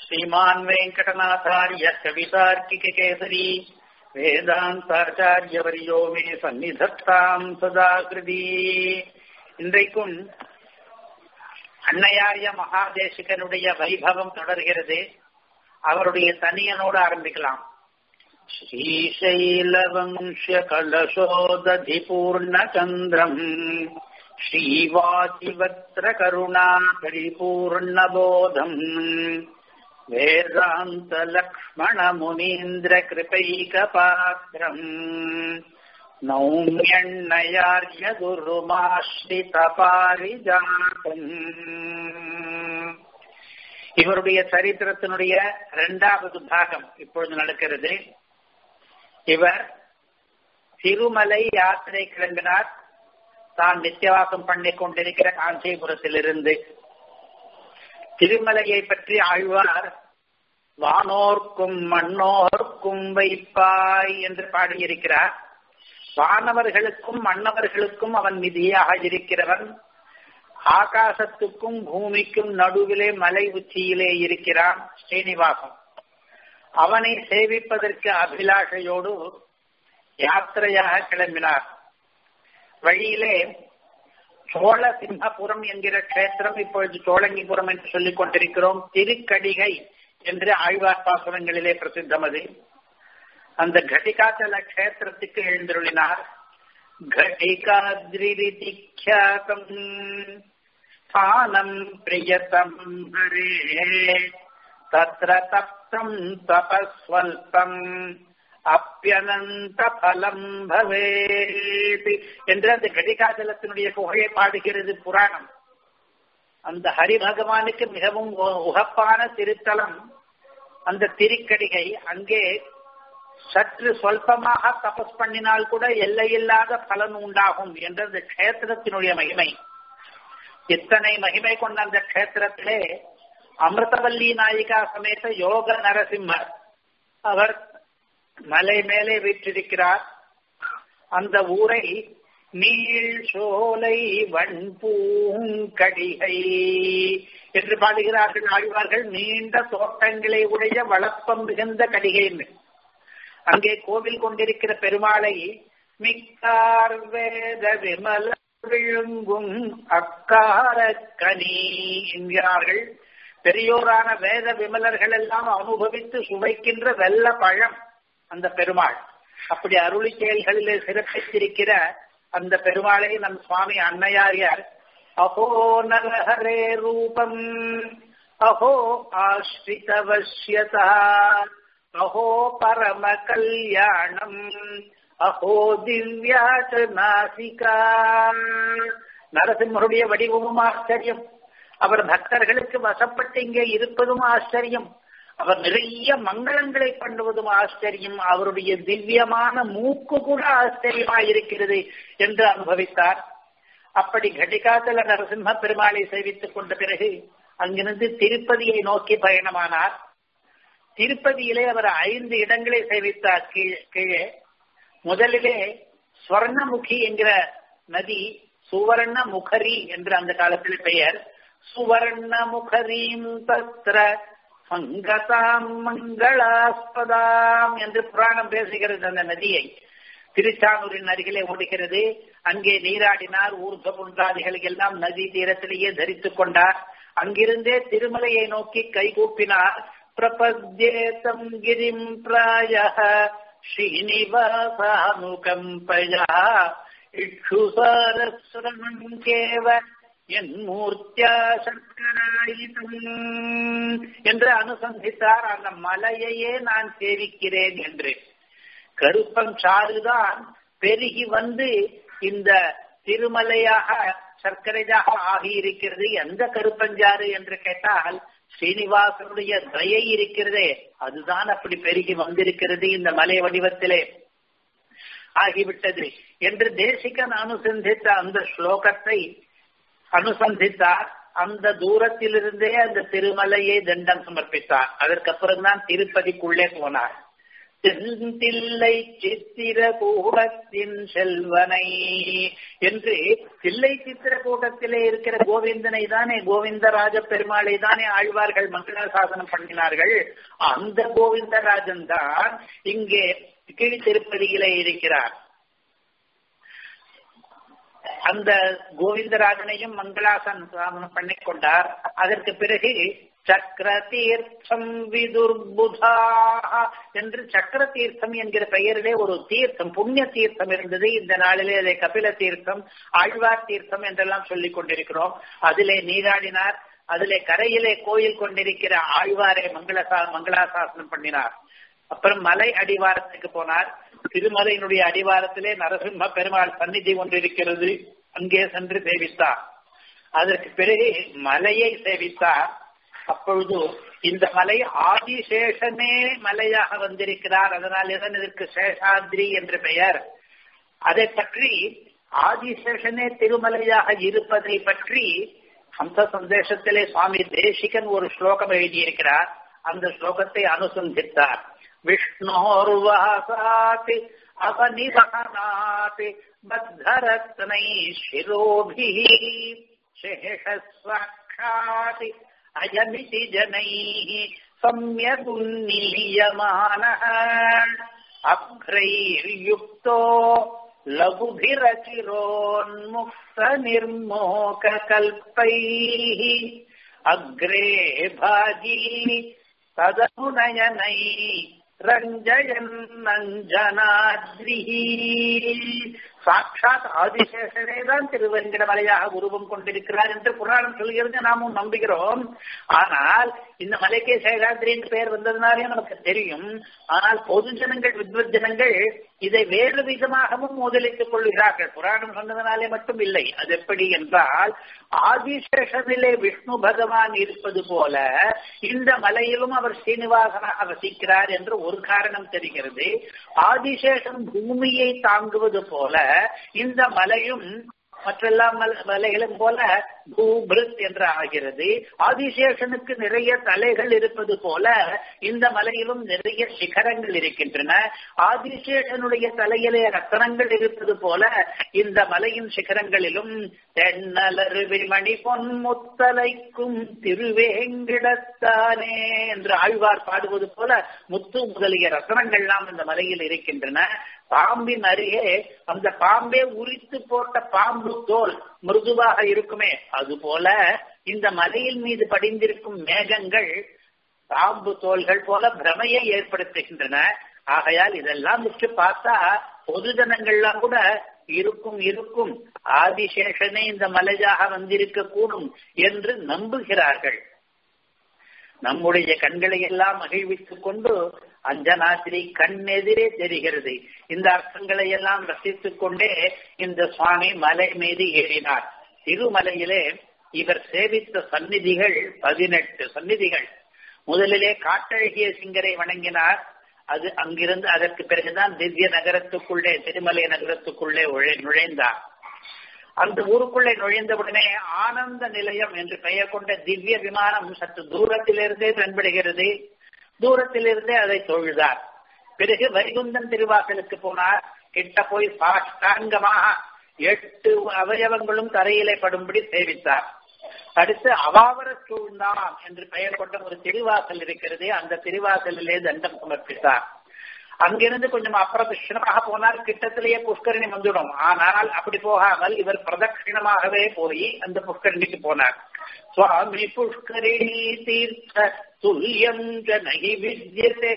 श्रीमान् वेङ्कटनाथार्य कवितार्किककेसरी வேதாந்தாச்சாரியவரியோ மே சந்நிதத்தாம் சதாகிருதி இன்றைக்கும் அன்னையாரிய மகாதேசிகனுடைய வைபவம் தொடர்கிறது அவருடைய தனியனோடு ஆரம்பிக்கலாம் ஸ்ரீசைலவம்ச கலசோததி பூர்ணச்சந்திரம் ஸ்ரீவாதிவத்ர கருணா பரிபூர்ணபோதம் वेदान्तलक्ष्मणमुनीन्द्रकृपैकपात्रम् नौम्यण्णयार्य குருமாஸ்ரிதபாரிஜாதம் இவருடைய சரித்திரத்தினுடைய இரண்டாவது பாகம் இப்பொழுது நடக்கிறது இவர் திருமலை யாத்திரை கிளம்பினார் தான் நித்தியவாசம் பண்ணிக் கொண்டிருக்கிற காஞ்சிபுரத்திலிருந்து திருமலையை பற்றி ஆழ்வார் வானோர்க்கும் மண்ணோர்க்கும் வைப்பாய் என்று பாடியிருக்கிறார் வானவர்களுக்கும் மன்னவர்களுக்கும் அவன் நிதியாக இருக்கிறவன் ஆகாசத்துக்கும் பூமிக்கும் நடுவிலே மலை உச்சியிலே இருக்கிறான் ஸ்ரீனிவாசன் அவனை சேவிப்பதற்கு அபிலாஷையோடு யாத்திரையாக கிளம்பினார் வழியிலே சோழ சிம்மபுரம் என்கிற கஷேத்திரம் இப்பொழுது சோழங்கிபுரம் என்று சொல்லிக் கொண்டிருக்கிறோம் திருக்கடிகை என்று ஆழ்வார் பாசுரங்களிலே பிரசித்தம் அது அந்த கடிகாச்சல கஷேத்திரத்துக்கு எழுந்தருளினார் கடிகாத்ரிதிக்யாதம் ஸ்தானம் பிரியதம் ஹரே தத்ர தப்தம் தபஸ்வல்பம் அப்பியனந்த பலம் பவேத் என்று அந்த கடிகாஜலத்தினுடைய புகழை பாடுகிறது புராணம் அந்த ஹரி பகவானுக்கு மிகவும் உகப்பான திருத்தலம் அந்த திருக்கடிகை அங்கே சற்று சொல்பமாக தபஸ் பண்ணினால் கூட எல்லையில்லாத பலன் உண்டாகும் என்ற அந்த கஷேத்திரத்தினுடைய மகிமை இத்தனை மகிமை கொண்ட அந்த கஷேத்திரத்திலே அமிர்தவல்லி நாயிகா சமேத யோக நரசிம்மர் அவர் மலை மேலே வீற்றிருக்கிறார் அந்த ஊரை நீள் சோலை வன்பூங்கடிகை என்று பாடுகிறார்கள் ஆழ்வார்கள் நீண்ட தோட்டங்களை உடைய வளப்பம் மிகுந்த கடிகை அங்கே கோவில் கொண்டிருக்கிற பெருமாளை மிக்கார் வேத விமல விழுங்கும் அக்கார கனி என்கிறார்கள் பெரியோரான வேத விமலர்கள் எல்லாம் அனுபவித்து சுவைக்கின்ற வெள்ள பழம் அந்த பெருமாள் அப்படி அருளி செயல்களிலே சிறப்பித்திருக்கிற அந்த பெருமாளை நம் சுவாமி அன்னையாரியார் அஹோ நரஹரே ரூபம் அஹோ ஆஸ்ரிதவசியதா அஹோ பரம கல்யாணம் அஹோ திவ்யாச்ச நாசிகா நரசிம்மருடைய வடிவமும் ஆச்சரியம் அவர் பக்தர்களுக்கு வசப்பட்டு இங்கே இருப்பதும் ஆச்சரியம் அவர் நிறைய மங்களங்களை பண்ணுவதும் ஆச்சரியம் அவருடைய திவ்யமான மூக்கு கூட ஆச்சரியமாக இருக்கிறது என்று அனுபவித்தார் அப்படி கடிகாத்தல நரசிம்ம பெருமாளை சேவித்துக் கொண்ட பிறகு அங்கிருந்து திருப்பதியை நோக்கி பயணமானார் திருப்பதியிலே அவர் ஐந்து இடங்களை சேவித்தார் கீழே முதலிலே ஸ்வர்ணமுகி என்கிற நதி சுவர்ண முகரி என்று அந்த காலத்தில் பெயர் சுவர்ண முகரீம் தத்ர மங்கதாம் மங்களாஸ்பதாம் என்று புராணம் பேசுகிறது அந்த நதியை திருச்சானூரின் அருகிலே ஓடுகிறது அங்கே நீராடினார் ஊர்த புன்றாதிகளை எல்லாம் நதி தீரத்திலேயே தரித்துக் கொண்டார் அங்கிருந்தே திருமலையை நோக்கி கைகூப்பினார் பிரபத்யேதம் கிரிம் பிராய ஸ்ரீனிவாசானுகம்பயா இக்ஷுசாரஸ்வரம் கேவ என் மூர்த்தியா சங்கராயுதம் என்று அனுசந்தித்தார் அந்த மலையையே நான் சேவிக்கிறேன் என்று கருப்பம் சாறுதான் பெருகி வந்து இந்த திருமலையாக சர்க்கரையாக ஆகியிருக்கிறது எந்த கருப்பஞ்சாறு என்று கேட்டால் ஸ்ரீனிவாசனுடைய தயை இருக்கிறதே அதுதான் அப்படி பெருகி வந்திருக்கிறது இந்த மலை வடிவத்திலே ஆகிவிட்டது என்று தேசிகன் அனுசந்தித்த அந்த ஸ்லோகத்தை அனுசந்தித்தார் அந்த தூரத்திலிருந்தே அந்த திருமலையை தண்டம் சமர்ப்பித்தார் அதற்கப்புறம் தான் திருப்பதிக்குள்ளே போனார் தில்லை சித்திர கூடத்தின் செல்வனை என்று தில்லை சித்திர கூட்டத்திலே இருக்கிற கோவிந்தனை தானே கோவிந்தராஜ பெருமாளை தானே ஆழ்வார்கள் மங்களாசாசனம் பண்ணினார்கள் அந்த கோவிந்தராஜன் தான் இங்கே கீழ் திருப்பதியிலே இருக்கிறார் அந்த கோவிந்தராஜனையும் மங்களாசன் பண்ணிக் கொண்டார் அதற்கு பிறகு சக்கர தீர்த்தம் விதுர்புதா என்று சக்கர தீர்த்தம் என்கிற பெயரிலே ஒரு தீர்த்தம் புண்ணிய தீர்த்தம் இருந்தது இந்த நாளிலே அதை கபில தீர்த்தம் ஆழ்வார் தீர்த்தம் என்றெல்லாம் சொல்லிக் கொண்டிருக்கிறோம் அதிலே நீராடினார் அதிலே கரையிலே கோயில் கொண்டிருக்கிற ஆழ்வாரை மங்களசா மங்களாசாசனம் பண்ணினார் அப்புறம் மலை அடிவாரத்துக்கு போனார் திருமலையினுடைய அடிவாரத்திலே நரசிம்ம பெருமாள் சந்நிதி ஒன்றிருக்கிறது அங்கே சென்று சேவித்தார் அதற்கு பிறகு மலையை சேவித்தார் அப்பொழுது இந்த மலை ஆதிசேஷனே மலையாக வந்திருக்கிறார் அதனால் இதன் இதற்கு சேஷாத்ரி என்று பெயர் அதை பற்றி ஆதிசேஷனே திருமலையாக இருப்பதை பற்றி அந்த சந்தேசத்திலே சுவாமி தேசிகன் ஒரு ஸ்லோகம் எழுதியிருக்கிறார் அந்த ஸ்லோகத்தை அனுசந்தித்தார் விஷ்ணோர்வாசாத் அவனிவகனாத் பத்தரத்னை சிரோபிः சேஷஸ்வாட்சாத் அயமிதி ஜனைः सम्यगुन्नीयमानः अभ्रैर्युक्तो लघुभिरचिरोन्मुक्तनिर्मोककल्पैः अग्रे भागी तदनुनयनै ரஞ்சயன்னஞ்சனாத்ரிஹ சாட்சாத் ஆதிசேஷனே தான் திருவெங்கடமலையாக உருவம் கொண்டிருக்கிறார் என்று புராணம் சொல்கிறது நாமும் நம்புகிறோம் ஆனால் இந்த மலைக்கே சேஷாத்ரி என்று பெயர் வந்ததுனாலே நமக்கு தெரியும் ஆனால் பொது ஜனங்கள் வித்வத் ஜனங்கள் இதை வேறு விதமாகவும் முதலிட்டுக் கொள்கிறார்கள் புராணம் சொன்னதனாலே மட்டும் இல்லை அது எப்படி என்றால் ஆதிசேஷனிலே விஷ்ணு பகவான் இருப்பது போல இந்த மலையிலும் அவர் சீனிவாசனாக வசிக்கிறார் என்று ஒரு காரணம் தெரிகிறது ஆதிசேஷன் பூமியை தாங்குவது போல இந்த மலையும் மற்றெல்லாம் மலைகளும் போல பூபிருத் என்று ஆகிறது ஆதிசேஷனுக்கு நிறைய தலைகள் இருப்பது போல இந்த மலையிலும் நிறைய சிகரங்கள் இருக்கின்றன ஆதிசேஷனுடைய தலையிலே ரத்தனங்கள் இருப்பது போல இந்த மலையின் சிகரங்களிலும் தென்னலருவி மணி பொன்முத்தலைக்கும் திருவேங்கிடத்தானே என்று ஆழ்வார் பாடுவது போல முத்து முதலிய ரத்தனங்கள்லாம் இந்த மலையில் இருக்கின்றன பாம்பின் அருகே அந்த பாம்பே உரித்து போட்ட பாம்பு தோல் மிருதுவாக இருக்குமே அதுபோல இந்த மலையின் மீது படிந்திருக்கும் மேகங்கள் பாம்பு தோள்கள் போல பிரமையை ஏற்படுத்துகின்றன ஆகையால் இதெல்லாம் வச்சு பார்த்தா பொது ஜனங்கள்லாம் கூட இருக்கும் இருக்கும் ஆதிசேஷனே இந்த மலையாக வந்திருக்க கூடும் என்று நம்புகிறார்கள் நம்முடைய கண்களை எல்லாம் மகிழ்வித்துக் கொண்டு அஞ்சனாத்திரி கண்ணெதிரே தெரிகிறது இந்த அர்த்தங்களை எல்லாம் ரசித்துக் கொண்டே இந்த சுவாமி மலை மீது ஏறினார் திருமலையிலே இவர் சேவித்த சந்நிதிகள் பதினெட்டு சந்நிதிகள் முதலிலே காட்டழகிய சிங்கரை வணங்கினார் அது அங்கிருந்து அதற்கு பிறகுதான் திவ்ய நகரத்துக்குள்ளே திருமலை நகரத்துக்குள்ளே நுழைந்தார் அந்த ஊருக்குள்ளே நுழைந்தவுடனே ஆனந்த நிலையம் என்று பெயர் கொண்ட திவ்ய விமானம் சற்று தூரத்திலிருந்தே தென்படுகிறது தூரத்திலிருந்தே அதை தொழுதார் பிறகு வைகுந்தன் திருவாசலுக்கு போனார் கிட்ட போய் சாஷ்டாங்கமாக எட்டு அவயவங்களும் தரையிலே படும்படி சேவித்தார் அடுத்து அவாவர சூழ்ந்தான் என்று பெயர் கொண்ட ஒரு திருவாசல் இருக்கிறது அந்த திருவாசலிலே தண்டம் சமர்ப்பித்தார் அங்கிருந்து கொஞ்சம் அப்பிரதட்சிணமாக போனார் கிட்டத்திலேயே புஷ்கரணி வந்துடும் ஆனால் அப்படி போகாமல் இவர் பிரதட்சிணமாகவே போய் அந்த புஷ்கரணிக்கு போனார் சுவாமி புஷ்கரிணி தீர்த்த துல்லியம் ஜனகி வித்யதே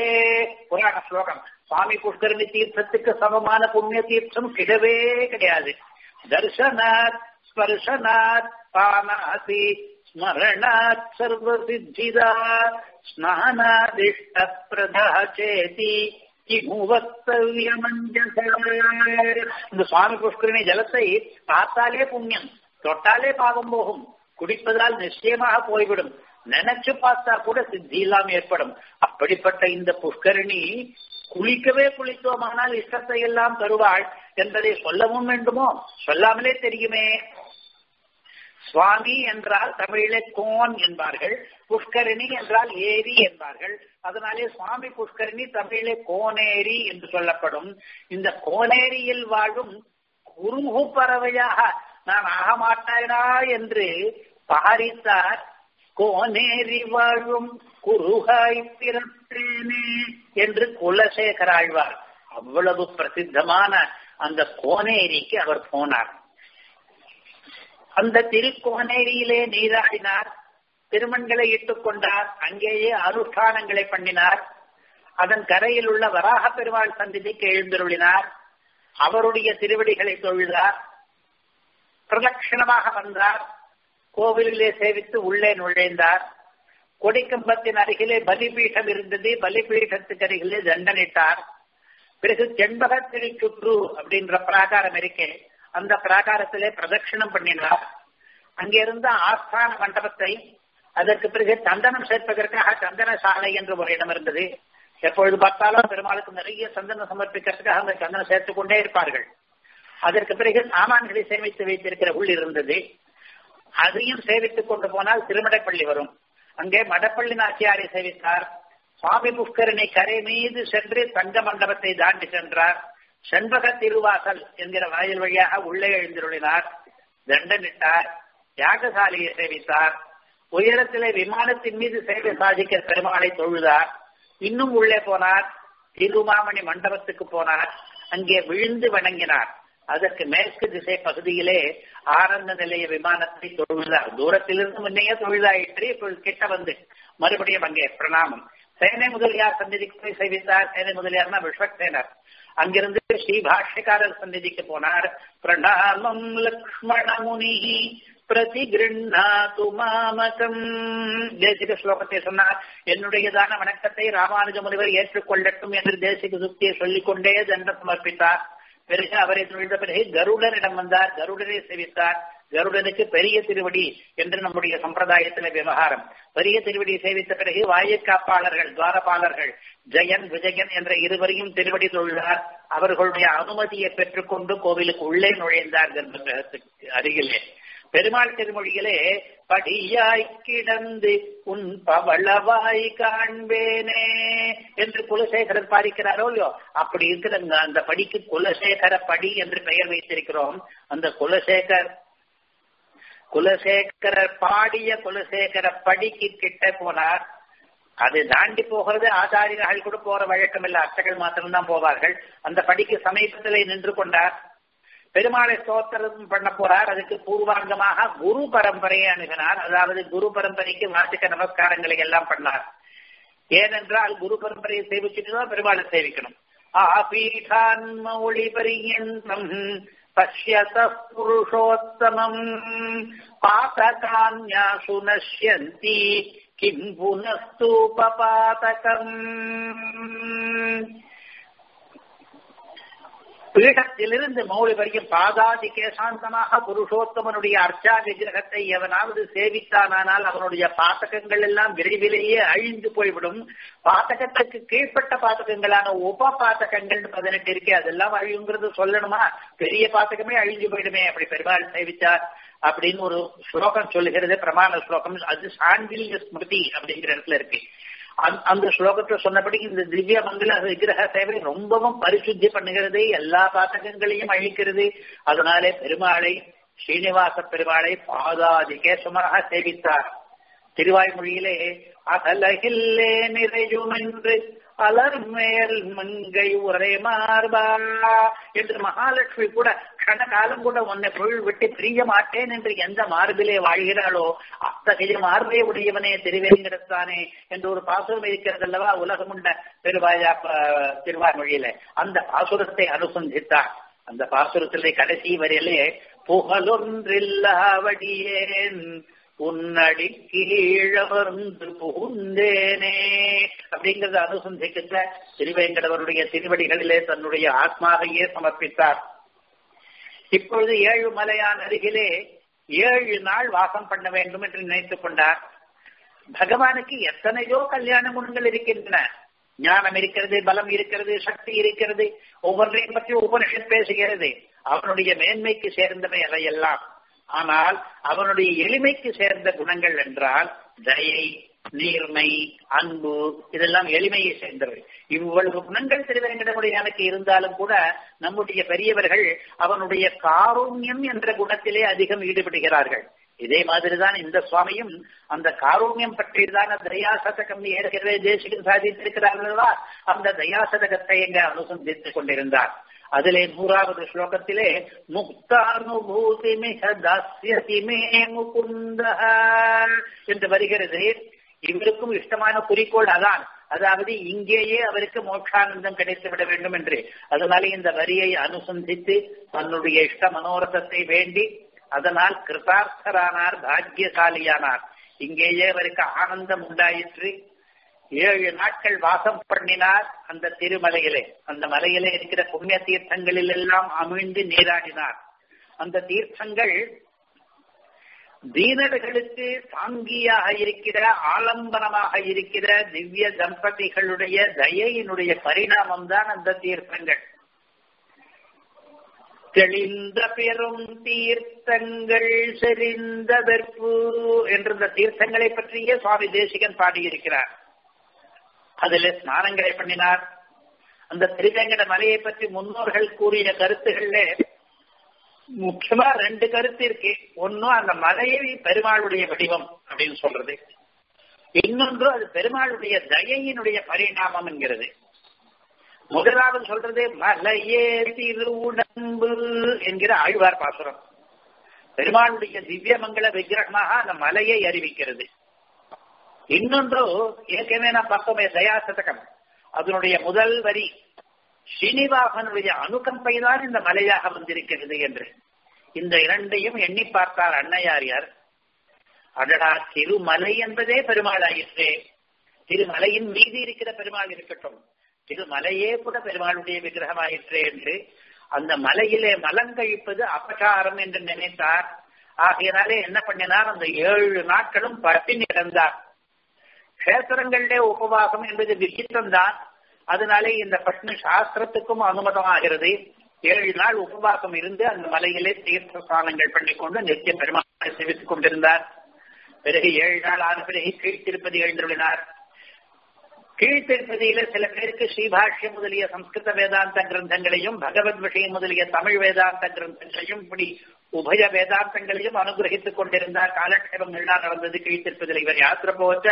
புராண ஸ்லோகம் சுவாமி புஷ்கரணி தீர்த்தத்துக்கு சமமான புண்ணிய தீர்த்தம் கிடையவே கிடையாது தர்சனாத் ஸ்பர்ஷனாத் பானாதி ஸ்மரணாத் சர்வசித்திதா ஸ்நானாதிஷ்ட பிரதா சேதி இந்த சுவாமி புஷ்கரணி ஜலத்தை பார்த்தாலே புண்ணியம் தொட்டாலே பாவம் போகும் குடிப்பதால் நிச்சயமாக போய்விடும் நினைச்சு பார்த்தா கூட சித்தி இல்லாம ஏற்படும் அப்படிப்பட்ட இந்த புஷ்கரணி குளிக்கவே குளித்தோமானால் இஷ்டத்தை எல்லாம் தருவாள் என்பதை சொல்லவும் வேண்டுமோ சொல்லாமலே தெரியுமே சுவாமி என்றால் தமிழிலே கோன் என்பார்கள் புஷ்கரணி என்றால் ஏரி என்பார்கள் அதனாலே சுவாமி புஷ்கரணி தமிழிலே கோனேரி என்று சொல்லப்படும் இந்த கோனேரியில் வாழும் குறும்பு பறவையாக நான் ஆக மாட்டேனா என்று பாரித்தார் கோனேரி வாழும் குருகாய் பிறப்பேனே என்று குலசேகர ஆழ்வார் அவ்வளவு பிரசித்தமான அந்த கோனேரிக்கு அவர் போனார் அந்த திருக்கோனேரியிலே நீராடினார் திருமண்களை இட்டுக் கொண்டார் அங்கேயே அனுஷ்டானங்களை பண்ணினார் அதன் கரையில் உள்ள வராக பெருமாள் சந்திதிக்கு எழுந்தருளினார் அவருடைய திருவடிகளை தொழுதார் பிரதட்சிணமாக வந்தார் கோவிலிலே சேவித்து உள்ளே நுழைந்தார் கொடிக்கம்பத்தின் அருகிலே பலிபீடம் இருந்தது பலிபீடத்துக்கு அருகிலே தண்டனிட்டார் பிறகு தென்பகத்திரி சுற்று அப்படின்ற பிராகாரம் இருக்கே அந்த பிராகாரத்திலே பிரதட்சிணம் பண்ணினார் அங்கிருந்த ஆஸ்தான மண்டபத்தை அதற்கு பிறகு சந்தனம் சேர்ப்பதற்காக சந்தன சாலை என்று ஒரு இடம் இருந்தது எப்பொழுது பார்த்தாலும் பெருமாளுக்கு நிறைய சந்தனம் சமர்ப்பிக்கிறதுக்காக அந்த சந்தனம் சேர்த்துக் கொண்டே இருப்பார்கள் அதற்கு பிறகு சாமான்களை சேமித்து வைத்திருக்கிற உள் இருந்தது அதையும் சேவித்துக் கொண்டு போனால் திருமடைப்பள்ளி வரும் அங்கே மடப்பள்ளி நாச்சியாரை சேவித்தார் சுவாமி புஷ்கரணி கரை மீது சென்று தங்க மண்டபத்தை தாண்டி சென்றார் செண்பக திருவாசல் என்கிற வாயில் வழியாக உள்ளே எழுந்திருளினார் தண்டனிட்டார் யாகசாலையை சேவித்தார் உயரத்திலே விமானத்தின் மீது சேவை சாதிக்க பெருமாளை தொழுதார் இன்னும் உள்ளே போனார் திருமாமணி மண்டபத்துக்கு போனார் அங்கே விழுந்து வணங்கினார் அதற்கு மேற்கு திசை பகுதியிலே ஆனந்த நிலைய விமானத்தை தொழுதார் தூரத்திலிருந்து முன்னையே தொழுதாயிற்று இப்பொழுது கிட்ட வந்து மறுபடியும் அங்கே பிரணாமம் சேனை முதலியார் சந்நிதிக்கு போய் சேவித்தார் சேனை முதலியார்னா விஸ்வக்சேனர் அங்கிருந்து ஸ்ரீ பாஷ்யக்காரர் சந்நிதிக்கு போனார் பிரணாமம் லக்ஷ்மண முனி பிரதிகிருண்ணாது மாமகம் தேசிக ஸ்லோகத்தை சொன்னார் என்னுடையதான வணக்கத்தை ராமானுஜ முனிவர் ஏற்றுக்கொள்ளட்டும் என்று தேசிக சுத்தியை சொல்லிக் கொண்டே தண்டம் சமர்ப்பித்தார் பிறகு அவரை தொழிந்த பிறகு கருடனிடம் வந்தார் கருடனை சேவித்தார் கருடனுக்கு பெரிய திருவடி என்று நம்முடைய சம்பிரதாயத்தில் விவகாரம் பெரிய திருவடி சேவித்த பிறகு வாயுக்காப்பாளர்கள் துவாரபாலர்கள் ஜெயன் விஜயன் என்ற இருவரையும் திருவடி தொழுதார் அவர்களுடைய அனுமதியை பெற்றுக்கொண்டு கோவிலுக்கு உள்ளே நுழைந்தார் கர்ப்பகிரகத்துக்கு அருகிலே பெருமாள் திருமொழியிலே படியாய் கிடந்து உன் பவளவாய் காண்பேனே என்று குலசேகரர் பாரிக்கிறாரோ இல்லையோ அப்படி இருக்கிற அந்த படிக்கு குலசேகர படி என்று பெயர் வைத்திருக்கிறோம் அந்த குலசேகர் குலசேகரர் பாடிய குலசேகர படிக்கு கிட்ட போனார் அது தாண்டி போகிறது ஆச்சாரியர்கள் கூட போற வழக்கம் இல்லை அர்ச்சகர்கள் மாத்திரம்தான் போவார்கள் அந்த படிக்கு சமீபத்திலே நின்று கொண்டார் பெருமாளை ஸ்தோத்திரம் பண்ண போறார் அதுக்கு பூர்வாங்கமாக குரு பரம்பரையை அணுகினார் அதாவது குரு பரம்பரைக்கு வாசிக்க நமஸ்காரங்களை எல்லாம் பண்ணார் ஏனென்றால் குரு பரம்பரையை சேவிச்சுட்டு தான் பெருமாளை சேவிக்கணும் ஆபீடான் மௌளி பரியந்தம் பஷ்யத புருஷோத்தமம் பாதகான்யாசு நஷ்யந்தி கிம் புனஸ்தூபாதகம் பீடத்திலிருந்து மௌலி வரைக்கும் பாதாதி கேசாந்தமாக புருஷோத்தமனுடைய அர்ச்சா விக்கிரகத்தை எவனாவது சேவித்தானால் அவனுடைய பாத்தகங்கள் எல்லாம் விரைவிலேயே அழிந்து போய்விடும் பாத்தகத்துக்கு கீழ்ப்பட்ட பாத்தகங்களான உப பாத்தகங்கள் பதினெட்டு இருக்கே அதெல்லாம் அழியுங்கிறது சொல்லணுமா பெரிய பாத்தகமே அழிஞ்சு போயிடுமே அப்படி பெருமாள் சேவித்தார் அப்படின்னு ஒரு ஸ்லோகம் சொல்லுகிறது பிரமாண ஸ்லோகம் அது சாண்டில்ய ஸ்மிருதி அப்படிங்கிற இடத்துல இருக்கு அந்த ஸ்லோகத்தை சொன்னபடி இந்த திவ்ய மங்கள விக்கிரக சேவை ரொம்பவும் பரிசுத்தி பண்ணுகிறது எல்லா பாத்தகங்களையும் அழிக்கிறது அதனாலே பெருமாளை ஸ்ரீனிவாச பெருமாளை பாதாதி கேசமாக சேவித்தார் திருவாய்மொழியிலே அகலகில்லே நிறையும் என்று அலர்மேல் மங்கை உரை மார்பா என்று மகாலட்சுமி கூட கண காலம் கூட உன்னை பொருள் விட்டு பிரிய மாட்டேன் என்று எந்த மார்பிலே வாழ்கிறாளோ அத்தகைய மார்பை உடையவனே திருவேங்கடத்தானே என்று ஒரு பாசுரம் இருக்கிறது அல்லவா உலகமுண்ட பெருவாயா திருவாய்மொழியில அந்த பாசுரத்தை அனுசந்தித்தார் அந்த பாசுரத்திலே கடைசி வரையிலே புகழொன்றில்லாவடியேன் உன்னடி கீழமர்ந்து புகுந்தேனே அப்படிங்கறத அனுசந்திக்கின்ற திருவேங்கடவருடைய திருவடிகளிலே தன்னுடைய ஆத்மாவையே சமர்ப்பித்தார் இப்பொழுது ஏழு மலையான் அருகிலே ஏழு நாள் வாசம் பண்ண வேண்டும் என்று நினைத்துக் கொண்டார் பகவானுக்கு எத்தனையோ கல்யாண குணங்கள் இருக்கின்றன ஞானம் இருக்கிறது பலம் இருக்கிறது சக்தி இருக்கிறது ஒவ்வொன்றையும் பற்றி உபனிஷத் பேசுகிறது அவனுடைய மேன்மைக்கு சேர்ந்தவை அதையெல்லாம் ஆனால் அவனுடைய எளிமைக்கு சேர்ந்த குணங்கள் என்றால் தயை நீர்மை அன்பு இதெல்லாம் எளிமையை சேர்ந்தவை இவ்வளவு குணங்கள் திருவேங்கடமுடையானுக்கு இருந்தாலும் கூட நம்முடைய பெரியவர்கள் அவனுடைய காருண்யம் என்ற குணத்திலே அதிகம் ஈடுபடுகிறார்கள் இதே மாதிரிதான் இந்த சுவாமியும் அந்த காருண்யம் பற்றியதான தயாசதகம் ஏற்கனவே தேசிகன் சாதித்திருக்கிறார்களா அந்த தயாசதகத்தை எங்க அனுசந்தித்துக் கொண்டிருந்தார் அதிலே நூறாவது ஸ்லோகத்திலே முக்தானுபூதி மிக தாசியதி மே முகுந்த என்று வருகிறது இவருக்கும் இஷ்டமான குறிக்கோள் அதான் அதாவது இங்கேயே அவருக்கு மோட்சானந்தம் கிடைத்து விட வேண்டும் என்று அதனால இந்த வரியை அனுசந்தித்து தன்னுடைய இஷ்ட மனோரதத்தை வேண்டி அதனால் கிருதார்த்தரானார் பாக்கியசாலியானார் இங்கேயே அவருக்கு ஆனந்தம் உண்டாயிற்று ஏழு நாட்கள் வாசம் பண்ணினார் அந்த திருமலையிலே அந்த மலையிலே இருக்கிற புண்ணிய தீர்த்தங்களில் எல்லாம் அமிழ்ந்து நீராடினார் அந்த தீர்த்தங்கள் தீனர்களுக்கு தாங்கியாக இருக்கிற ஆலம்பனமாக இருக்கிற திவ்ய தம்பதிகளுடைய தயையினுடைய பரிணாமம் தான் அந்த தீர்த்தங்கள் தெளிந்த பெரும் தீர்த்தங்கள் செறிந்ததற்கு என்ற இந்த தீர்த்தங்களை பற்றியே சுவாமி தேசிகன் பாடியிருக்கிறார் அதில் ஸ்நானங்களை பண்ணினார் அந்த திருவேங்கட மலையை பற்றி முன்னோர்கள் கூறிய கருத்துகள்ல முக்கியமா ரெண்டு கருத்து இருக்கு ஒன்னும் அந்த மலையை பெருமாளுடைய வடிவம் அப்படின்னு சொல்றது இன்னொன்று அது பெருமாளுடைய தயையினுடைய பரிணாமம் என்கிறது முதலாவது சொல்றது மலையே திருவுடம்பு என்கிற ஆழ்வார் பாசுரம் பெருமாளுடைய திவ்யமங்கள விக்கிரகமாக அந்த மலையை அறிவிக்கிறது இன்னொன்று ஏற்கனவே நான் பார்த்தோமே தயாசதகம் அதனுடைய முதல் வரி ஸ்ரீனிவாசனுடைய அணுகம்பை தான் இந்த மலையாக வந்திருக்கிறது என்று இந்த இரண்டையும் எண்ணி பார்த்தார் அன்னையாரியார் அடடா திருமலை என்பதே பெருமாள் ஆயிற்றே திருமலையின் மீது இருக்கிற பெருமாள் இருக்கட்டும் திருமலையே கூட பெருமாளுடைய விக்கிரகம் ஆயிற்றே என்று அந்த மலையிலே மலங்கழிப்பது அபசாரம் என்று நினைத்தார் ஆகையினாலே என்ன பண்ணினார் அந்த ஏழு நாட்களும் பட்டினி இறந்தார் கஷேத்திரங்களிலே உபவாசம் என்பது விசித்தம் தான் அதனாலே இந்த பட்னி சாஸ்திரத்துக்கும் அனுமதமாகிறது ஏழு நாள் உபவாசம் இருந்து அந்த மலையிலே தீர்த்த ஸ்நானங்கள் பண்ணிக்கொண்டு நித்திய பெருமாளை சேவித்துக் கொண்டிருந்தார் பிறகு ஏழு நாள் ஆன பிறகு கீழ்த்திருப்பதி எழுந்துள்ளினார் கீழ்த்திருப்பதியில சில பேருக்கு ஸ்ரீபாஷ்யம் முதலிய சம்ஸ்கிருத வேதாந்த கிரந்தங்களையும் பகவத் விஷயம் முதலிய தமிழ் வேதாந்த கிரந்தங்களையும் இப்படி உபய வேதாந்தங்களையும் அனுகிரகித்துக் கொண்டிருந்தார் காலக்ஷேபம் எல்லாம் நடந்தது கீழ்த்திருப்பதில் இவர் யாத்திரை போச்ச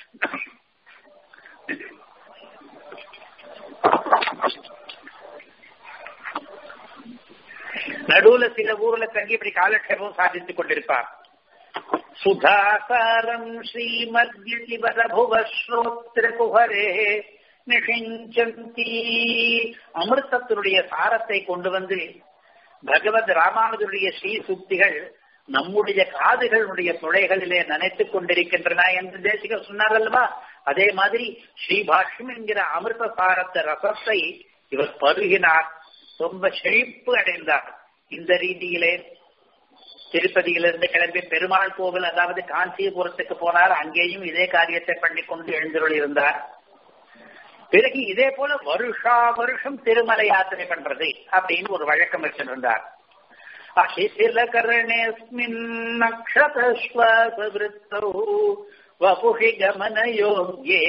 நடுவுல சில ஊர்ல தங்கி இப்படி காலக்ஷேபம் சாதித்துக் கொண்டிருப்பார் சுதாசாரம் ஸ்ரீமத்யதி வரபுவ ஸ்ரோத்ர குஹரே நிஷிஞ்சந்தி அமிர்தத்தினுடைய சாரத்தை கொண்டு வந்து பகவத் ராமானுஜருடைய ஸ்ரீ சுக்திகள் நம்முடைய காதுகளுடைய துளைகளிலே நினைத்துக் கொண்டிருக்கின்றன என்று தேசிகர் சொன்னார் அல்லவா அதே மாதிரி ஸ்ரீபாஷ்யம் என்கிற அமிர்த சாரத்த ரசத்தை இவர் பருகினார் ரொம்ப செழிப்பு அடைந்தார் இந்த ரீதியிலே திருப்பதியிலிருந்து கிளம்பி பெருமாள் கோவில் அதாவது காஞ்சிபுரத்துக்கு போனார் அங்கேயும் இதே காரியத்தை பண்ணிக்கொண்டு எழுந்தருள் இருந்தார் பிறகு இதே போல வருஷா வருஷம் திருமலை யாத்திரை பண்றது அப்படின்னு ஒரு வழக்கம் வச்சிருந்தார் அசிசிலகரணேஸ்மின் நக்ஷதஸ்வாசவிருத்தௌ வபுஷி கமன யோகியே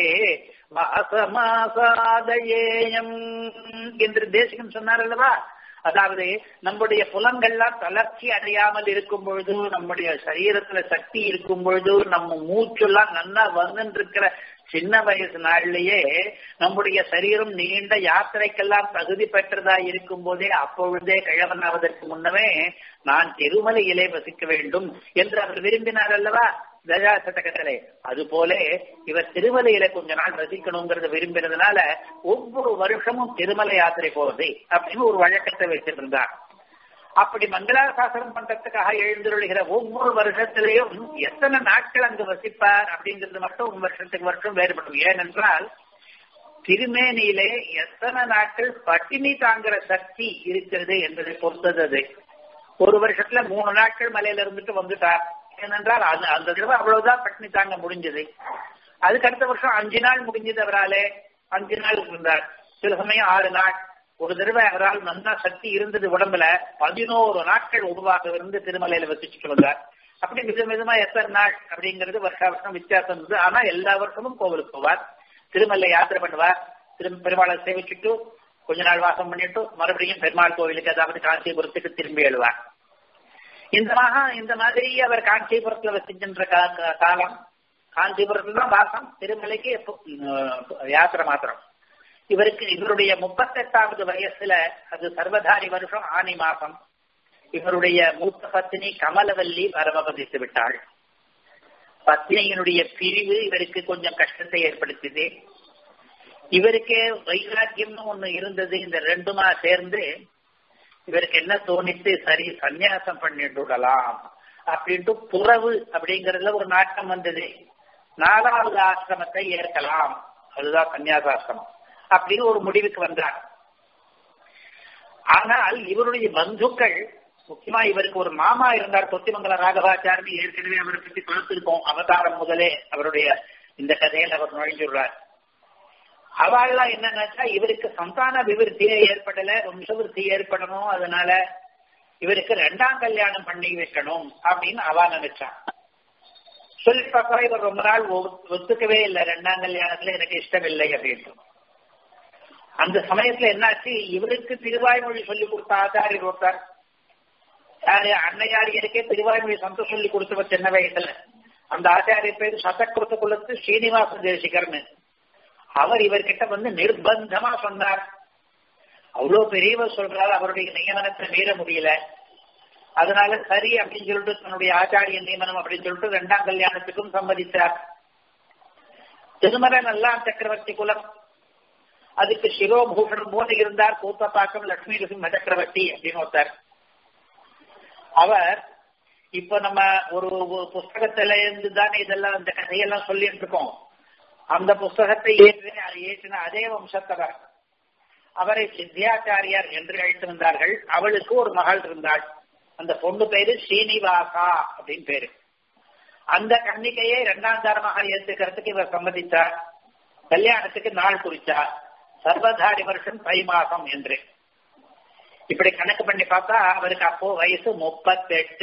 மாசமாசாதயேயம் என்று தேசிகம் சொன்னார் அல்லவா அதாவது நம்முடைய புலங்கள்லாம் தளர்ச்சி அடையாமல் இருக்கும் பொழுது நம்முடைய சரீரத்துல சக்தி இருக்கும் பொழுது நம்ம மூச்செல்லாம் நல்லா வந்துட்டு இருக்கிற சின்ன வயசு நாள்லயே நம்முடைய சரீரம் நீண்ட யாத்திரைக்கெல்லாம் தகுதி பெற்றதா இருக்கும் போதே அப்பொழுதே கிழவனாவதற்கு முன்னமே நான் திருமலையிலே வசிக்க வேண்டும் என்று அவர் விரும்பினார் அல்லவா தயாசதகத்திலே அது போல இவர் திருமலையில கொஞ்ச நாள் வசிக்கணுங்கிறத விரும்பினதுனால ஒவ்வொரு வருஷமும் திருமலை யாத்திரை போறது அப்படின்னு ஒரு வழக்கத்தை வச்சிருந்தார் அப்படி மங்களாசாசனம் பண்றதுக்காக எழுந்துருளுகிற ஒவ்வொரு வருஷத்திலையும் எத்தனை நாட்கள் அங்கு வசிப்பார் அப்படிங்கிறது மட்டும் வருஷத்துக்கு வருஷம் வேறுபடும் ஏனென்றால் திருமேனியிலே எத்தனை நாட்கள் பட்டினி தாங்குற சக்தி இருக்கிறது என்பதை பொறுத்தது அது ஒரு வருஷத்துல மூணு நாட்கள் மலையில இருந்துட்டு வந்துட்டார் ஏனென்றால் அது அந்த தடவை அவ்வளவுதான் பட்டினி தாங்க முடிஞ்சது அதுக்கு அடுத்த வருஷம் அஞ்சு நாள் முடிஞ்சது அவராலே அஞ்சு நாள் இருந்தார் சில சமயம் ஆறு நாள் ஒரு தடவை அவரால் நல்லா சக்தி இருந்தது உடம்புல பதினோரு நாட்கள் உருவாக இருந்து திருமலையில வசிச்சுட்டு வந்தார் அப்படி விதம் விதமா எத்தனை நாள் அப்படிங்கிறது வருஷ வருஷம் வித்தியாசம் இருந்தது ஆனா எல்லா வருஷமும் கோவிலுக்கு போவார் திருமலை யாத்திரை பண்ணுவார் திரு பெருமாளை சேவிச்சுட்டு கொஞ்ச நாள் வாசம் பண்ணிட்டு மறுபடியும் பெருமாள் கோவிலுக்கு அதாவது காஞ்சிபுரத்துக்கு திரும்பி எழுவார் இந்த மகா இந்த மாதிரி அவர் காஞ்சிபுரத்துல வசிக்கின்ற காலம் காஞ்சிபுரத்துல தான் வாசம் திருமலைக்கு யாத்திரை மாத்திரம் இவருக்கு இவருடைய முப்பத்தெட்டாவது வயசுல அது சர்வதாரி வருஷம் ஆனி மாசம் இவருடைய மூத்த பத்தினி கமலவல்லி பரமபதித்து விட்டாள் பத்னியினுடைய பிரிவு இவருக்கு கொஞ்சம் கஷ்டத்தை ஏற்படுத்தியது இவருக்கே வைராக்கியம்னு ஒண்ணு இருந்தது இந்த ரெண்டுமா சேர்ந்து இவருக்கு என்ன தோணித்து சரி சந்நியாசம் பண்ணிட்டு விடலாம் அப்படின்ட்டு புறவு அப்படிங்கறதுல ஒரு நாட்டம் வந்தது நாலாவது ஆசிரமத்தை ஏற்கலாம் அதுதான் சந்நியாசாசிரமம் அப்படின்னு ஒரு முடிவுக்கு வந்தார் ஆனால் இவருடைய பந்துக்கள் முக்கியமா இவருக்கு ஒரு மாமா இருந்தார் தொத்திமங்கல ராகவாச்சாரி ஏற்கனவே அவரை பற்றி பார்த்திருக்கோம் அவதாரம் முதலே அவருடைய இந்த கதையில் அவர் நுழைஞ்சுள்ளார் அவள்லாம் என்னன்னாக்கா இவருக்கு சந்தான விவருத்தியே ஏற்படல வம்சவிருத்தி ஏற்படணும் அதனால இவருக்கு ரெண்டாம் கல்யாணம் பண்ணி வைக்கணும் அப்படின்னு அவா நினைச்சான் சொல்லி பார்க்கற இவர் ரொம்ப நாள் ஒத்துக்கவே இல்லை ரெண்டாம் கல்யாணத்துல எனக்கு இஷ்டம் இல்லை அப்படின்ட்டு அந்த சமயத்துல என்னாச்சு இவருக்கு திருவாய்மொழி சொல்லி கொடுத்த ஆச்சாரியர் ஒருத்தார் யாரு அன்னையாரியருக்கே திருவாய்மொழி சந்தோஷம் சொல்லி கொடுத்தவர் சின்ன வயசுல அந்த ஆச்சாரியர் பேரு சதக்குருத்த குலத்து ஸ்ரீனிவாச தேசிகர்னு அவர் இவர்கிட்ட வந்து நிர்பந்தமா சொன்னார் அவ்வளவு பெரியவர் சொல்றாரு அவருடைய நியமனத்தை மீற முடியல அதனால சரி அப்படின்னு சொல்லிட்டு தன்னுடைய ஆச்சாரிய நியமனம் அப்படின்னு சொல்லிட்டு ரெண்டாம் கல்யாணத்துக்கும் சம்மதித்தார் திருமலை நல்லாம் சக்கரவர்த்தி குலம் அதுக்கு சிரோபூஷன் மூணு இருந்தார் கூத்தப்பாக்கம் லட்சுமி நரசிம்ம சக்கரவர்த்தி அப்படின்னு ஒருத்தார் அவர் இப்ப நம்ம ஒரு புஸ்தகத்துல இருந்து தானே இதெல்லாம் இந்த கதையெல்லாம் சொல்லிட்டு இருக்கோம் அந்த புஸ்தகத்தை ஏற்றின ஏற்றின அதே வம்சத்தவர் அவரை சித்தியாச்சாரியார் என்று அழைத்து வந்தார்கள் அவளுக்கு ஒரு மகள் இருந்தாள் அந்த பொண்ணு பேரு ஸ்ரீனிவாசா அப்படின்னு பேரு அந்த கன்னிகையை இரண்டாம் தரமாக ஏற்றுக்கிறதுக்கு இவர் சம்மதித்தார் கல்யாணத்துக்கு நாள் குறிச்சார் சர்வதாரி வருஷம் தை மாசம் என்று இப்படி கணக்கு பண்ணி பார்த்தா அவருக்கு அப்போ வயசு முப்பத்தெட்டு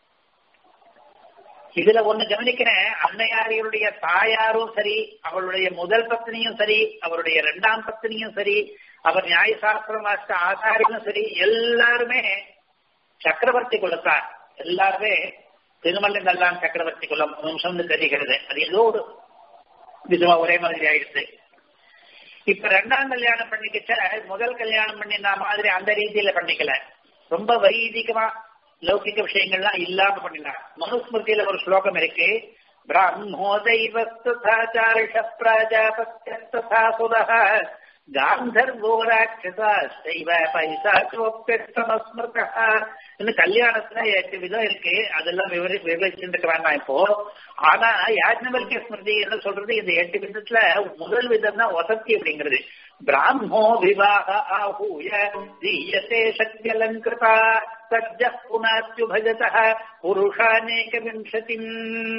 இதுல ஒண்ணு கவனிக்கிறேன் அன்னையாரியுடைய தாயாரும் சரி அவளுடைய முதல் பத்னியும் சரி அவருடைய இரண்டாம் பத்னியும் சரி அவர் நியாயசாஸ்திரம் வாசித்த ஆச்சாரியும் சரி எல்லாருமே சக்கரவர்த்தி குலத்தார் எல்லாருமே திருமலை நல்லான் சக்கரவர்த்தி குலம் வம்சம்னு தெரிகிறது அது ஏதோ ஒரு விதமா ஒரே மாதிரி ஆயிடுச்சு இப்ப ரெண்டாம் கல்யாணம் பண்ணிக்கிச்ச முதல் கல்யாணம் பண்ணின மாதிரி அந்த ரீதியில பண்ணிக்கல ரொம்ப வைதிகமா லௌகிக விஷயங்கள்லாம் இல்லாம பண்ணினார் மனுஸ்மிருதியில ஒரு ஸ்லோகம் இருக்கு பிராமோ தெய்வஸ்தாச்சாரிஷ பிரஜாபத்யஸ்தா சுதः காந்தர்வோ ராட்சசாஸ்தைவ பைசாச்சோப்பியஸ்தமஸ்மிருதः இன்னும் கல்யாணத்துல எட்டு விதம் இருக்கு அதெல்லாம் விவரி விவரிச்சுட்டு வேண்டாம் இப்போ ஆனா யாஜ்னவல்கிய ஸ்மிருதி என்ன சொல்றது இந்த எட்டு விதத்துல முதல் விதம் தான் வசதி அப்படிங்கிறது பிராமோ விவாக ஆஹூய தீயத்தே சக்தி அலங்கிருதா சஜ்ஜ புனாத்யுபஜத புருஷானேக விம்சதிம்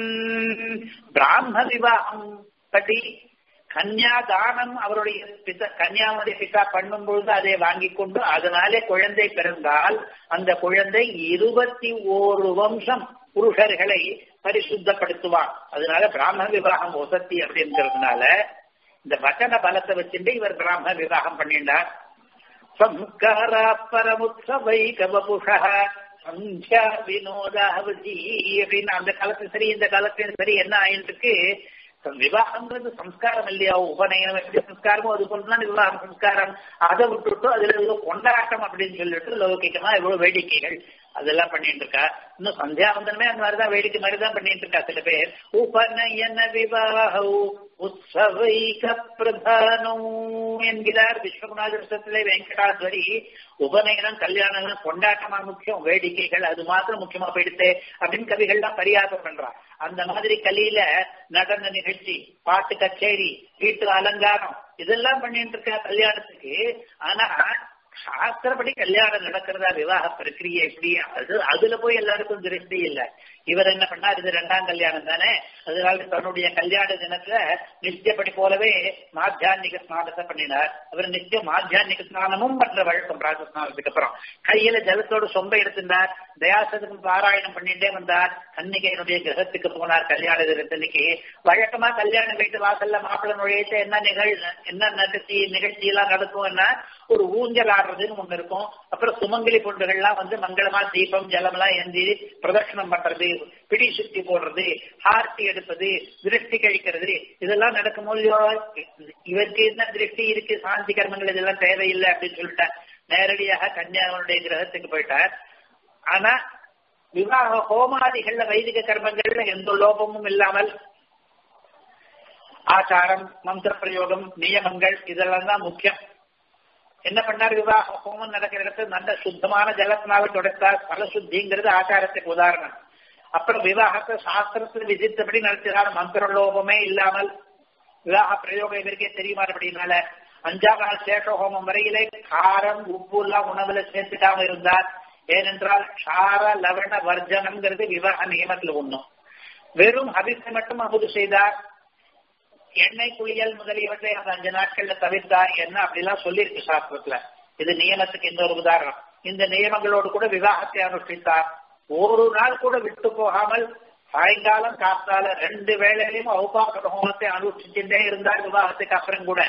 பிராம விவாகம் படி கன்யாதானம் அவருடைய பிதா கன்யாவுடைய பிதா பண்ணும் பொழுது அதை வாங்கி கொண்டு அதனாலே குழந்தை பிறந்தால் அந்த குழந்தை இருபத்தி ஓரு வம்சம் புருஷர்களை பரிசுத்தப்படுத்துவான் அதனால பிராமண விவாகம் வசத்தி அப்படிங்கிறதுனால இந்த வச்சன பலத்தை வச்சுட்டு இவர் பிராமண விவாகம் பண்ணிட்டார் சம்ஸ்காரா பரமுத்சவை கவபுஷா சந்தியா வினோதாவதி அப்படின்னு அந்த காலத்துல சரி இந்த காலத்திலும் சரி என்ன ஆயிருக்கு விவாகம்ன்றது சம்ஸ்காரம் இல்லையா உபநயனம் எப்படி சம்ஸ்காரமோ அது போலதான் விவாகம் சம்ஸ்காரம் அதை விட்டுட்டு அதுல ஏதோ கொண்டாட்டம் அப்படின்னு சொல்லிட்டு லௌகிக்கமா எவ்வளவு வேடிக்கைகள் அதெல்லாம் பண்ணிட்டு இருக்கா இன்னும் சந்தியாவந்தனமே அந்த மாதிரிதான் வேடிக்கை மாதிரிதான் பண்ணிட்டு இருக்கா சில பேர் உபநயன விவாக உற்சவைக பிரதானம் என்கிறார் விஸ்வகுணாதிரத்திலே வெங்கடாஸ்வரி உபநயனம் கல்யாணம் கொண்டாட்டமா முக்கியம் வேடிக்கைகள் அது மாத்திரம் முக்கியமா போயிடுத்து அப்படின்னு கவிகள்லாம் பரியாசம் பண்றான் அந்த மாதிரி கலியில நடன நிகழ்ச்சி பாட்டு கச்சேரி வீட்டு அலங்காரம் இதெல்லாம் பண்ணிட்டு இருக்கா கல்யாணத்துக்கு ஆனா சாஸ்திரப்படி கல்யாணம் நடக்கிறதா விவாக பிரக்கிரியை எப்படி அது அதுல போய் எல்லாருக்கும் திருஷ்டி இல்ல இவர் என்ன பண்ணார் இது ரெண்டாம் கல்யாணம் தானே அதனால தன்னுடைய கல்யாண தினத்துல நித்தியப்படி போலவே மாத்தியானிக ஸ்நானத்தை பண்ணினார் அவர் நித்தியம் மாத்தியானிக ஸ்நானமும் பண்ற வழக்கம் பிராத ஸ்நானத்துக்கு அப்புறம் கையில ஜலத்தோடு சொம்ப எடுத்திருந்தார் தயாசத்துக்கு பாராயணம் பண்ணிட்டே வந்தார் கன்னிகையினுடைய கிரகத்துக்கு போனார் கல்யாண தினத்தன்னைக்கு வழக்கமா கல்யாணம் வீட்டு வாசல்ல மாப்பிள்ளை நுழையிட்டு என்ன நிகழ் என்ன நிகழ்ச்சி நிகழ்ச்சி எல்லாம் நடக்கும் என்ன ஒரு ஊஞ்சல் ஆடுறதுன்னு ஒண்ணு இருக்கும் அப்புறம் சுமங்கலி பொண்டுகள்லாம் வந்து மங்களமா தீபம் ஜலம் எல்லாம் ஏந்தி பிரதட்சணம் பண்றது பிடி சுத்தி போடுறது ஹார்த்தி எடுப்பது திருஷ்டி கழிக்கிறது இதெல்லாம் நடக்கும் போது இவருக்கு என்ன திருஷ்டி இருக்கு சாந்தி கர்மங்கள் இதெல்லாம் தேவையில்லை அப்படின்னு சொல்லிட்டார் நேரடியாக கன்னியாகுமனுடைய கிரகத்துக்கு போயிட்டார் ஆனா விவாக ஹோமாதிகள்ல வைதிக கர்மங்கள்ல எந்த லோபமும் இல்லாமல் ஆச்சாரம் மந்திர பிரயோகம் நியமங்கள் இதெல்லாம் தான் முக்கியம் என்ன பண்ணார் விவாக ஹோமம் நடக்கிற இடத்துல நல்ல சுத்தமான ஜலத்தினால தொடர்த்தார் பல சுத்திங்கிறது ஆச்சாரத்துக்கு உதாரணம் அப்புறம் விவாகத்தை சாஸ்திரத்தில் விதித்தபடி நடத்தினார் மந்திர லோபமே இல்லாமல் விவாக பிரயோகம் இவருக்கே தெரியுமா அப்படின்னால அஞ்சாம் நாள் சேஷ ஹோமம் வரையிலே காரம் உப்பு எல்லாம் உணவுல சேர்த்துக்காம இருந்தார் ஏனென்றால் ஷார லவண வர்ஜனம்ங்கிறது விவாக நியமத்தில் ஒண்ணும் வெறும் ஹபிசை மட்டும் அமுது செய்தார் எண்ணெய் குளியல் முதலியவற்றை அந்த அஞ்சு நாட்கள்ல தவிர்த்தார் என்ன அப்படிலாம் சொல்லியிருக்கு சாஸ்திரத்துல இது நியமத்துக்கு இன்னொரு உதாரணம் இந்த நியமங்களோடு கூட விவாகத்தை அனுஷ்டித்தார் ஒரு நாள் கூட விட்டு போகாமல் சாயங்காலம் காத்தால ரெண்டு வேளையிலும் அவுபாக ஹோமத்தை அனுஷ்டிச்சுட்டே இருந்தார் விவாகத்துக்கு அப்புறம் கூட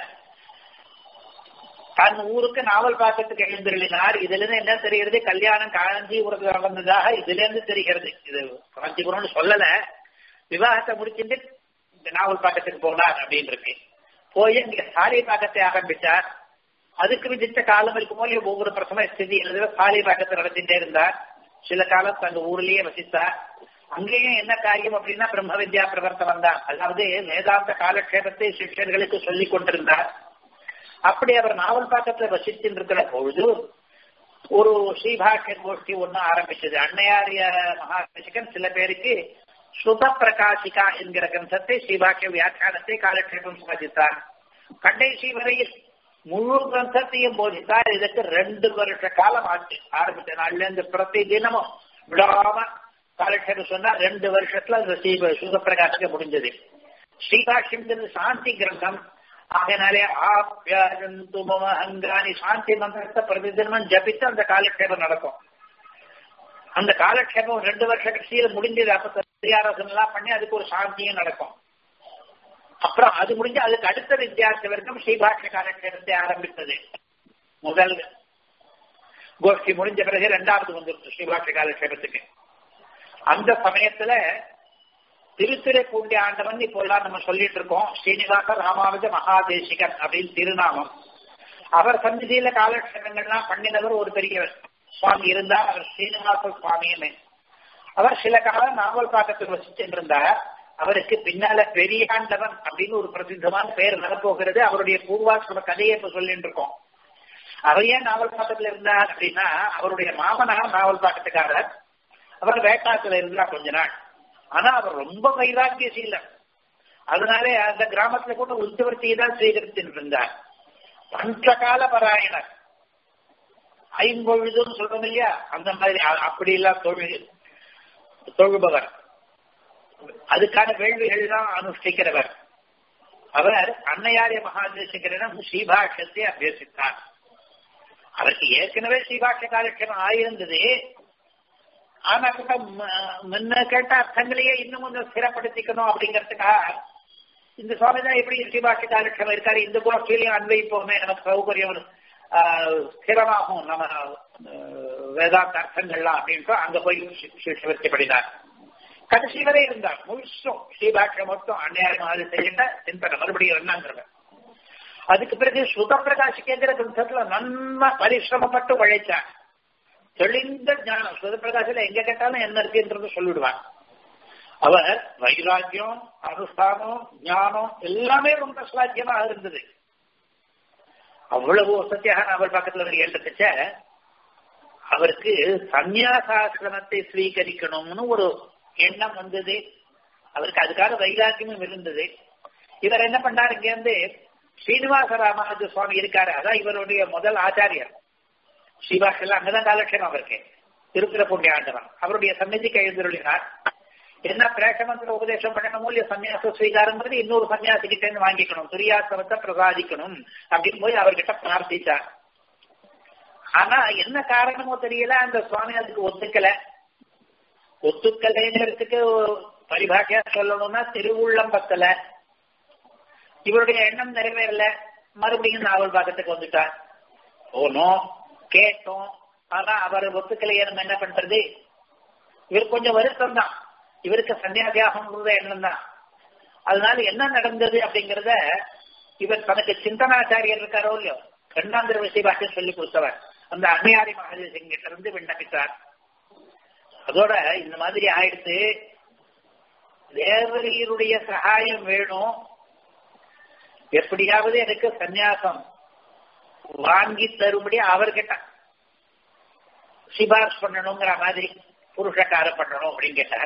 தன் ஊருக்கு நாவல் பாக்கத்துக்கு எழுந்திருளினார் இதுல இருந்து என்ன தெரிகிறது கல்யாணம் காஞ்சிபுரத்துல நடந்ததாக இதுல இருந்து தெரிகிறது இது காஞ்சிபுரம்னு சொல்லல விவாகத்தை முடிச்சுட்டு நாவல் பாக்கத்துக்கு போனார் அப்படின்னு இருக்கு போய் இங்க சாலை பாக்கத்தை ஆரம்பிச்சார் அதுக்கு விதித்த காலம் இருக்கும் போது ஒவ்வொரு பிரசம ஸ்திதி எழுதுல சாலை பாக்கத்தை நடத்திட்டே இருந்தார் சில காலம் தங்க ஊர்லயே வசித்தார் அங்கேயும் என்ன காரியம் அப்படின்னா பிரம்ம வித்யா பிரவர்த்தனம் தான் அதாவது வேதாந்த காலக்ஷேபத்தை சிஷ்யர்களுக்கு சொல்லிக் கொண்டிருந்தார் அப்படி அவர் நாவல் பாக்கத்துல வசித்து இருக்கிற பொழுது ஒரு ஸ்ரீபாஷ்ய கோஷ்டி ஒண்ணு ஆரம்பிச்சது அன்னையாரிய மகாபிஷகன் சில பேருக்கு சுப பிரகாசிகா என்கிற கிரந்தத்தை ஸ்ரீபாக்கிய வியாக்கியானத்தை காலக்ஷேபம் சாதித்தார் கடைசி வரையில் முழு கிரந்தத்தையும் போதித்தார் இதற்கு ரெண்டு வருஷ காலம் ஆச்சு ஆரம்பிச்ச நாள்ல இருந்து பிரதி தினமும் விடாம காலக்ஷேபம் சொன்னா ரெண்டு வருஷத்துல அந்த ஸ்ரீ சுகப்பிரகாசிக்க முடிஞ்சது ஸ்ரீபாஷ்யம் சாந்தி கிரந்தம் ஆகையினாலே ஆப்யாஜந்து மம அங்கானி சாந்தி மந்திரத்தை பிரதி தினமும் ஜபித்து அந்த காலக்ஷேபம் நடக்கும் அந்த காலக்ஷேபம் ரெண்டு வருஷ கடைசியில முடிஞ்சது அப்ப வித்யாரசன் எல்லாம் பண்ணி அதுக்கு ஒரு சாந்தியும் நடக்கும் அப்புறம் அது முடிஞ்சு அதுக்கு அடுத்த வித்தியார்த்த வரைக்கும் ஸ்ரீபாஷ்ய காலக்ஷேபத்தை ஆரம்பித்தது முதல் கோஷ்டி முடிஞ்ச பிறகு ரெண்டாவது வந்துருச்சு ஸ்ரீபாஷ்ய காலக்ஷேபத்துக்கு அந்த சமயத்துல திருத்துறைப்பூண்டி ஆண்டவன் இப்போ எல்லாம் நம்ம சொல்லிட்டு இருக்கோம் ஸ்ரீனிவாச ராமானுஜ மகாதேசிகர் அப்படின்னு திருநாமம் அவர் சந்நிதியில காலக்ஷேபங்கள்லாம் பண்ணினவர் ஒரு பெரியவர் சுவாமி இருந்தார் அவர் ஸ்ரீனிவாச சுவாமியுமே அவர் சில காலம் நாவல் பாக்கத்தில் வசிச்சிருந்தார் அவருக்கு பின்னால பெரியாண்டவன் அப்படின்னு ஒரு பிரசித்தமான பெயர் வரப்போகிறது அவருடைய பூர்வாசிரம கதையை இப்ப சொல்லிட்டு இருக்கோம் அவர் ஏன் நாவல் பாக்கத்துல இருந்தார் அப்படின்னா அவருடைய மாமனார் நாவல் பாக்கத்துக்காரர் அவர் வேட்டாத்துல இருந்தார் கொஞ்ச நாள் ஆனா அவர் ரொம்ப வைராக்கியசீலர் அதனாலே அந்த கிராமத்துல கூட உத்தவர்த்தியை தான் ஸ்வீகரித்து இருந்தார் பஞ்சகால பராயணர் ஐம்பொழுதும் சொல்றோம் இல்லையா அந்த மாதிரி அப்படி எல்லாம் தொழில் தொழுபவர் அதுக்கான வேள்விகள் தான் அனுஷ்டிக்கிறவர் அவர் அன்னையாரிய மகாதேசிகரிடம் ஸ்ரீபாஷ்யத்தை அபியசித்தார் அவருக்கு ஏற்கனவே ஸ்ரீபாஷ்ய காலட்சணம் ஆயிருந்தது ஆனா கூட முன்ன கேட்ட அர்த்தங்களையே இன்னும் கொஞ்சம் ஸ்திரப்படுத்திக்கணும் அப்படிங்கறதுக்காக இந்த சுவாமி தான் எப்படி ஸ்ரீபாஷ்ய காலட்சணம் இருக்காரு இந்த கோஷ்டிலையும் அன்வைப்போமே நமக்கு சௌகரியம் ஸ்திரமாகும் நம்ம வேதாந்த அர்த்தங்கள்லாம் அப்படின்ட்டு அங்க போய் சிவர்த்தி படினார் கடைசி வரை இருந்தார் முழுசும் ஸ்ரீபாஷ்யம் மொத்தம் அந்நியாய மாதிரி செய்யல சிந்தனை மறுபடியும் என்னங்கிறவர் அதுக்கு பிறகு சுத பிரகாசிக்கிற கிரந்தத்துல நன்மை பரிசிரமப்பட்டு உழைச்சார் தெளிந்த ஞானம் சுத பிரகாசில எங்க கேட்டாலும் என்ன இருக்குன்றது சொல்லிடுவார் அவர் வைராக்கியம் அனுஷ்டானம் ஞானம் எல்லாமே ரொம்ப சுவாக்கியமா இருந்தது அவ்வளவு சத்தியாக நாவல் பக்கத்துல எழுதுச்ச அவருக்கு சந்நியாசாசிரமத்தை ஸ்வீகரிக்கணும்னு ஒரு எண்ணம் வந்தது அவருக்கு அதுக்காக வைராக்கியமும் இருந்தது இவர் என்ன பண்ணார் இங்க இருந்து ஸ்ரீனிவாச ராமானுஜ சுவாமி இருக்காரு அதான் இவருடைய முதல் ஆச்சாரியர் ஸ்ரீவாசல் அங்கதான் காலட்சேபம் அவருக்கு திருத்திரப்புண்ணிய ஆண்டவன் அவருடைய சன்னதிக்கு எழுந்துள்ளார் என்ன பிரேஷமந்திர உபதேசம் பண்ணணும் இல்லையா சன்னியாச ஸ்வீகாரங்கிறது இன்னொரு சன்னியாசி கிட்ட இருந்து வாங்கிக்கணும் துரியாசிரமத்தை பிரசாதிக்கணும் அப்படின்னு போய் அவர்கிட்ட பிரார்த்திச்சார் ஆனா என்ன காரணமோ தெரியல அந்த சுவாமி அதுக்கு ஒத்துக்கல ஒத்துக்கலைங்கிறதுக்கு பரிபாஷையா சொல்லணும்னா திருவுள்ளம் பத்தல இவருடைய எண்ணம் நிறைவேறல மறுபடியும் நாவல் பாக்கத்துக்கு வந்துட்டார் போனோம் கேட்டோம் ஆனா அவர் ஒத்துக்கலையே நம்ம என்ன பண்றது இவர் கொஞ்சம் வருத்தம் தான் இவருக்கு சன்னியாசியாகணுங்கிறத எண்ணம் தான் அதனால என்ன நடந்தது அப்படிங்கறத இவர் தனக்கு சிந்தனாச்சாரியர் இருக்காரோ இல்லையோ கண்ணாந்திர விஷய சொல்லி கொடுத்தவர் அந்த அன்னையாரி மகாதேசிங்கிட்ட இருந்து விண்ணப்பித்தார் அதோட இந்த மாதிரி ஆயிடுத்து தேவரீருடைய சகாயம் வேணும் எப்படியாவது எனக்கு சந்நியாசம் வாங்கி தரும்படி அவர்கிட்ட சிபார்ஸ் பண்ணணுங்கிற மாதிரி புருஷக்கார பண்ணணும் அப்படின்னு கேட்டார்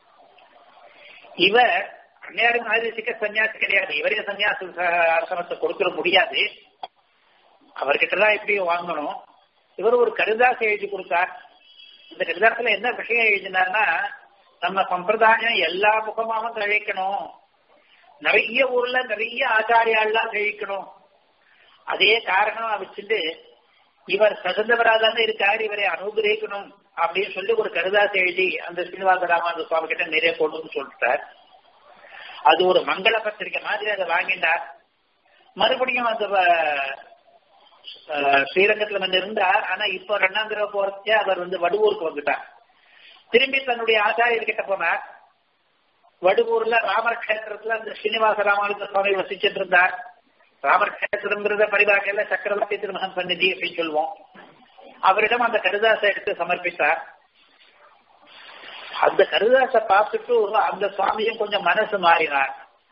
இவர் அன்னையாரு மகாதேசிக்க சன்னியாசி கிடையாது இவரே சன்னியாச ஆசிரமத்தை கொடுத்துட முடியாது அவர்கிட்ட தான் எப்படியும் வாங்கணும் இவர் ஒரு கருதாசை எழுதி கொடுத்தார் இந்த கருதாசத்துல என்ன விஷயம் எழுதினார்னா நம்ம சம்பிரதாயம் எல்லா முகமாகவும் கழிக்கணும் நிறைய ஊர்ல நிறைய ஆச்சாரியாலாம் கழிக்கணும் அதே காரணம் வச்சுட்டு இவர் சகுந்தவராக தானே இருக்கார் இவரை அனுகிரகிக்கணும் அப்படின்னு சொல்லி ஒரு கருதாசை எழுதி அந்த ஸ்ரீனிவாச ராமானந்த சுவாமி கிட்ட நிறைய போடணும்னு சொல்லிட்டார் அது ஒரு மங்கள பத்திரிக்கை மாதிரி அதை வாங்கிட்டார் மறுபடியும் அந்த ஸ்ரீரங்கத்துல வந்து இருந்தார் ஆனா இப்ப ரெண்டாம் தடவை போறச்சே அவர் வந்து வடுவூருக்கு வந்துட்டார் திரும்பி தன்னுடைய ஆச்சாரியர்கிட்ட போனார் வடுவூர்ல ராமர் கஷேத்திரத்துல அந்த ஸ்ரீனிவாச ராமானுஜ சுவாமி வசிச்சுட்டு இருந்தார் ராமர் கஷேத்திரங்கிறத பரிபாகையில சக்கரவர்த்தி திருமகன் சந்நிதி அப்படின்னு சொல்லுவோம் அவரிடம் அந்த கருதாசை எடுத்து சமர்ப்பித்தார் அந்த கருதாசை பார்த்துட்டு அந்த சுவாமியும் கொஞ்சம் மனசு மாறினார்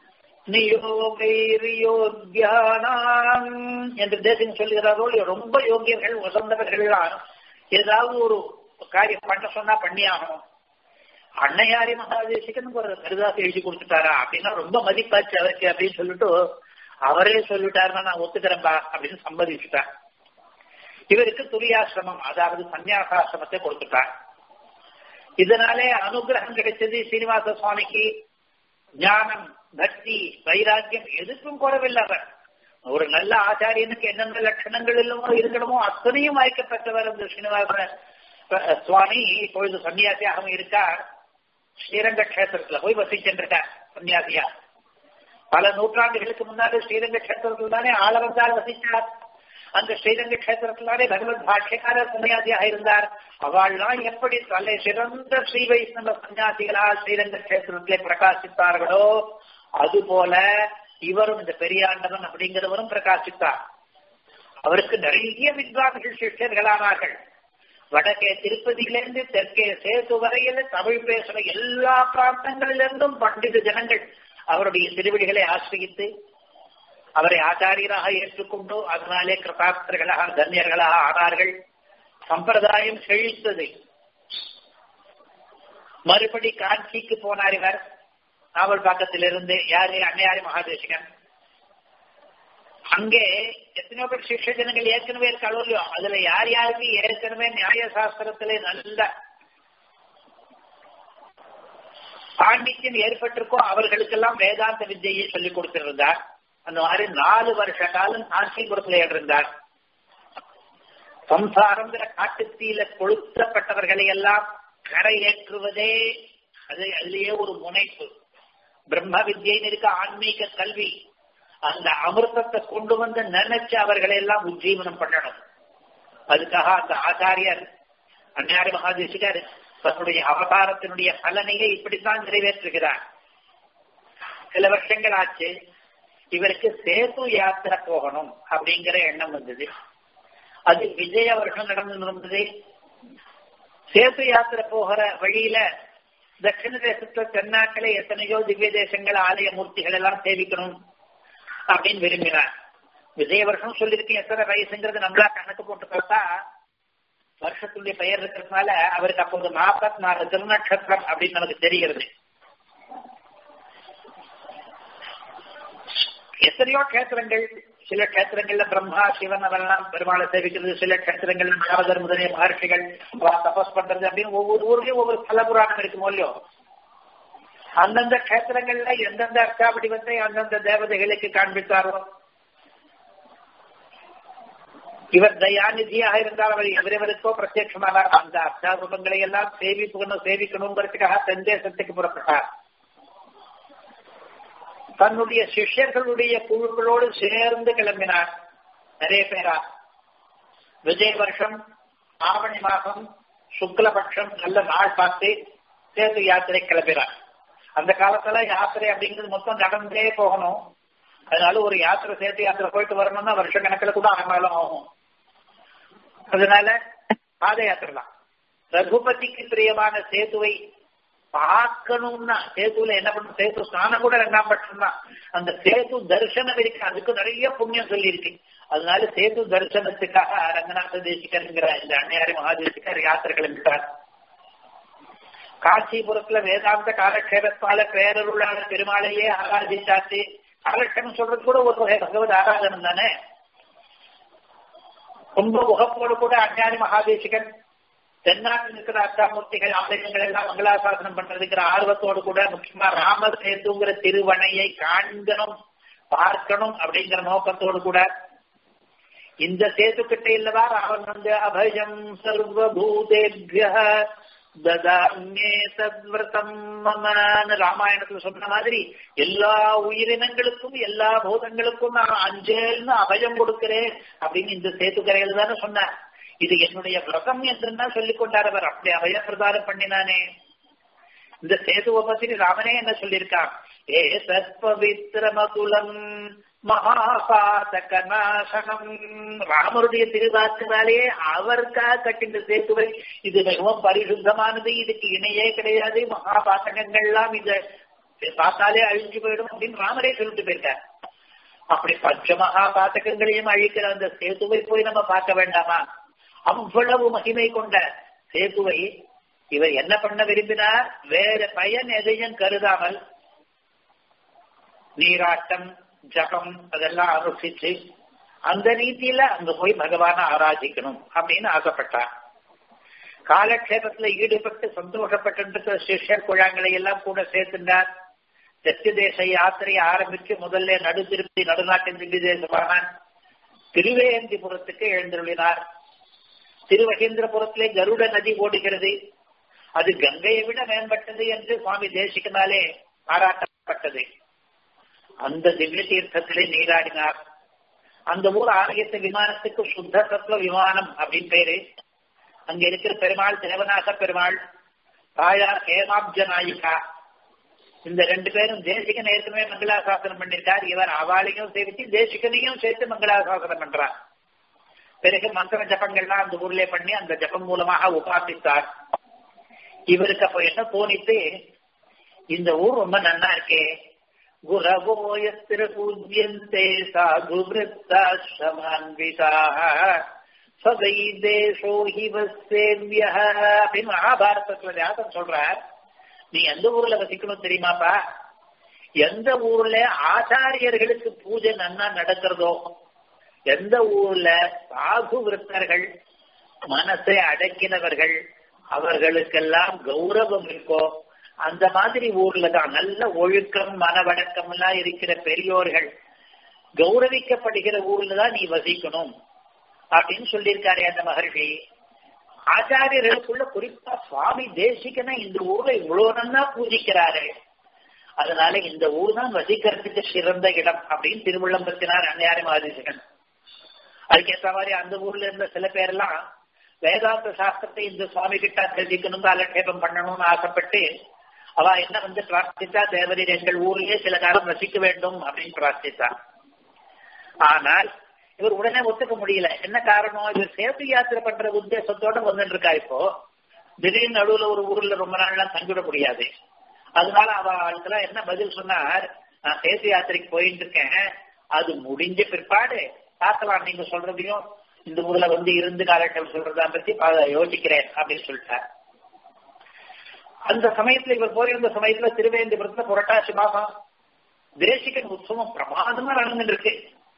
நியோகியானாம் என்று தேசியம் சொல்கிறாரோ ரொம்ப யோகியர்கள் உசந்தவர்கள் ஏதாவது ஒரு காரியம் பண்ண சொன்னா பண்ணி ஆகணும் அன்னையாரி மகாதேசிகன் ஒரு கருதாசை எழுதி கொடுத்துட்டாரா அப்படின்னா ரொம்ப மதிப்பாச்சு அவருக்கு அப்படின்னு சொல்லிட்டு அவரே சொல்லிட்டாருன்னா நான் ஒத்துக்கிறேன்பா அப்படின்னு சம்மதிச்சுட்டார் இவருக்கு துரியாசிரமம் அதாவது சன்னியாசாசிரமத்தை கொடுத்துட்டார் இதனாலே அனுகிரகம் கிடைச்சது சீனிவாச சுவாமிக்கு ஞானம் பக்தி வைராக்கியம் எதுக்கும் குறவில்லை அவர் ஒரு நல்ல ஆச்சாரியனுக்கு என்னென்ன லட்சணங்கள் இல்லமோ இருக்கணுமோ அத்தனையும் வாய்க்கப்பட்டவர் அந்த ஸ்ரீனிவாச சுவாமி இப்பொழுது சன்னியாசியாகவும் இருக்கார் ஸ்ரீரங்க கஷேத்திரத்துல போய் வசிச்சென்றிருக்கார் சன்னியாசியா பல நூற்றாண்டுகளுக்கு முன்னாடி ஸ்ரீரங்க கஷேத்திரத்தில் தானே ஆளவந்தார் வசித்தார் அந்த ஸ்ரீரங்க கஷேத்திரத்திலானே பகவத் பாஷ்யக்காரர் சன்னியாசியாக இருந்தார் அவள்லாம் எப்படி தலை சிறந்த ஸ்ரீ வைஷ்ணவ சன்னியாசிகளால் ஸ்ரீரங்க கஷேத்திரத்திலே பிரகாசித்தார்களோ அதுபோல இவரும் இந்த பெரியாண்டவன் அப்படிங்கிறவரும் பிரகாசித்தார் அவருக்கு நிறைய வித்வான்கள் சிஷ்யர்களானார்கள் வடக்கே திருப்பதியிலிருந்து தெற்கே சேது வரையில தமிழ் பேசுற எல்லா பிராந்தங்களிலிருந்தும் பண்டித ஜனங்கள் அவருடைய திருவடிகளை ஆசிரியித்து அவரை ஆச்சாரியராக ஏற்றுக்கொண்டு அதனாலே கிருபாத்திரர்களாக தன்யர்களாக ஆனார்கள் சம்பிரதாயம் செழித்தது மறுபடி காஞ்சிக்கு போனார் இவர் நாவல் பாக்கத்திலிருந்து யாரு அன்னையாரி மகாதேசிகன் அங்கே எத்தனையோ பேர் சிக்ஷ ஜனங்கள் ஏற்கனவே இருக்காளோ இல்லையோ அதுல யார் யாருக்கு ஏற்கனவே நியாய சாஸ்திரத்திலே நல்ல பாண்டித்யம் ஏற்பட்டிருக்கோ அவர்களுக்கெல்லாம் வேதாந்த வித்தியை சொல்லிக் கொடுத்திருந்தார் அந்த மாதிரி நாலு வருஷ காலம் காஞ்சிபுரத்தில் இருந்தார் சம்சாரங்கிற காட்டுத்தீல கொளுத்தப்பட்டவர்களை எல்லாம் கரையேற்றுவதே அது அதிலேயே ஒரு முனைப்பு பிரம்ம வித்யின்னு இருக்க ஆன்மீக கல்வி அந்த அமிர்தத்தை கொண்டு வந்து நினைச்சு அவர்களை எல்லாம் உஜ்ஜீவனம் பண்ணணும் அதுக்காக அந்த ஆச்சாரியர் அந்நாரி மகாதேசிகர் தன்னுடைய அவதாரத்தினுடைய பலனையை இப்படித்தான் நிறைவேற்றுகிறார் சில வருஷங்கள் ஆச்சு இவருக்கு சேது யாத்திரை போகணும் அப்படிங்கிற எண்ணம் வந்தது அது விஜய வருஷம் நடந்து இருந்தது சேது யாத்திரை போகிற வழியில தட்சிண தேசத்துல தென்னாட்டில எத்தனையோ திவ்ய தேசங்கள் ஆலய மூர்த்திகள் எல்லாம் சேவிக்கணும் அப்படின்னு விரும்பினார் விஜய வருஷம் சொல்லியிருக்கேன் எத்தனை வயசுங்கிறது நம்மளா கணக்கு போட்டு பார்த்தா வருஷத்துடைய பெயர் இருக்கிறதுனால அவருக்கு அப்போது நாற்பத்தி நாலு திருநட்சத்திரம் அப்படின்னு நமக்கு தெரிகிறது எத்தனையோ கஷேத்திரங்கள் சில கஷேத்திரங்கள்ல பிரம்மா சிவன் அவெல்லாம் பெருமாளை சேவிக்கிறது சில கஷேத்திரங்கள்ல நாரதர் முதலிய மகர்ஷிகள் தபஸ் பண்றது அப்படின்னு ஒவ்வொரு ஊர்லயும் ஒவ்வொரு பல புராணம் இருக்குமோ இல்லையோ அந்தந்த கஷேத்திரங்கள்ல எந்தெந்த அர்த்தா வடிவத்தை அந்தந்த தேவதைகளுக்கு காண்பித்தாரோ இவர் தயாநிதியாக இருந்தால் அவர் எவரெவருக்கோ பிரத்யட்சமானார் அந்த அர்த்தாரூபங்களை எல்லாம் சேவிக்கணும் சேவிக்கணுங்கிறதுக்காக தென்தேசத்துக்கு புறப்பட்டார் தன்னுடைய சிஷ்யர்களுடைய குழுக்களோடு சேர்ந்து கிளம்பினார் நிறைய பேரா விஜய வருஷம் ஆவணி மாசம் சுக்லபட்சம் நல்ல நாள் பார்த்து சேது யாத்திரை கிளம்பினார் அந்த காலத்துல யாத்திரை அப்படிங்கிறது மொத்தம் நடந்தே போகணும் அதனால ஒரு யாத்திரை சேர்த்து யாத்திரை போயிட்டு வரணும்னா வருஷ கணக்கில் கூட ஆனாலும் ஆகும் அதனால பாத யாத்திரை தான் ரகுபதிக்கு பிரியமான சேதுவை பார்க்கணும்னா சேதுல என்ன பண்ணும் சேது ஸ்நானம் கூட ரெண்டாம் பட்சம் தான் அந்த சேது தரிசனம் இருக்கு அதுக்கு நிறைய புண்ணியம் சொல்லி இருக்கு அதனால சேது தரிசனத்துக்காக ரங்கநாத தேசிகருங்கிற இந்த அன்னையாரி மகாதேசிகர் யாத்திரை கிளம்பிட்டார் காஞ்சிபுரத்துல வேதாந்த காலக்ஷேபத்தால பேரருளான பெருமாளையே ஆராதிச்சாச்சு காலக்ஷேபம் சொல்றது கூட ஒரு வகை பகவத் ஆராதனம் தானே ரொம்ப முகப்போடு கூட அஞ்ஞானி மகாதேசிகன் தென்னாட்டில் இருக்கிற அர்த்தாமூர்த்திகள் ஆலயங்கள் எல்லாம் மங்களாசாசனம் பண்றதுங்கிற ஆர்வத்தோடு கூட முக்கியமா ராம சேத்துங்கிற திருவணையை காண்கணும் பார்க்கணும் அப்படிங்கிற நோக்கத்தோடு கூட இந்த சேது கிட்ட இல்லவா ராவன் வந்து அபயம் சர்வபூதேபிய ததான்யே தத்விரதம் மமன்னு ராமாயணத்துல சொன்ன மாதிரி எல்லா உயிரினங்களுக்கும் எல்லா பூதங்களுக்கும் நான் அஞ்சேல்னு அபயம் கொடுக்கிறேன் அப்படின்னு இந்த சேத்துக்கரையில் தானே சொன்னார் இது என்னுடைய விரதம் என்றுன்னா சொல்லிக் கொண்டார் அவர் அப்படி அபய பிரதானம் பண்ணினானே இந்த சேதுவை பத்தி ராமனே என்ன சொல்லியிருக்கான் ஏ சத்பவித்திரமகுலம் மகாபாதகநாசனம் ராமருடைய திருவாக்குனாலே அவருக்காக கட்டின்ற சேத்துவை இது மிகவும் பரிசுத்தமானது இதுக்கு இணையே கிடையாது மகாபாதகங்கள்லாம் இத பார்த்தாலே அழிஞ்சு போயிடும் அப்படின்னு ராமரே சொல்லிட்டு போயிருக்கார் அப்படி பஞ்ச மகாபாதகங்களையும் அழிக்கிற அந்த சேத்துவை போய் நம்ம பார்க்க வேண்டாமா அவ்வளவு மகிமை கொண்ட சேத்துவை இவர் என்ன பண்ண விரும்பினார் வேற பயன் எதையும் கருதாமல் நீராட்டம் ஜபம் அதெல்லாம் அனுஷ்டிச்சு அந்த ரீதியில அங்க போய் பகவான ஆராதிக்கணும் அப்படின்னு ஆசைப்பட்டார் காலக்ஷேபத்துல ஈடுபட்டு சந்தோஷப்பட்டு சிஷ்யர் குழாங்களை எல்லாம் கூட சேர்த்துட்டார் தெற்கு தேச யாத்திரையை ஆரம்பிச்சு முதல்ல நடு திருப்பதி நடுநாட்டின் திவ்ய தேசமான திருவேந்திபுரத்துக்கு எழுந்துள்ளினார் திருவகேந்திரபுரத்திலே கருட நதி ஓடுகிறது அது கங்கையை விட மேம்பட்டது என்று சுவாமி தேசிகனாலே பாராட்டப்பட்டது அந்த திவ்ய தீர்த்தத்திலே நீராடினார் அந்த ஊர் ஆலயத்து விமானத்துக்கு சுத்த சத்வ விமானம் அப்படின்னு பேரு அங்க இருக்கிற பெருமாள் தேவநாச பெருமாள் தாயார் ஹேமாப்ஜ நாயிகா இந்த ரெண்டு பேரும் தேசிகன் ஏற்கனவே மங்களாசாசனம் பண்ணிருக்கார் இவர் அவளையும் சேவிச்சு தேசிகனையும் சேர்த்து மங்களாசாசனம் பண்றார் பிறகு மந்திர ஜபங்கள்லாம் அந்த ஊர்ல பண்ணி அந்த ஜபம் மூலமாக உபாசித்தார் இவருக்கு அப்ப என்ன தோணித்து இந்த ஊர் ரொம்ப நன்னா இருக்கே குரவோயத்திர பூஜ்யந்தே சாது விருத்தாசிரமான்விதாக சதை தேசோ ஹிவசேவிய அப்படின்னு மகாபாரதத்துல வியாசம் சொல்றார் நீ எந்த ஊர்ல வசிக்கணும் தெரியுமாப்பா எந்த ஊர்ல ஆச்சாரியர்களுக்கு பூஜை நன்னா நடக்கிறதோ எந்த ஊர்ல சாகு விருத்தர்கள் மனசை அடக்கினவர்கள் அவர்களுக்கெல்லாம் கௌரவம் இருக்கோ அந்த மாதிரி ஊர்ல தான் நல்ல ஒழுக்கம் மனவடக்கம் எல்லாம் இருக்கிற பெரியோர்கள் கௌரவிக்கப்படுகிற ஊர்ல தான் நீ வசிக்கணும் அப்படின்னு சொல்லியிருக்காரு அந்த மகர்ஷி ஆச்சாரியர்களுக்குள்ள குறிப்பா சுவாமி தேசிகனா இந்த ஊர்ல இவ்வளவு நன்னா பூஜிக்கிறாரு அதனால இந்த ஊர் தான் வசிக்கிறதுக்கு சிறந்த இடம் அப்படின்னு திருவிழம்பத்தினார் அன்னையாரி மகாதேசிகன் அதுக்கேற்ற மாதிரி அந்த ஊர்ல இருந்த சில பேரெல்லாம் வேதாந்த சாஸ்திரத்தை இந்த சுவாமி கிட்ட தெரிஞ்சுக்கணும் காலக்ஷேபம் பண்ணணும்னு ஆசைப்பட்டு அவ என்ன வந்து பிரார்த்தித்தா தேவரீர் எங்கள் ஊரிலே சில காலம் வசிக்க வேண்டும் அப்படின்னு பிரார்த்தித்தா ஆனால் இவர் உடனே ஒத்துக்க முடியல என்ன காரணம் இவர் சேத்து யாத்திரை பண்ற உத்தேசத்தோட வந்துட்டு இருக்கா இப்போ திடீர்னு நடுவுல ஒரு ஊர்ல ரொம்ப நாள்லாம் தங்கிவிட முடியாது அதனால அவளுக்கெல்லாம் என்ன பதில் சொன்னார் நான் சேத்து யாத்திரைக்கு போயிட்டு இருக்கேன் அது முடிஞ்ச பிற்பாடு பார்க்கலாம் நீங்க சொல்றதையும் இந்த ஊர்ல வந்து இருந்து காலட்டம் சொல்றதா பத்தி யோசிக்கிறேன் அப்படின்னு சொல்லிட்டார் அந்த சமயத்துல இவர் போயிருந்த சமயத்துல திருவேந்திபுரத்துல புரட்டாசி மாசம் தேசிகன் உற்சவம் பிரமாதமா நடந்துட்டு இருக்கு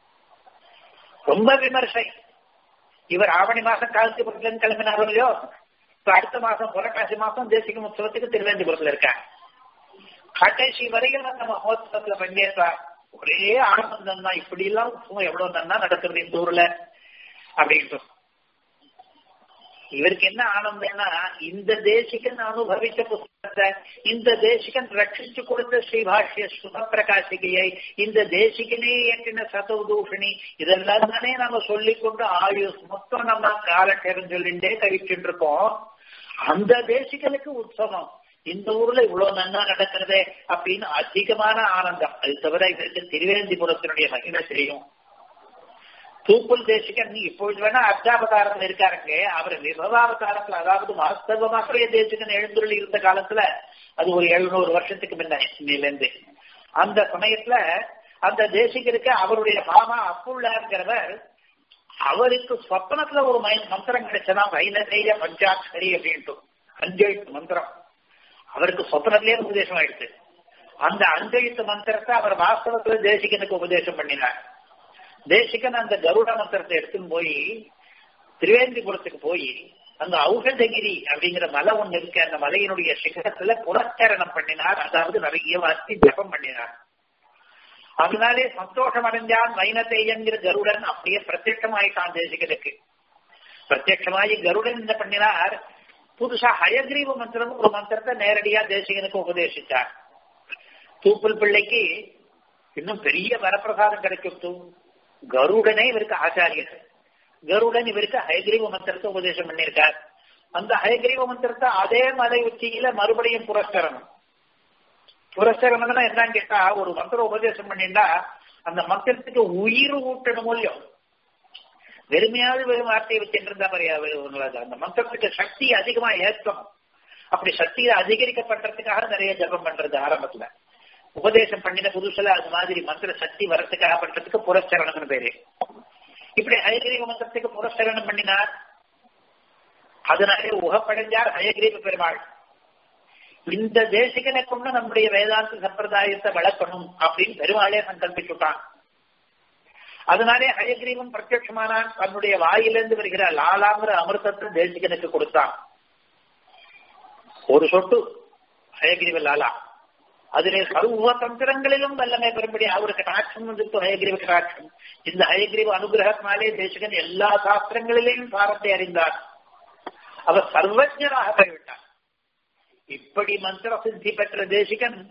ரொம்ப விமர்சை இவர் ஆவணி மாசம் காலத்திபுரத்துல கிளம்பினாரோ இல்லையோ இப்ப அடுத்த மாசம் புரட்டாசி மாசம் தேசிகன் உற்சவத்துக்கு திருவேந்திபுரத்துல இருக்காங்க கடைசி வரையில் அந்த மகோத்சவத்துல பங்கேற்றார் ஒரே ஆனந்தம் தான் இப்படி எல்லாம் சும்மா எவ்வளவு நன்னா நடக்கிறது இந்த ஊர்ல அப்படின்ட்டு இவருக்கு என்ன ஆனந்தம்னா இந்த தேசிகன் அனுபவித்த புத்தகத்தை இந்த தேசிகன் ரட்சிச்சு கொடுத்த ஸ்ரீபாஷ்ய சுகப்பிரகாசிகையை இந்த தேசிகனே ஏற்றின சதவதூஷணி இதெல்லாம் தானே நம்ம சொல்லிக்கொண்டு ஆயுஷ் மொத்தம் நம்ம காலட்சேபம் சொல்லிண்டே கழிச்சுட்டு இருக்கோம் அந்த தேசிகனுக்கு உற்சவம் இந்த ஊர்ல இவ்வளவு நன்னா நடக்கிறதே அப்படின்னு அதிகமான ஆனந்தம் அது தவிர இவருக்கு திருவேந்திபுரத்தினுடைய மகிமை தெரியும் தூக்குள் தேசிகன் இப்பொழுது வேணா அர்த்தாவதாரத்தில் இருக்காருங்க அவர் விபவாவதாரத்துல அதாவது வாஸ்தவமாகவே தேசிகன் எழுந்துள்ள இருந்த காலத்துல அது ஒரு எழுநூறு வருஷத்துக்கு முன்னிலிருந்து அந்த சமயத்துல அந்த தேசிகருக்கு அவருடைய மாமா அப்புள்ளாங்கிறவர் அவருக்கு சொப்பனத்துல ஒரு மந்திரம் கிடைச்சதா வைனதேய பஞ்சாட்சரி அப்படின்ட்டு அஞ்செழுத்து மந்திரம் அவருக்கு சொப்பனத்திலேயே உபதேசம் ஆயிடுச்சு அந்த அஞ்செழுத்து மந்திரத்தை அவர் வாஸ்தவத்துல தேசிகனுக்கு உபதேசம் பண்ணினார் தேசிகன் அந்த கருட மந்திரத்தை எடுத்துன்னு போய் திரிவேந்திபுரத்துக்கு போய் அந்த ஔஷதகிரி அப்படிங்கிற மலை ஒண்ணு இருக்கு அந்த மலையினுடைய சிகரத்துல புரஸ்கரணம் பண்ணினார் அதாவது நிறைய வாசி ஜபம் பண்ணினார் அதனாலே சந்தோஷம் அடைஞ்சான் வைனத்தேயங்கிற கருடன் அப்படியே பிரத்யட்சமாயிட்டான் தேசிகனுக்கு பிரத்யட்சமாயி கருடன் என்ன பண்ணினார் புதுசா ஹயக்ரீவ மந்திரம் ஒரு மந்திரத்தை நேரடியா தேசிகனுக்கு உபதேசித்தார் தூப்பல் பிள்ளைக்கு இன்னும் பெரிய வரப்பிரசாதம் கிடைக்கும் கருடனே இவருக்கு ஆச்சாரியர் கருடன் இவருக்கு ஹயக்ரீவ மந்திரத்தை உபதேசம் பண்ணியிருக்கார் அந்த ஹயக்ரீவ மந்திரத்தை அதே மலை உச்சியில மறுபடியும் புரஸ்கரணம் புரஸ்கரணம்னா என்னன்னு கேட்டா ஒரு மந்திரம் உபதேசம் பண்ணிண்டா அந்த மந்திரத்துக்கு உயிர் ஊட்டணும் மூலியம் வெறுமையாவது வெறும் வார்த்தையை வச்சுட்டு இருந்தா மரியாதை அந்த மந்திரத்துக்கு சக்தி அதிகமா ஏற்கணும் அப்படி சக்தியை அதிகரிக்க பண்றதுக்காக நிறைய ஜபம் பண்றது ஆரம்பத்துல உபதேசம் பண்ணின புதுசுல அது மாதிரி மந்திர சக்தி வரத்துக்காக பண்றதுக்கு புரஸ்கரணம்னு பேரு இப்படி ஹயகிரீவ மந்திரத்துக்கு புரஸ்கரணம் பண்ணினார் அதனாலே உகப்படைஞ்சார் ஹயகிரீவ பெருமாள் இந்த தேசிகனை கொண்டு நம்முடைய வேதாந்த சம்பிரதாயத்தை வளர்க்கணும் அப்படின்னு பெருமாளே சங்கல்பிச்சுட்டான் அதனாலே ஹயகிரீவன் பிரத்யட்சமானான் தன்னுடைய வாயிலிருந்து வருகிற லாலாங்கிற அமிர்தத்தை தேசிகனுக்கு கொடுத்தான் ஒரு சொட்டு ஹயகிரீவ லாலா அதிலே சர்வ தந்திரங்களிலும் வல்லமை பெறும்படி அவருக்கு கடாட்சம் வந்துட்டு ஹயகிரீவ கடாட்சம் இந்த ஹயகிரீவ அனுகிரகத்தினாலே தேசிகன் எல்லா சாஸ்திரங்களிலேயும் சாரத்தை அறிந்தார் அவர் சர்வஜராக போய்விட்டார் இப்படி மந்திர சித்தி பெற்ற தேசிகன்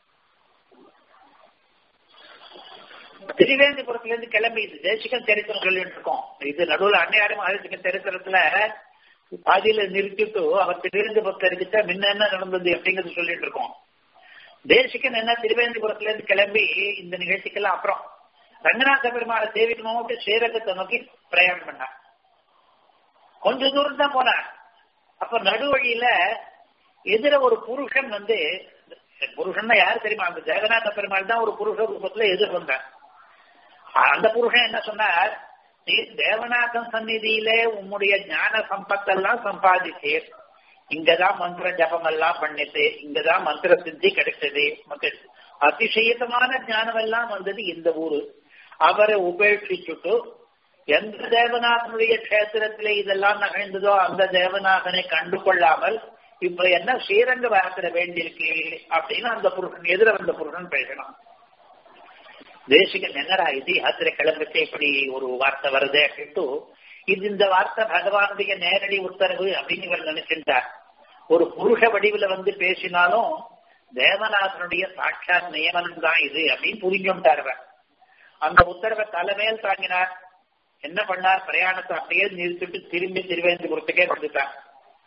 திரிவேந்திபுரத்திலிருந்து கிளம்பி இது தேசிகன் சரித்திரம் சொல்லிட்டு இருக்கோம் இது நடுவில் அன்னையாரும் மகாதேசிகன் சரித்திரத்துல பாதியில நிறுத்திட்டு அவர் திரிவேந்திபுரத்துல இருக்கிட்ட முன்ன என்ன நடந்தது அப்படிங்கிறது சொல்லிட்டு இருக்கோம் தேசிகன் என்ன திருவேந்திபுரத்துல இருந்து கிளம்பி இந்த நிகழ்ச்சிக்கெல்லாம் அப்புறம் ரங்கநாத பெருமாளை சேவிக்கணும் ஸ்ரீரங்கத்தை நோக்கி பிரயாணம் பண்ணார் கொஞ்ச தூரம் தான் போனார் அப்ப நடுவழியில எதிர ஒரு புருஷன் வந்து புருஷன் யாரு தெரியுமா அந்த ஜெகநாத பெருமாள் தான் ஒரு புருஷ ரூபத்துல எதிர் வந்தார் அந்த புருஷன் என்ன சொன்னார் நீ தேவநாதன் சந்நிதியிலே உம்முடைய ஞான சம்பத்தெல்லாம் சம்பாதித்தீர் இங்கதான் மந்திர ஜபம் எல்லாம் பண்ணிட்டு இங்கதான் மந்திர சித்தி கிடைச்சது மக்கள் அதிசயத்தமான ஞானம் எல்லாம் வந்தது இந்த ஊரு அவரை உபேட்சிச்சுட்டு எந்த தேவநாதனுடைய கஷேத்திரத்திலே இதெல்லாம் நகழ்ந்ததோ அந்த தேவநாதனை கண்டு கொள்ளாமல் இப்ப என்ன ஸ்ரீரங்க வாரத்துல வேண்டியிருக்கு அப்படின்னு அந்த புருஷன் எதிர வந்த புருஷன் பேசணும் தேசிகன் என்னடா இது யாத்திரை கிளம்பிட்டு இப்படி ஒரு வார்த்தை வருது அப்படின்ட்டு இது இந்த வார்த்தை பகவானுடைய நேரடி உத்தரவு அப்படின்னு இவர் நினைச்சிருந்தார் ஒரு புருஷ வடிவுல வந்து பேசினாலும் தேவநாதனுடைய சாட்சாத் நியமனம் தான் இது அப்படின்னு புரிஞ்சுட்டார் அவர் அந்த உத்தரவை தலைமையில் தாங்கினார் என்ன பண்ணார் பிரயாணத்தை அப்படியே நிறுத்திட்டு திரும்பி திருவேந்திபுரத்துக்கே வந்துட்டார்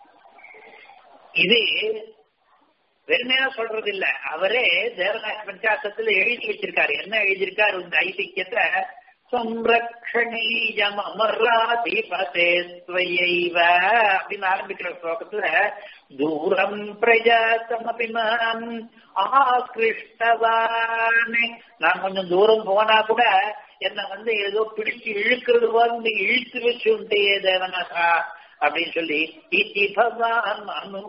இது வெறுமையா சொல்றது இல்ல அவரே தேவநாயக பஞ்சாசத்துல எழுதி வச்சிருக்காரு என்ன எழுதியிருக்காரு இந்த ஐதிக்கியத்தை சம்ரக்ஷணீயம் அமராதிபதே ஸ்வயைவ அப்படின்னு ஆரம்பிக்கிற ஸ்லோகத்துல தூரம் பிரஜாத்தமபிமானம் ஆகிருஷ்டவான் நான் கொஞ்சம் தூரம் போனா கூட என்ன வந்து ஏதோ பிடிச்சு இழுக்கிறது வந்து இழுத்து வச்சு உண்டே தேவனாகா அப்படின்னு சொல்லி இத்தி பகவான்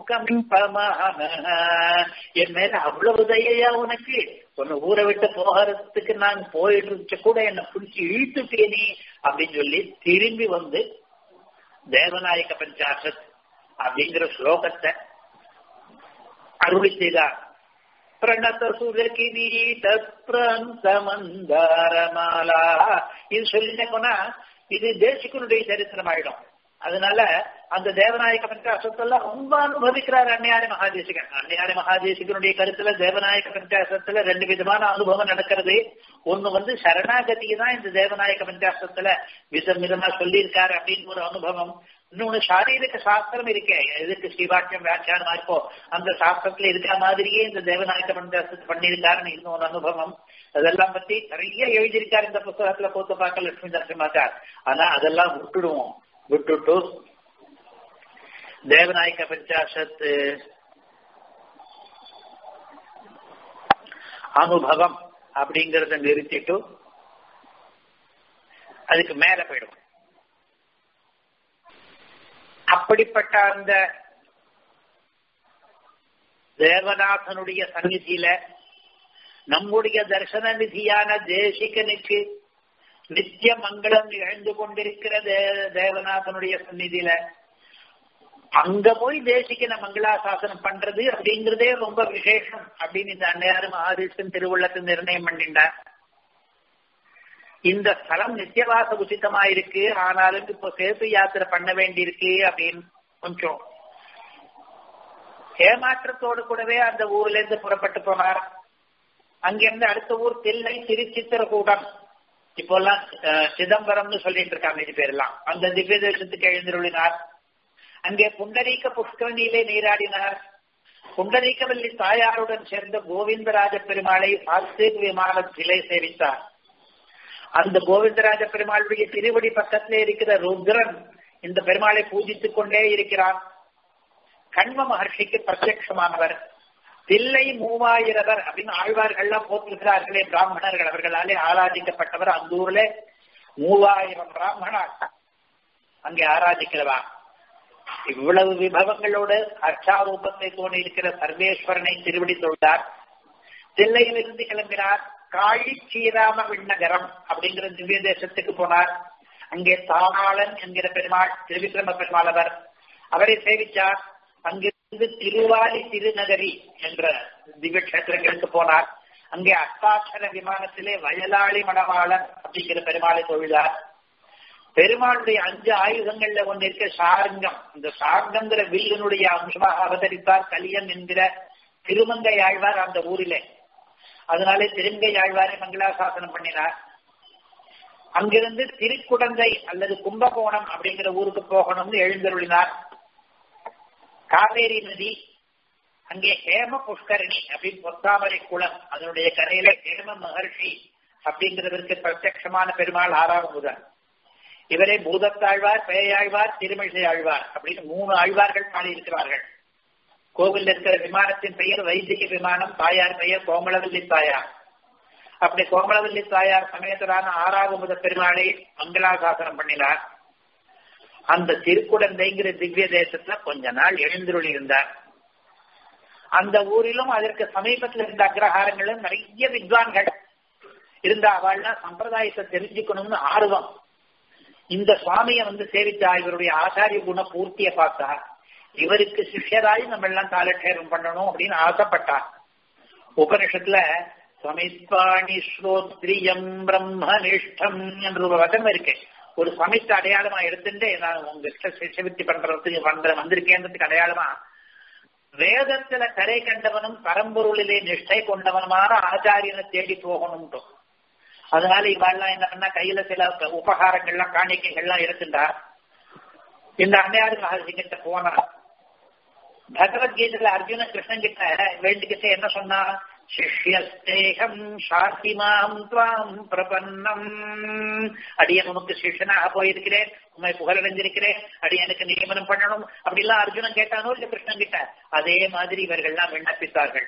என் மேல அவ்வளவு தயையா உனக்கு உன்னை ஊரை விட்டு போகிறதுக்கு நான் போயிட்டு இருந்துச்சு கூட என்ன பிடிச்சி இழுத்துட்டேனே அப்படின்னு சொல்லி திரும்பி வந்து தேவநாயக பஞ்சாசத் அப்படிங்கிற ஸ்லோகத்தை அருளி செய்தார் பிரணத சுரகிரீட பிராந்த மந்தாரமாலா இது சொல்லிட்டே போனா இது தேசிகனுடைய சரித்திரம் ஆயிடும் அதனால அந்த தேவநாயக பஞ்சாசத்தெல்லாம் ரொம்ப அனுபவிக்கிறார் அன்னையாரி மகாதேசிகன் அன்னையாரி மகாதேசிகனுடைய கருத்துல தேவநாயக பஞ்சாசத்துல ரெண்டு விதமான அனுபவம் நடக்கிறது ஒண்ணு வந்து சரணாகதியை தான் இந்த தேவநாயக பஞ்சாசத்துல விதம் விதமா சொல்லியிருக்காரு அப்படின்னு ஒரு அனுபவம் இன்னொன்னு சாரீரிக சாஸ்திரம் இருக்கே எதுக்கு ஸ்ரீவாக்கியம் வியாக்கியானமா இருக்கோ அந்த சாஸ்திரத்துல இருக்கிற மாதிரியே இந்த தேவநாயக பஞ்சாசத்தை பண்ணியிருக்காருன்னு இன்னொரு அனுபவம் அதெல்லாம் பத்தி நிறைய எழுதியிருக்காரு இந்த புத்தகத்துல போத்து பார்க்க லட்சுமி நரசிம்மாச்சார் ஆனா அதெல்லாம் விட்டுடுவோம் விட்டுட்டு தேவநாயக பஞ்சாசத் அனுபவம் அப்படிங்கறத நிறுத்திட்டு அதுக்கு மேல போயிடும் அப்படிப்பட்ட அந்த தேவநாதனுடைய சந்நிதியில நம்முடைய தர்சன நிதியான தேசிகனுக்கு நித்திய மங்களம் நிகழ்ந்து கொண்டிருக்கிற தேவநாதனுடைய சந்நிதியில அங்க போய் தேசிகன மங்களாசாசனம் பண்றது அப்படிங்கிறதே ரொம்ப விசேஷம் அப்படின்னு இந்த அன்னையாரு மகாதேசன் திருவுள்ளத்தை நிர்ணயம் பண்ணிட்டார் இந்த ஸ்தலம் நித்தியவாச உச்சிதமா இருக்கு ஆனாலும் இப்போ சேத்து யாத்திரை பண்ண வேண்டியிருக்கு அப்படின்னு கொஞ்சம் ஏமாற்றத்தோடு கூடவே அந்த ஊர்ல இருந்து புறப்பட்டு போனார் அங்கிருந்து அடுத்த ஊர் தில்லை திருச்சித்திரகூடம் இப்போ எல்லாம் சிதம்பரம்னு சொல்லிட்டு இருக்காங்க இது பேரெல்லாம் அந்த திவ்ய தேசத்துக்கு எழுந்திருளினார் அங்கே புண்டரீக புஷ்கரணியிலே நீராடினார் புண்டரீகவல்லி தாயாருடன் சேர்ந்த கோவிந்தராஜ பெருமாளை சாஸ்திரிக விமானத்திலே சேவித்தார் அந்த கோவிந்தராஜ பெருமாளுடைய திருவடி பக்கத்திலே இருக்கிற ருத்ரன் இந்த பெருமாளை பூஜித்துக் கொண்டே இருக்கிறார் கண்ம மகர்ஷிக்கு பிரத்யட்சமானவர் தில்லை மூவாயிரவர் அப்படின்னு ஆழ்வார்கள்லாம் போட்டிருக்கிறார்களே பிராமணர்கள் அவர்களாலே ஆராதிக்கப்பட்டவர் அந்த ஊர்ல மூவாயிரம் பிராமணர் அங்கே ஆராதிக்கிறவா இவ்வளவு விபவங்களோடு அர்ச்சாரூபத்தை தோணி இருக்கிற சர்வேஸ்வரனை திருவடி தொழுதார் தில்லையிலிருந்து கிளம்பினார் காழி ஸ்ரீராம விண்ணகரம் அப்படிங்கிற திவ்ய தேசத்துக்கு போனார் அங்கே தானாளன் என்கிற பெருமாள் திருவிக்ரம பெருமாள் அவர் அவரை சேவிச்சார் அங்கிருந்து திருவாலி திருநகரி என்ற திவ்ய கஷேத்திரங்களுக்கு போனார் அங்கே அஷ்டாட்சர விமானத்திலே வயலாளி மணவாளன் அப்படிங்கிற பெருமாளை தொழுதார் பெருமாளுடைய அஞ்சு ஆயுதங்கள்ல ஒன்று இருக்க சாரங்கம் இந்த சாரங்கங்கிற வில்லினுடைய அம்சமாக அவதரித்தார் கலியன் என்கிற திருமங்கை ஆழ்வார் அந்த ஊரிலே அதனாலே திருங்கை ஆழ்வாரை மங்களாசாசனம் பண்ணினார் அங்கிருந்து திருக்குடந்தை அல்லது கும்பகோணம் அப்படிங்கிற ஊருக்கு போகணும்னு எழுந்தருளினார் காவேரி நதி அங்கே ஹேம புஷ்கரணி அப்படின்னு பொத்தாமரை குளம் அதனுடைய கரையில ஹேம மகர்ஷி அப்படிங்கிறதற்கு பிரத்யமான பெருமாள் ஆறாவது முதல் இவரே பூதத்தாழ்வார் பேயாழ்வார் திருமிழிசை ஆழ்வார் அப்படின்னு மூணு ஆழ்வார்கள் பாடி இருக்கிறார்கள் கோவில் இருக்கிற விமானத்தின் பெயர் வைதிக விமானம் தாயார் பெயர் கோமளவல்லி தாயார் அப்படி கோமளவல்லி தாயார் சமேதரான ஆறாவது முத பெருமாளை மங்களாசாசனம் பண்ணினார் அந்த திருக்குடந்தைங்கிற திவ்ய தேசத்துல கொஞ்ச நாள் எழுந்துருளி இருந்தார் அந்த ஊரிலும் அதற்கு சமீபத்தில் இருந்த அக்ரஹாரங்களும் நிறைய வித்வான்கள் இருந்த அவள்லாம் சம்பிரதாயத்தை தெரிஞ்சுக்கணும்னு ஆர்வம் இந்த சுவாமியை வந்து சேவித்தா இவருடைய ஆச்சாரிய குண பூர்த்திய பார்த்தா இவருக்கு சிஷ்யராய் நம்ம எல்லாம் காலட்சேபம் பண்ணணும் அப்படின்னு ஆசைப்பட்டார் உபனிஷத்துல சமித்பாணி ஸ்ரோத்ரியம் பிரம்மனிஷ்டம் என்ற ஒரு வதம் இருக்கு ஒரு சமைத்த அடையாளமா எடுத்துட்டு நான் உங்ககிட்ட சிஷவித்தி பண்றதுக்கு பண்ற வந்திருக்கேன்றதுக்கு அடையாளமா வேதத்துல கரை கண்டவனும் பரம்பொருளிலே நிஷ்டை கொண்டவனுமான ஆச்சாரியனை தேடி போகணும்ட்டோம் அதனால இவாள்லாம் என்ன பண்ணா கையில சில உபகாரங்கள்லாம் காணிக்கைகள்லாம் எடுத்துட்டா இந்த அன்னையாரு மகர்ஷிகிட்ட போனா பகவத்கீதையில அர்ஜுன கிருஷ்ணன் கிட்ட வேண்டிக்கிட்ட என்ன சொன்னா சிஷ்யஸ்தேகம் சாத்திமாம் துவாம் பிரபன்னம் அடியன் உனக்கு சிஷ்யனாக போயிருக்கிறேன் உண்மை புகழடைஞ்சிருக்கிறேன் அடியனுக்கு நியமனம் பண்ணணும் அப்படிலாம் அர்ஜுனன் கேட்டானோ இல்ல கிருஷ்ணன் கிட்ட அதே மாதிரி இவர்கள்லாம் விண்ணப்பித்தார்கள்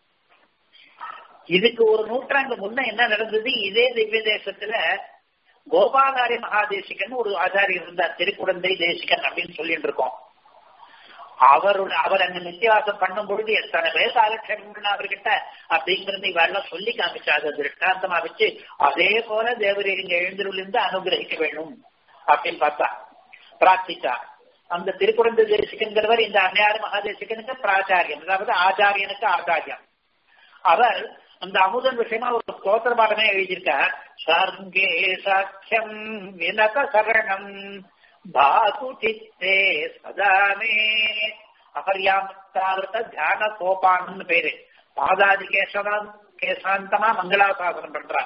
இதுக்கு ஒரு நூற்றாண்டு முன்ன என்ன நடந்தது இதே திவ்ய தேசத்துல கோபாலாரி மகாதேசிகன் ஒரு ஆச்சாரியர் இருந்தார் திருக்குடந்தை தேசிகன் அப்படின்னு சொல்லிட்டு இருக்கோம் அவருடைய அவர் அங்க நித்தியாசம் பண்ணும் பொழுது எத்தனை பேர் காலக்ஷேபம் அவர்கிட்ட அப்படிங்கறத இவெல்லாம் சொல்லி காமிச்சா அதை திருஷ்டாந்தமா வச்சு அதே போல தேவரீர் இங்க எழுந்திருந்து அனுகிரகிக்க வேணும் அப்படின்னு பார்த்தா பிரார்த்திச்சா அந்த திருக்குழந்தை தேசிகன்கிறவர் இந்த அன்னையாறு மகாதேசிகனுக்கு பிராச்சாரியம் அதாவது ஆச்சாரியனுக்கு ஆச்சாரியம் அவர் அந்த அமுதன் விஷயமா ஒரு ஸ்தோத்திர பாடமே எழுதியிருக்கார் சர்ங்கே சாட்சியம் வினத சரணம் பாது சித்தே சதாமே அபர்யாமத்தாவிரத தியான சோபான்னு பேரு பாதாதி கேசவன் கேசாந்தமா மங்களாசாசனம் பண்றார்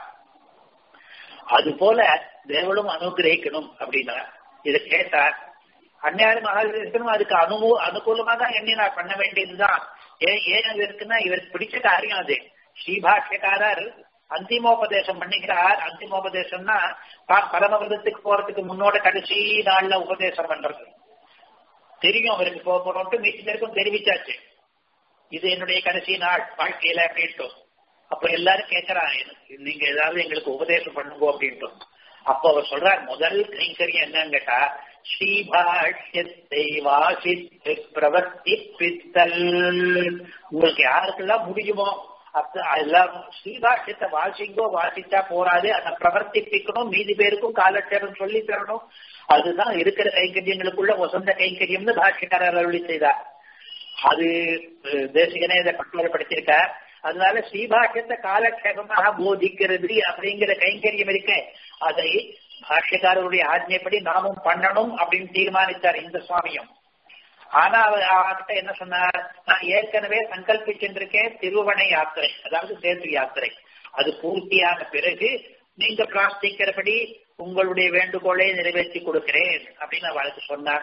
அது போல தேவளும் அனுகிரகிக்கணும் அப்படின்னா இதை கேட்டார் அந்நியாரி மகாவிஷ்ணும் அதுக்கு அனுமூ அனுகூலமா தான் எண்ணி நான் பண்ண வேண்டியதுதான் ஏன் ஏன் அது இருக்குன்னா இவருக்கு பிடிச்ச காரியம் அது ஸ்ரீபாஷ்யக்காரர் அந்திமோபதேசம் பண்ணிக்கிறார் அந்திமோபதேசம்னா தான் பரமவிரதத்துக்கு போறதுக்கு முன்னோட கடைசி நாள்ல உபதேசம் பண்றது தெரியும் அவருக்கு போக போறோம்ட்டு மீதி பேருக்கும் தெரிவிச்சாச்சு இது என்னுடைய கடைசி நாள் வாழ்க்கையில அப்படின்ட்டு அப்ப எல்லாரும் கேட்கறான் நீங்க ஏதாவது எங்களுக்கு உபதேசம் பண்ணுங்க அப்படின்ட்டு அப்ப அவர் சொல்றார் முதல் கைங்கரியம் என்னன்னு கேட்டா ஸ்ரீபாஷ்யத்தை வாசித்து பிரவர்த்தி பித்தல் உங்களுக்கு யாருக்கெல்லாம் முடியுமோ எல்லாம் ஸ்ரீபாஷ்யத்தை வாசிங்கோ வாசிச்சா போராது அதை பிரவர்த்திப்பிக்கணும் மீதி பேருக்கும் காலட்சேபம் சொல்லி தரணும் அதுதான் இருக்கிற கைங்கரியங்களுக்குள்ள வசந்த கைங்கரியம்னு பாஷ்யக்காரர் அருளி செய்தார் அது தேசிகனே இதை கட்டுரைப்படுத்தியிருக்கார் அதனால ஸ்ரீபாஷ்யத்தை காலக்ஷேபமாக போதிக்கிறது அப்படிங்கிற கைங்கரியம் இருக்க அதை பாஷ்யக்காரருடைய ஆஜ்ஞைப்படி நாமும் பண்ணணும் அப்படின்னு தீர்மானித்தார் இந்த சுவாமியும் ஆனா அவர் அவர்கிட்ட என்ன சொன்னார் நான் ஏற்கனவே சங்கல்பிச்சிருக்கேன் திருவணை யாத்திரை அதாவது சேத்து யாத்திரை அது பூர்த்தியான பிறகு நீங்க பிரார்த்திக்கிறபடி உங்களுடைய வேண்டுகோளை நிறைவேற்றி கொடுக்கிறேன் அப்படின்னு அவளுக்கு சொன்னார்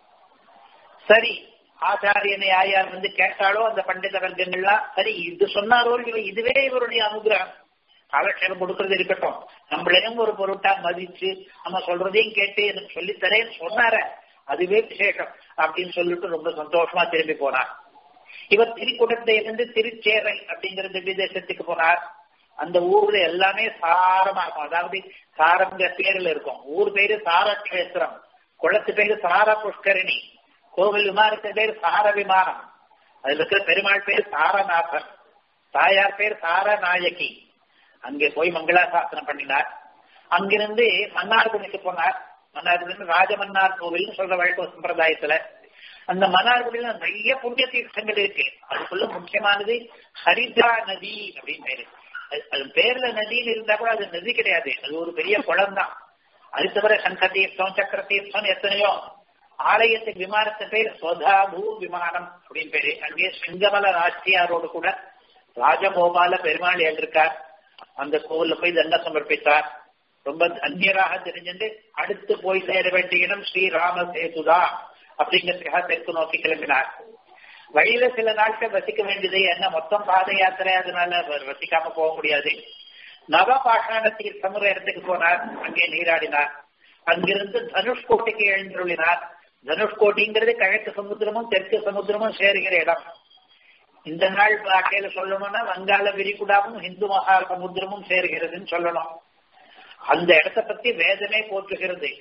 சரி ஆச்சாரியனை யார் யார் வந்து கேட்டாலோ அந்த பண்டித வர்க்கங்கள்லாம் சரி இது சொன்னாரோ இவ இதுவே இவருடைய அனுகிரகம் காலக்ஷேபம் கொடுக்கறது இருக்கட்டும் நம்மளையும் ஒரு பொருட்டா மதிச்சு நம்ம சொல்றதையும் கேட்டு எனக்கு சொல்லித்தரேன்னு சொன்னார அதுவே விசேஷம் அப்படின்னு சொல்லிட்டு ரொம்ப சந்தோஷமா திரும்பி போனார் இவர் திரிக்குடத்திலிருந்து திருச்சேரை அப்படிங்கிற திவ்ய தேசத்துக்கு போனார் அந்த ஊர்ல எல்லாமே சாரமா இருக்கும் அதாவது சாரங்கிற பேர்ல இருக்கும் ஊர் பேரு சாரக்ஷேத்திரம் குளத்து பேரு சார புஷ்கரணி கோவில் விமானத்தின் பேர் சார விமானம் அதுல இருக்கிற பெருமாள் பேர் சாரநாதர் தாயார் பேர் சாரநாயகி அங்கே போய் மங்களாசாசனம் பண்ணினார் அங்கிருந்து மன்னார்குடிக்கு போனார் மன்னார்குடி ராஜமன்னார் கோவில்னு சொல்ற வழக்கம் சம்பிரதாயத்துல அந்த மன்னார்குடியில நிறைய புண்ணிய தீர்த்தங்கள் இருக்கு அதுக்குள்ள முக்கியமானது ஹரித்ரா நதி அப்படின்னு பேரு அது பேர்ல நதின்னு இருந்தா கூட அது நதி கிடையாது அது ஒரு பெரிய குளம் தான் அது தவிர சங்க தீர்த்தம் சக்கர தீர்த்தம் எத்தனையோ ஆலயத்துக்கு விமானத்து பேர் ஸ்வதாபூ விமானம் அப்படின்னு பேரு அங்கே செங்கமல ராஷ்டியாரோடு கூட ராஜகோபால பெருமாள் இருக்கார் அந்த கோவில்ல போய் தண்ட சமர்ப்பித்தார் ரொம்ப தன்யராக தெரிஞ்சுட்டு அடுத்து போய் சேர வேண்டிய இடம் ஸ்ரீராம சேதுதா அப்படிங்கிறதுக்காக தெற்கு நோக்கி கிளம்பினார் வழியில சில நாட்கள் வசிக்க வேண்டியது என்ன மொத்தம் பாத யாத்திரை அதனால வசிக்காம போக முடியாது நவ பாஷாண தீர்த்தமுற இடத்துக்கு போனார் அங்கே நீராடினார் அங்கிருந்து தனுஷ்கோட்டைக்கு எழுந்துள்ளினார் தனுஷ்கோட்டிங்கிறது கிழக்கு சமுத்திரமும் தெற்கு சமுத்திரமும் சேருகிற இடம் இந்த நாள் பாட்டையில சொல்லணும்னா வங்காள விரிகுடாவும் இந்து மகா சமுத்திரமும் சேருகிறதுன்னு சொல்லணும் அந்த இடத்தை பத்தி வேதமே போற்றுகிறது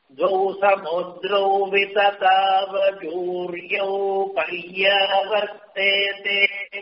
சமுத்ரௌ விததாவூரியௌ பையவர்த்தேதே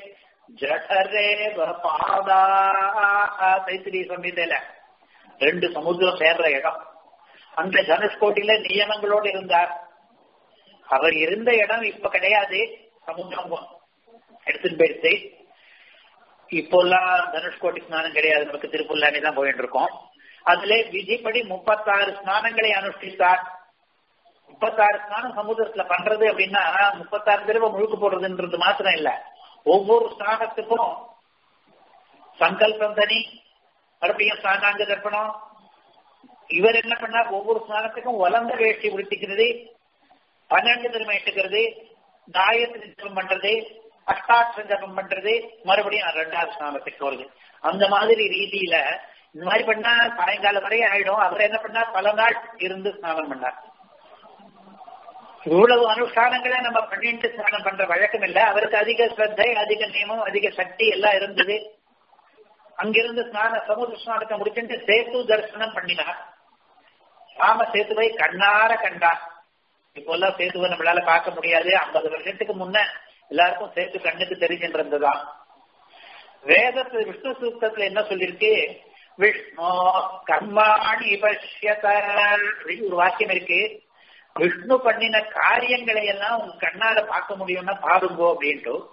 ஜடரேவ பாதா தைத்திரி சம்ஹிதையில ரெண்டு சமுத்திரம் சேர்ற இடம் அந்த தனுஷ்கோட்டில நியமங்களோடு இருந்தார் அவர் இருந்த இடம் இப்ப கிடையாது சமுத்திரம் எடுத்துன்னு போயிடுச்சு இப்போல்லாம் தனுஷ்கோட்டி ஸ்நானம் கிடையாது நமக்கு திருப்புல்லானி தான் போயிட்டு இருக்கோம் அதுல விதிப்படி முப்பத்தாறு ஸ்நானங்களை அனுஷ்டித்தார் முப்பத்தாறு ஸ்நானம் சமுதிரத்துல பண்றது அப்படின்னா முப்பத்தாறு தடவை முழுக்க போடுறதுன்றது மாத்திரம் இல்ல ஒவ்வொரு ஸ்நானத்துக்கும் சங்கல்பம் தனி மறுபடியும் ஸ்நானாங்க தர்ப்பணம் இவர் என்ன பண்ணார் ஒவ்வொரு ஸ்நானத்துக்கும் வளர்ந்த வேஷ்டி உடுத்திக்கிறது பன்னெண்டு தடவை இட்டுக்கிறது காயத்ரி ஜபம் பண்றது அஷ்டாட்ச ஜபம் பண்றது மறுபடியும் ரெண்டாவது ஸ்நானத்துக்கு வருது அந்த மாதிரி ரீதியில இந்த மாதிரி பண்ணா சாயங்காலம் வரை ஆயிடும் அவர் என்ன பண்ணார் பல நாள் இருந்து ஸ்நானம் பண்ணார் இவ்வளவு அனுஷ்டானங்களை நம்ம பண்ணிட்டு ஸ்நானம் பண்ற வழக்கம் இல்ல அவருக்கு அதிக ஸ்ரத்தை அதிக நியமம் அதிக சக்தி எல்லாம் இருந்தது அங்கிருந்து ஸ்நான சமுதிர ஸ்நானத்தை முடிச்சுட்டு சேத்து தரிசனம் பண்ணினார் ராம சேத்துவை கண்ணார கண்டார் இப்போ எல்லாம் சேத்துவை நம்மளால பார்க்க முடியாது ஐம்பது வருஷத்துக்கு முன்ன எல்லாருக்கும் சேத்து கண்ணுக்கு தெரிஞ்சின்றதுதான் வேதத்துல விஷ்ணு சூக்தத்துல என்ன சொல்லிருக்கு விஷ்ணு கர்மாணி பஷ்யத ஒரு வாக்கியம் இருக்கு விஷ்ணு பண்ணின காரியங்களை எல்லாம் உங்க கண்ணால பார்க்க முடியும்னா பாருங்கோ அப்படின்ட்டு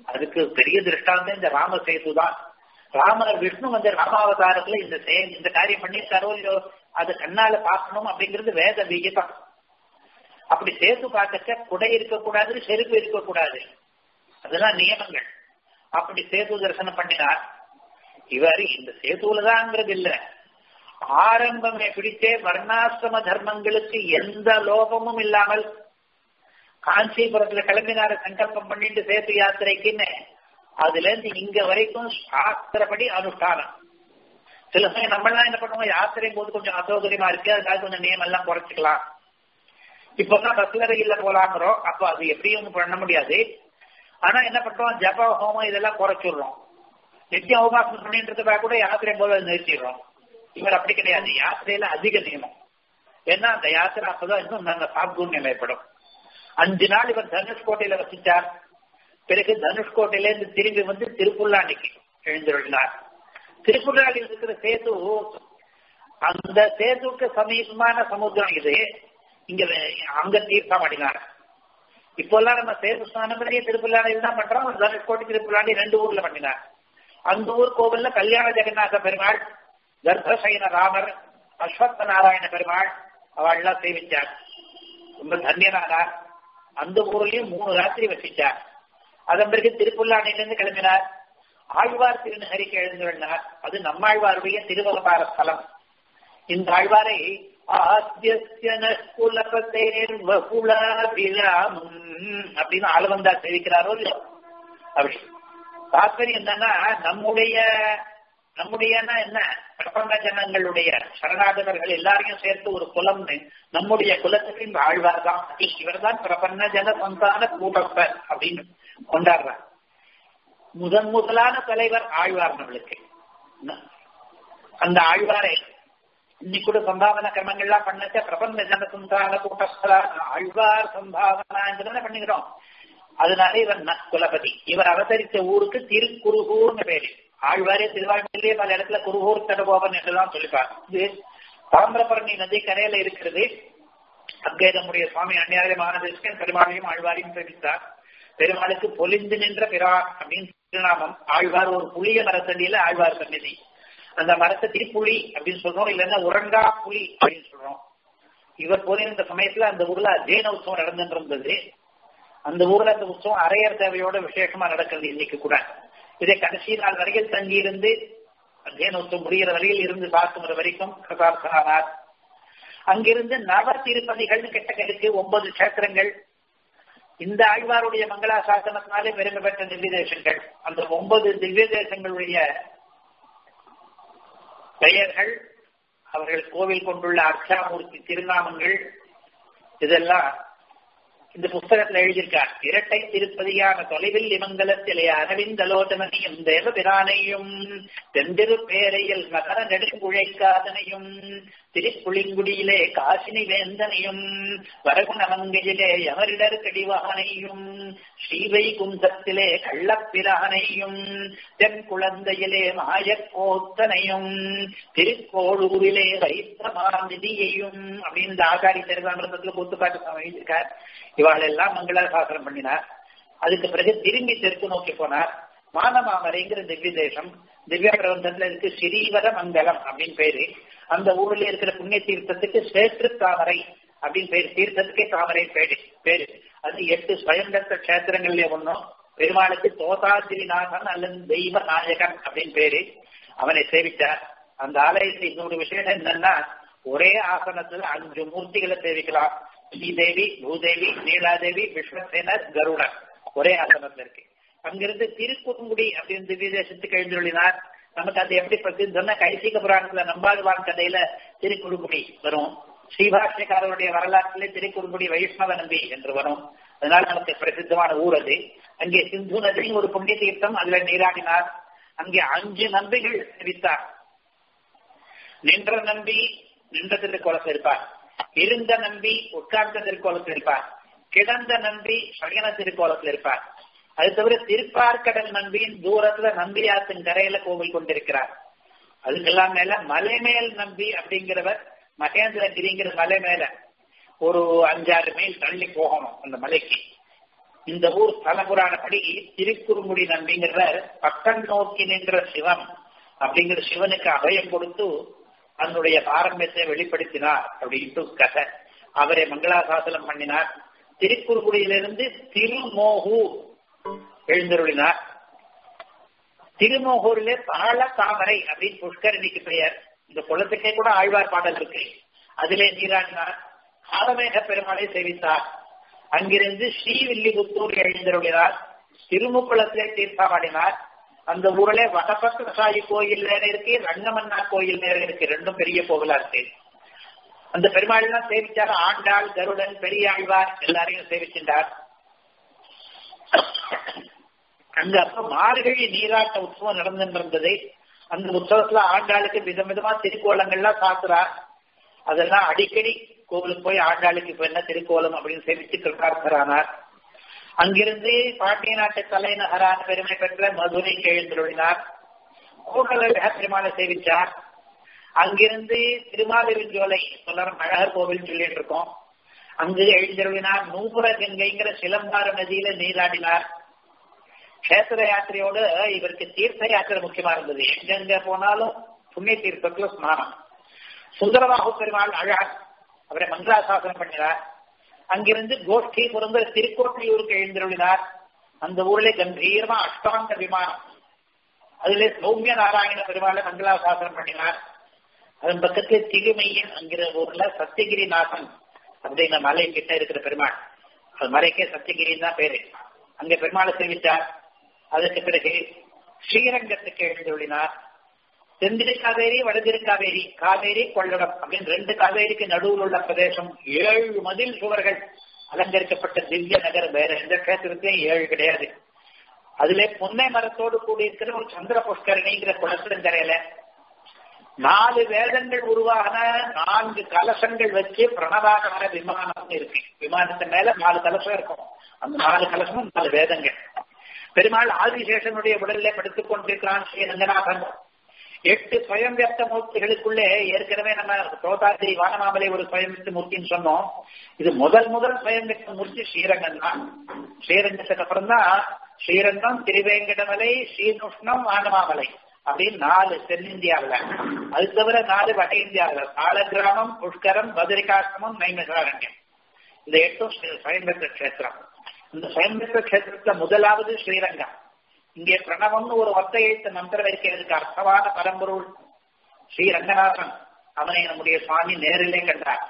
அதுக்கு பெரிய திருஷ்டாந்தம் இந்த ராம சேது தான் ராமர் விஷ்ணு வந்து ராமாவதாரத்துல இந்த செயல் இந்த காரியம் பண்ணியிருக்காரோ இல்லையோ அது கண்ணால பார்க்கணும் அப்படிங்கிறது வேத விகிதம் அப்படி சேது பார்க்கச்ச குடை இருக்கக்கூடாது செருப்பு இருக்கக்கூடாது அதெல்லாம் நியமங்கள் அப்படி சேது தரிசனம் பண்ணினார் இவர் இந்த சேதுலதாங்கிறது இல்ல ஆரம்பமே பிடிச்சே வர்ணாசிரம தர்மங்களுக்கு எந்த லோபமும் இல்லாமல் காஞ்சிபுரத்துல கிளம்பினார சங்கல்பம் பண்ணிட்டு சேத்து யாத்திரைக்குன்னு அதுல இருந்து இங்க வரைக்கும் சாஸ்திரப்படி அனுஷ்டானம் சில சமயம் நம்மளாம் என்ன பண்ணுவோம் யாத்திரை போது கொஞ்சம் அசௌகரியமா இருக்கு அதுக்காக கொஞ்சம் நியமம் எல்லாம் குறைச்சிக்கலாம் இப்பதான் பஸ்ல ரயில்ல போலாங்கிறோம் அப்போ அது எப்படியும் பண்ண முடியாது ஆனா என்ன பண்றோம் ஜப ஹோமம் இதெல்லாம் குறைச்சிடுறோம் நித்தியம் உபாசனம் பண்ணிட்டு இருக்கா கூட யாத்திரை போது நிறுத்திடுறோம் இவர் அப்படி கிடையாது யாத்திரையில அதிக நியமம் ஏன்னா அந்த யாத்திரை அப்பதான் இன்னும் நல்ல சாத்குண்யம் ஏற்படும் அஞ்சு நாள் இவர் தனுஷ்கோட்டையில வசிச்சார் பிறகு தனுஷ்கோட்டையில இருந்து திரும்பி வந்து திருப்புல்லாண்டிக்கு எழுந்துள்ளார் திருப்புல்லாண்டில் இருக்கிற சேது அந்த சேதுக்கு சமீபமான சமுத்திரம் இது இங்க அங்க தீர்த்தம் அடினார் இப்பெல்லாம் நம்ம சேது ஸ்நானம் பண்ணி திருப்புல்லாண்டியில் தான் பண்றோம் தனுஷ்கோட்டை திருப்புல்லாண்டி ரெண்டு ஊர்ல பண்ணினார் அந்த ஊர் கோவில்ல கல்யாண ஜெகநாத பெருமாள் கர்ப்பசைன ராமர் அஸ்வத்த நாராயண பெருமாள் அவள்லாம் சேவிச்சார் ரொம்ப தன்யனானார் அந்த ஊர்லயும் மூணு ராத்திரி வசிச்சார் அதன் பிறகு திருப்புல்லாண்டிலிருந்து கிளம்பினார் ஆழ்வார் திருநகரிக்கு எழுந்துள்ளார் அது நம்மாழ்வாருடைய திருவகபார ஸ்தலம் இந்த ஆழ்வாரை ஆத்தியஸ்குலபத்தேர் வகுலாபிராமம் அப்படின்னு ஆளுவந்தா தெரிவிக்கிறாரோ இல்லையோ அப்படி தாத்பரியம் என்னன்னா நம்முடைய நம்முடையனா என்ன பிரபஞ்ச ஜனங்களுடைய சரணாகதர்கள் எல்லாரையும் சேர்த்து ஒரு குலம் நம்முடைய குலத்துக்கு இந்த ஆழ்வார் தான் இவர் தான் பிரபஞ்ச ஜன சந்தான கூட்டப்பர் அப்படின்னு கொண்டாடுறார் முதன் முதலான தலைவர் ஆழ்வார் நம்மளுக்கு அந்த ஆழ்வாரை இன்னைக்கு கூட சம்பாவன கர்மங்கள்லாம் பண்ணச்ச பிரபஞ்ச ஜன சந்தான கூட்டஸ்தரா ஆழ்வார் சம்பாவனா பண்ணிக்கிறோம் அதனால இவர் குலபதி இவர் அவதரித்த ஊருக்கு திருக்குறுகூர்னு பேரு ஆழ்வாரே திருவாழ்மையிலேயே பல இடத்துல குருகூர் தடபோவன் என்றுதான் சொல்லிப்பார் இது தாமிரபரணி நதி கரையில இருக்கிறது அங்கே நம்முடைய சுவாமி அந்நியாரிய மகானதேசன் பெருமாளையும் ஆழ்வாரையும் தெரிவித்தார் பெருமாளுக்கு பொலிந்து நின்ற பிறா அப்படின்னு திருநாமம் ஆழ்வார் ஒரு புளிய மரத்தடியில ஆழ்வார் சந்நிதி அந்த மரத்தை திருப்புலி அப்படின்னு சொல்றோம் இல்லைன்னா உரங்கா புலி அப்படின்னு சொல்றோம் இவர் போயிருந்த சமயத்துல அந்த ஊர்ல அத்தியன உற்சவம் நடந்துட்டு இருந்தது அந்த ஊர்ல அந்த உற்சவம் அரையர் தேவையோட விசேஷமா நடக்கிறது இன்னைக்கு கூட இதை கடைசி நாள் வரையில் தங்கி இருந்து அத்தியன உற்சவம் முடிகிற வரையில் இருந்து பார்க்கும் வரைக்கும் கிருதார்த்தனானார் அங்கிருந்து நவ திருப்பதிகள்னு கிட்ட இருக்கு ஒன்பது கஷேத்திரங்கள் இந்த ஆழ்வாருடைய மங்களா சாசனத்தினாலே பெருமை பெற்ற திவ்ய தேசங்கள் அந்த ஒன்பது திவ்ய தேசங்களுடைய பெயர்கள் அவர்கள் கோவில் கொண்டுள்ள அர்ச்சாமூர்த்தி திருநாமங்கள் இதெல்லாம் இந்த புஸ்தகத்துல எழுதியிருக்கார் இரட்டை திருப்பதியான தொலைவில் இமங்கலத்திலே அரவிந்தலோதனையும் தேவபிரானையும் தெந்திரு பேரையில் நகர நெடுங்குழைக்காதனையும் திருப்புளிங்குடியிலே காசினி வேந்தனையும் வரகுணமங்கையிலே யமரிடர் கடிவானையும் ஸ்ரீவை குந்தத்திலே கள்ளப்பிரானையும் தென் குழந்தையிலே மாயக்கோத்தனையும் திருக்கோளூரிலே வைத்தமாநிதியையும் அப்படின்னு இந்த ஆகாரி திருவாமிரதத்துல கூத்துப்பாட்டு எழுதியிருக்கார் இவாள் எல்லாம் மங்களாசாசனம் பண்ணினார் அதுக்கு பிறகு திரும்பி தெற்கு நோக்கி போனார் மானமாமரைங்கிற திவ்ய தேசம் திவ்ய பிரபந்தத்துல இருக்கு ஸ்ரீவர மங்கலம் அப்படின்னு பேரு அந்த ஊர்ல இருக்கிற புண்ணிய தீர்த்தத்துக்கு சேற்று தாமரை அப்படின்னு பேரு தீர்த்தத்துக்கே தாமரை பேரு பேரு அது எட்டு ஸ்வயங்கத்த கஷேத்திரங்கள்ல ஒண்ணும் பெருமாளுக்கு தோதாசிரிநாதன் அல்லது தெய்வ நாயகன் அப்படின்னு பேரு அவனை சேவித்தார் அந்த ஆலயத்தில் இன்னொரு விஷயம் என்னன்னா ஒரே ஆசனத்துல அஞ்சு மூர்த்திகளை சேவிக்கலாம் ஸ்ரீதேவி பூதேவி நீலாதேவி விஸ்வசேனர் கருடன் ஒரே ஆசனத்துல இருக்கு அங்கிருந்து திருக்குறுங்குடி அப்படின்னு திவ்ய தேசத்துக்கு எழுந்துள்ளினார் நமக்கு அது எப்படி பிரசித்தம்னா கைசிக புராணத்துல நம்பாழ்வான் கதையில திருக்குறுங்குடி வரும் ஸ்ரீபாஷ்யக்காரருடைய வரலாற்றிலே திருக்குறுங்குடி வைஷ்ணவ நம்பி என்று வரும் அதனால நமக்கு பிரசித்தமான ஊர் அது அங்கே சிந்து நதியின் ஒரு புண்ணிய தீர்த்தம் அதுல நீராடினார் அங்கே அஞ்சு நம்பிகள் தெரிவித்தார் நின்ற நம்பி நின்ற திருக்கோலத்தில் இருப்பார் இருந்த நம்பி உட்கார்ந்த திருக்கோலத்தில் இருப்பார் கிடந்த நம்பி சயன திருக்கோலத்தில் இருப்பார் அது தவிர திருப்பார்கடல் நம்பியின் தூரத்துல நம்பியாத்தின் கரையில கோவில் கொண்டிருக்கிறார் அதுக்கெல்லாம் மேல மலை மேல் நம்பி அப்படிங்கிறவர் மகேந்திரகிரிங்கிற மலை மேல ஒரு அஞ்சாறு மைல் தள்ளி போகணும் அந்த மலைக்கு இந்த ஊர் ஸ்தல புராணப்படி திருக்குறுங்குடி நம்பிங்கிறவர் பக்கம் நோக்கி நின்ற சிவன் அப்படிங்கிற சிவனுக்கு அபயம் கொடுத்து தன்னுடைய பாரம்பரியத்தை வெளிப்படுத்தினார் அப்படின்ட்டு கதை அவரை மங்களாசாசனம் பண்ணினார் திருக்குறுங்குடியிலிருந்து திருமோகூர் எழுந்தருளினார் திருமோகூரிலே தாழ தாமரை அப்படின்னு புஷ்கரணிக்கு பெயர் இந்த குளத்துக்கே கூட ஆழ்வார் பாடல் இருக்கு அதிலே நீராடினார் காலமேக பெருமாளை சேவித்தார் அங்கிருந்து ஸ்ரீவில்லிபுத்தூர் எழுந்தருளினார் திருமுக்குளத்திலே தீர்த்தமாடினார் அந்த ஊரிலே வடபக்க சாயி கோயில் நேரம் இருக்கு ரங்கமன்னா கோயில் நேரம் இருக்கு ரெண்டும் பெரிய கோவிலா இருக்கு அந்த பெருமாள் எல்லாம் சேவிச்சார் ஆண்டாள் கருடன் பெரிய ஆழ்வார் எல்லாரையும் சேவிச்சின்றார் அங்க அப்ப மார்கழி நீராட்ட உற்சவம் நடந்துருந்தது அந்த உற்சவத்துல ஆண்டாளுக்கு விதம் விதமா திருக்கோலங்கள்லாம் சாத்துறார் அதெல்லாம் அடிக்கடி கோவிலுக்கு போய் ஆண்டாளுக்கு இப்ப என்ன திருக்கோலம் அப்படின்னு சேவிச்சு கிருத்தார்த்தரானார் அங்கிருந்து பாண்டிய நாட்டு தலைநகரான பெருமை பெற்ற மதுரைக்கு எழுந்துள்ளார் கூடலக பெருமாளை சேவிச்சார் அங்கிருந்து திருமாலிருஞ்சோலை சொல்லறம் அழகர் கோவில் சொல்லிட்டு இருக்கோம் அங்கு எழுந்தருளினார் நூபுர கங்கைங்கிற சிலம்பார நதியில நீராடினார் கஷேத்திர யாத்திரையோடு இவருக்கு தீர்த்த யாத்திரை முக்கியமா இருந்தது எங்கெங்க போனாலும் புண்ணிய தீர்த்தத்துல ஸ்நானம் சுந்தரபாகு பெருமாள் அழகர் அவரை மங்களாசாசனம் பண்ணினார் அங்கிருந்து கோஷ்டி பிறந்த திருக்கோட்டையூருக்கு எழுந்தருளினார் அந்த ஊரிலே கம்பீரமா அஷ்டாங்க விமானம் அதிலே சௌமிய நாராயண பெருமாளை மங்களாசாசனம் பண்ணினார் அதன் பக்கத்தில் திருமையன் என்கிற ஊர்ல சத்தியகிரிநாதன் அப்படிங்கிற மலை கிட்ட இருக்கிற பெருமாள் அது மலைக்கே சத்தியகிரின்னு தான் பேரு அங்க பெருமாளை சேவித்தார் அதற்கு பிறகு ஸ்ரீரங்கத்துக்கு எழுந்துள்ளினார் தென்திரு காவேரி வடதிரு காவேரி காவேரி கொள்ளடம் அப்படின்னு ரெண்டு காவேரிக்கு நடுவில் உள்ள பிரதேசம் ஏழு மதில் சுவர்கள் அலங்கரிக்கப்பட்ட திவ்ய நகர் வேற எந்த கஷேத்திரத்திலையும் ஏழு கிடையாது அதுல புன்னை மரத்தோடு கூடியிருக்கிற ஒரு சந்திர புஷ்கரணிங்கிற குளத்திருந்தரையில நாலு வேதங்கள் உருவாகின நான்கு கலசங்கள் வச்சு பிரணவாகர விமானம் இருக்கு விமானத்து மேல நாலு கலசம் இருக்கும் அந்த நாலு கலசமும் நாலு வேதங்கள் பெருமாள் ஆதிசேஷனுடைய உடல்ல படுத்துக் கொண்டிருக்கிறான் ஸ்ரீ ரங்கநாதன் எட்டு சுயம் வியக்த மூர்த்திகளுக்குள்ளே ஏற்கனவே நம்ம தோதாதிரி வானமாமலை ஒரு சுயம் வியக்த மூர்த்தின்னு சொன்னோம் இது முதல் முதல் சுயம் வியக்த மூர்த்தி ஸ்ரீரங்கம் தான் ஸ்ரீரங்கத்துக்கு அப்புறம் தான் ஸ்ரீரங்கம் திருவேங்கடமலை ஸ்ரீனுஷ்ணம் வானமாமலை அப்படின்னு நாலு தென்னிந்தியாவில் அது தவிர நாலு வட இந்தியாவில் சாலகிராமம் புஷ்கரம் பத்ரிகாசிரமம் நைமிசாரண்யம் இந்த எட்டும் சுயம்பெற்ற கஷேத்திரம் இந்த சுயம்பெற்ற கஷேத்திரத்துல முதலாவது ஸ்ரீரங்கம் இங்கே பிரணவம்னு ஒரு ஒத்த எழுத்து மந்திரம் இருக்கிறதுக்கு அர்த்தமான பரம்பொருள் ஸ்ரீ ரங்கநாதன் அவனை நம்முடைய சுவாமி நேரிலே கண்டார்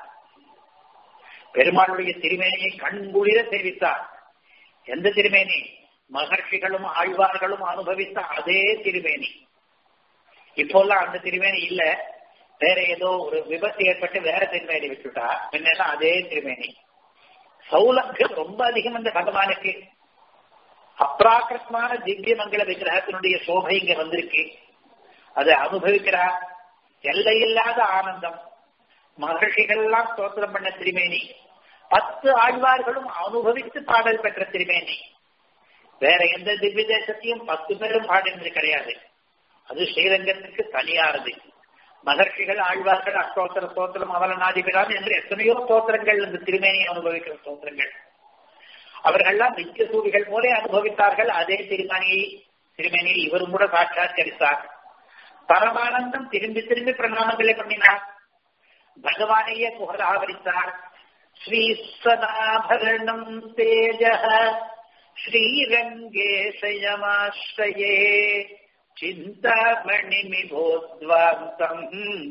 பெருமாளுடைய திருமேனியை கண்குளிர சேவித்தார் எந்த திருமேனி மகர்ஷிகளும் ஆழ்வார்களும் அனுபவித்த அதே திருமேனி இப்போல்லாம் அந்த திருமேனி இல்ல வேற ஏதோ ஒரு விபத்து ஏற்பட்டு வேற திருமேனி விட்டுட்டா முன்னெல்லாம் அதே திருமேனி சௌலபியம் ரொம்ப அதிகம் அந்த பகவானுக்கு அப்ராக்கிரமான திவ்ய மங்கள விக்கிரகத்தினுடைய சோபை இங்க வந்திருக்கு அதை அனுபவிக்கிறார் எல்லையில்லாத ஆனந்தம் மகர்ஷிகள் எல்லாம் ஸ்தோத்திரம் பண்ண திருமேனி பத்து ஆழ்வார்களும் அனுபவித்து பாடல் பெற்ற திருமேனி வேற எந்த திவ்ய தேசத்தையும் பத்து பேரும் பாடினது கிடையாது அது ஸ்ரீரங்கத்துக்கு தனியானது மகர்ஷிகள் ஆழ்வார்கள் அஸ்தோத்திர ஸ்தோத்திரம் அவலநாதிபிரான் என்று எத்தனையோ ஸ்தோத்திரங்கள் இந்த திருமேனியை அனுபவிக்கிற ஸ்தோத்திரங்கள் அவர்கள்லாம் நித்திய சூரிகள் போலே அனுபவித்தார்கள் அதே திருமணியை திருமேனியை இவரும் கூட சாட்சாத்கரித்தார் பரமானந்தம் திரும்பி திரும்பி பிரணாமங்களை பண்ணினார் பகவானையே புகழ் ஆவரித்தார் ஸ்ரீ சதாபரணம் தேஜ ஸ்ரீரங்கே சயமாஸ்ரயே சிந்தாமணிமிபோத்வாந்தம்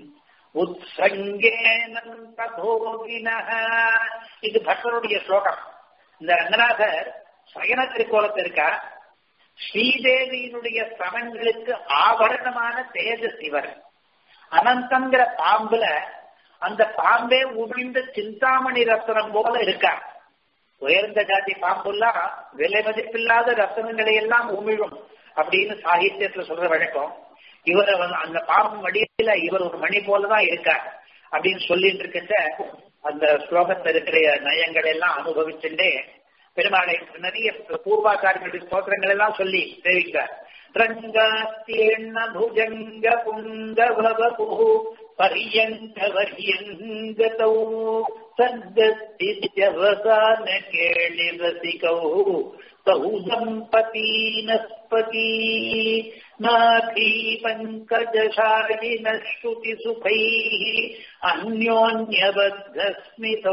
உத்சங்கேனந்தபோகினः இது பக்தருடைய ஸ்லோகம் இந்த ரங்கநாதர் சயன திருக்கோலத்தில் இருக்கா ஸ்ரீதேவியினுடைய சமன்களுக்கு ஆபரணமான தேஜஸ் இவர் அனந்தங்கிற பாம்புல அந்த பாம்பே உமிழ்ந்த சிந்தாமணி ரத்தனம் போல இருக்கா உயர்ந்த ஜாதி பாம்புலாம் விலை மதிப்பில்லாத ரத்தனங்களை எல்லாம் உமிழும் அப்படின்னு சாகித்யத்துல சொல்ற வழக்கம் இவர் அந்த பாம்பு மடியில இவர் ஒரு மணி போலதான் இருக்கார் அப்படின்னு சொல்லிட்டு இருக்க அந்த ஸ்லோகத்தில் இருக்கிற நயங்கள் எல்லாம் அனுபவிச்சுட்டே பெருமாளை நிறைய பூர்வாச்சாரியர்களுடைய ஸ்தோத்திரங்கள் எல்லாம் சொல்லி தெரிவிக்கிறார் ரங்காஸ்தீர்ண புஜங்க புங்க பரியங்க வரியங்கதௌ சர்கஸ்தித்யவசான கேளி ரசிகௌ தௌ தம்பதீனஸ்பதி நாபி பங்கஜசாயின ஸ்ருதி சுகைः अन्योन्यबद्धस्मितौ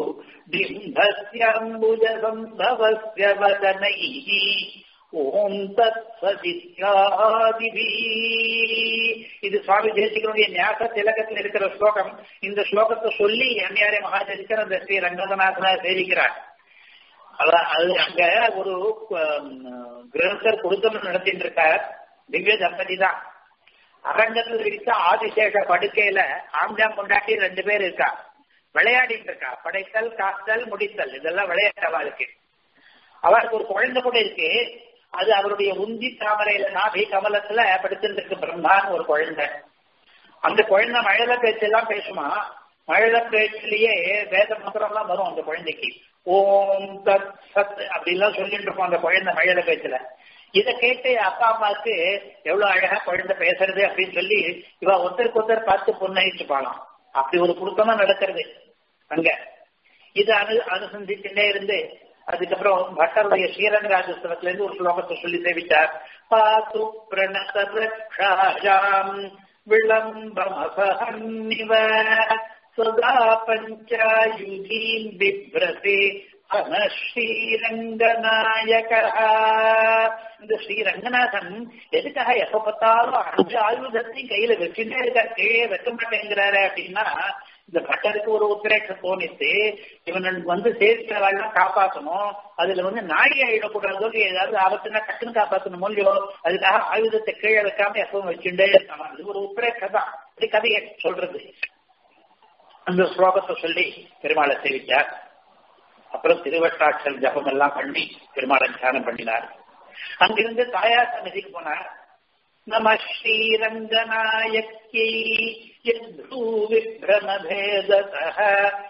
बिम्बस्याम्बुजसम्भवस्य वदनैः ஓம் தத் சதித்யாதிபி இது சுவாமி தேசிகனுடைய ஞாச திலகத்தில் இருக்கிற ஸ்லோகம் இந்த ஸ்லோகத்தை சொல்லி எம்ஆர்ஏ மகாதேசிகர் அந்த ஸ்ரீ ரங்கநாதனா சேவிக்கிறார் அதான் அது அங்க ஒரு கிரகஸ்தர் குடுத்தம் நடத்திட்டு இருக்கார் திவ்ய தம்பதி தான் அரங்கத்தில் இருக்க ஆதிசேஷ படுக்கையில ஆம்ஜாம் கொண்டாட்டி ரெண்டு பேர் இருக்கா விளையாடிட்டு இருக்கா படைத்தல் காத்தல் முடித்தல் இதெல்லாம் விளையாட்டவா இருக்கு அவருக்கு ஒரு குழந்தை கூட இருக்கு அது அவருடைய உந்தி தாமரையில நாபி கமலத்துல படுத்துட்டு இருக்கு பிரம்மான்னு ஒரு குழந்தை அந்த குழந்தை மழல பேச்செல்லாம் பேசுமா மழல பேச்சிலேயே வேத மந்திரம் எல்லாம் வரும் அந்த குழந்தைக்கு ஓம் தத் சத் அப்படிலாம் சொல்லிட்டு இருக்கோம் அந்த குழந்தை மழல பேச்சுல இதை கேட்டு அப்பா அம்மாவுக்கு எவ்வளவு அழகா குழந்தை பேசுறது அப்படின்னு சொல்லி இவ ஒருத்தருக்கு ஒருத்தர் பார்த்து புன்னகிச்சுப்பாளாம் அப்படி ஒரு குடுத்தமா நடக்கிறது அங்க இது அனு அனுசந்திச்சுட்டே இருந்து அதுக்கப்புறம் பட்டருடைய ஸ்ரீரங்கராஜஸ்தவத்துல இருந்து ஒரு ஸ்லோகத்தை சொல்லி சேவித்தார் பாத்து பிரணதம் விளம்பமசஹன்னிவ சதா பஞ்சாயுதீம் பிப்ரதே அன ஸ்ரீரங்கநாயக இந்த ஸ்ரீரங்கநாதன் எதுக்காக எப்ப பார்த்தாலும் அஞ்சு ஆயுதத்தையும் கையில வச்சுட்டே இருக்கார் கீழே வைக்க மாட்டேங்கிறாரு அப்படின்னா இந்த பட்டருக்கு ஒரு உத்திரேட்சம் தோணித்து இவன் வந்து சேர்க்கிறவெல்லாம் காப்பாற்றணும் அதுல வந்து நாடி ஆயிடக்கூடாதோ ஏதாவது ஆபத்துனா டக்குன்னு காப்பாற்றணும் இல்லையோ அதுக்காக ஆயுதத்தை கீழே வைக்காம எப்பவும் வச்சுட்டே இருக்கான் இது ஒரு உத்திரேட்சம் தான் இப்படி கதையை சொல்றது அந்த ஸ்லோகத்தை சொல்லி பெருமாளை சேவித்தார் அப்புறம் திருவட்டாட்சல் ஜபம் எல்லாம் பண்ணி பெருமாளை தியானம் பண்ணினார் அங்கிருந்து தாயார் சன்னிதிக்கு போனார் நம ஸ்ரீரங்கநாயக்கி யத்ரூவிப்ரமபேததः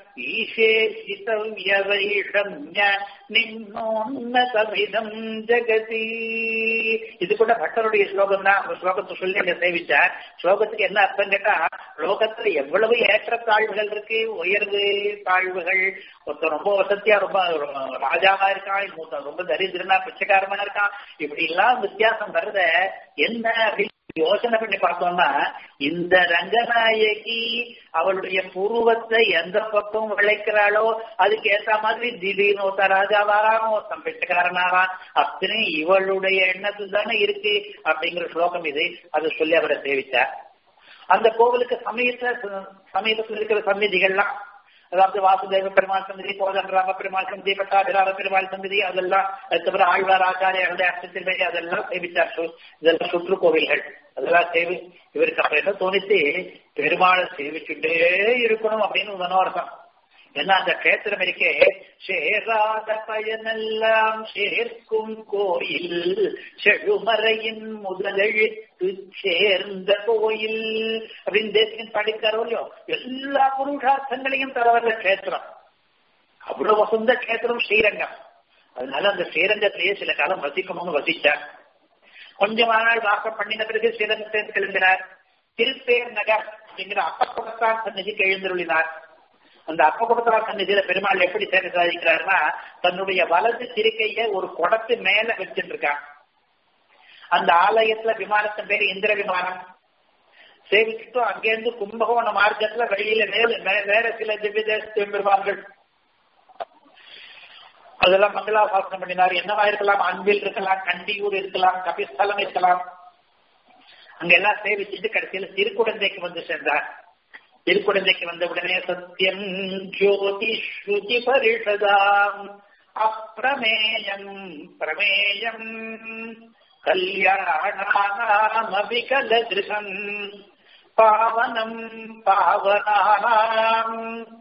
ஈசேஷிதவ்யவைஷம்ய நின்னோன்னதமிதம் ஜெகதி இது கூட பட்டருடைய ஸ்லோகம் தான் அந்த ஸ்லோகத்தை சொல்லி அங்க சேவிச்சார் ஸ்லோகத்துக்கு என்ன அர்த்தம் கேட்டா லோகத்துல எவ்வளவு ஏற்றத்தாழ்வுகள் இருக்கு உயர்வு தாழ்வுகள் ஒருத்தர் ரொம்ப வசதியா ரொம்ப ராஜாவா இருக்கான் இன்னொருத்தன் ரொம்ப தரித்திரனா பிச்சைக்காரமா இருக்கான் இப்படி எல்லாம் வித்தியாசம் வருத என்ன அப்படின்னு யோசனை பண்ணி பார்த்தோம்னா இந்த ரங்கநாயகி அவளுடைய புருவத்தை எந்த பக்கம் விளைக்கிறாளோ அதுக்கு ஏத்த மாதிரி திடீர்னு ஒருத்தன் ராஜாவாரான் ஒருத்தன் பிச்சைக்காரனாரான் அத்தனை இவளுடைய எண்ணத்து தானே இருக்கு அப்படிங்கிற ஸ்லோகம் இது அதை சொல்லி அவரை சேவிச்சார் அந்த கோவிலுக்கு சமயத்துல சமீபத்தில் இருக்கிற சந்நிதிகள்லாம் அதாவது வாசுதேவ பெருமாள் சந்திரி கோதண்டராம பெருமாள் சந்திரி பட்டாபிராம பெருமாள் சந்திரி அதெல்லாம் அதுக்கப்புறம் ஆழ்வார் ஆச்சாரியாருடைய அஷ்டத்தின் மேலே அதெல்லாம் சேவிச்சார் இதெல்லாம் சுற்று கோவில்கள் அதெல்லாம் சேவி இவருக்கு அப்ப என்ன தோணித்து பெருமாளை சேவிச்சுட்டே இருக்கணும் அப்படின்னு மனோரசம் ஏன்னா அந்த கஷேத்திரம் இருக்கே சேராத பயனெல்லாம் சேர்க்கும் கோயில் செழுமறையின் முதலெழுத்து சேர்ந்த கோயில் அப்படின்னு தேசிகன் படிக்காரோ இல்லையோ எல்லா புருஷார்த்தங்களையும் தரவல்ல கஷேத்திரம் அவ்வளவு வசந்த கஷேத்திரம் ஸ்ரீரங்கம் அதனால அந்த ஸ்ரீரங்கத்திலேயே சில காலம் வசிக்கணும்னு வசிச்சார் கொஞ்ச நாள் வாசம் பண்ணின பிறகு ஸ்ரீரங்கத்தை கிளம்பினார் திருப்பேர் நகர் அப்படிங்கிற அப்பக்குடத்தான் சன்னதிக்கு எழுந்தருளினார் அந்த அப்பகுடத்தா சந்நிதியில பெருமாள் எப்படி சேர சாதிக்கிறாருன்னா தன்னுடைய வலது திருக்கைய ஒரு குடத்து மேல வச்சுட்டு இருக்கான் அந்த ஆலயத்துல விமானத்தின் பேரு இந்திர விமானம் சேவிச்சுட்டு அங்கேருந்து கும்பகோண மார்க்கத்துல வெளியில வேற வேற சில திவ்ய தேச பெருமாள்கள் அதெல்லாம் மங்களாசாசனம் பண்ணினார் என்னவா இருக்கலாம் அன்பில் இருக்கலாம் கண்டியூர் இருக்கலாம் கபிஸ்தலம் இருக்கலாம் அங்க எல்லாம் சேவிச்சுட்டு கடைசியில திருக்குழந்தைக்கு வந்து சேர்ந்தார் திருக்குழந்தைக்கு வந்த உடனே சத்தியம் ஜோதி ஸ்ருதி பரிஷதாம் அப்பிரமேயம் பிரமேயம் கல்யாணாமவிகல திருஷம் பாவனம் பாவனானாம்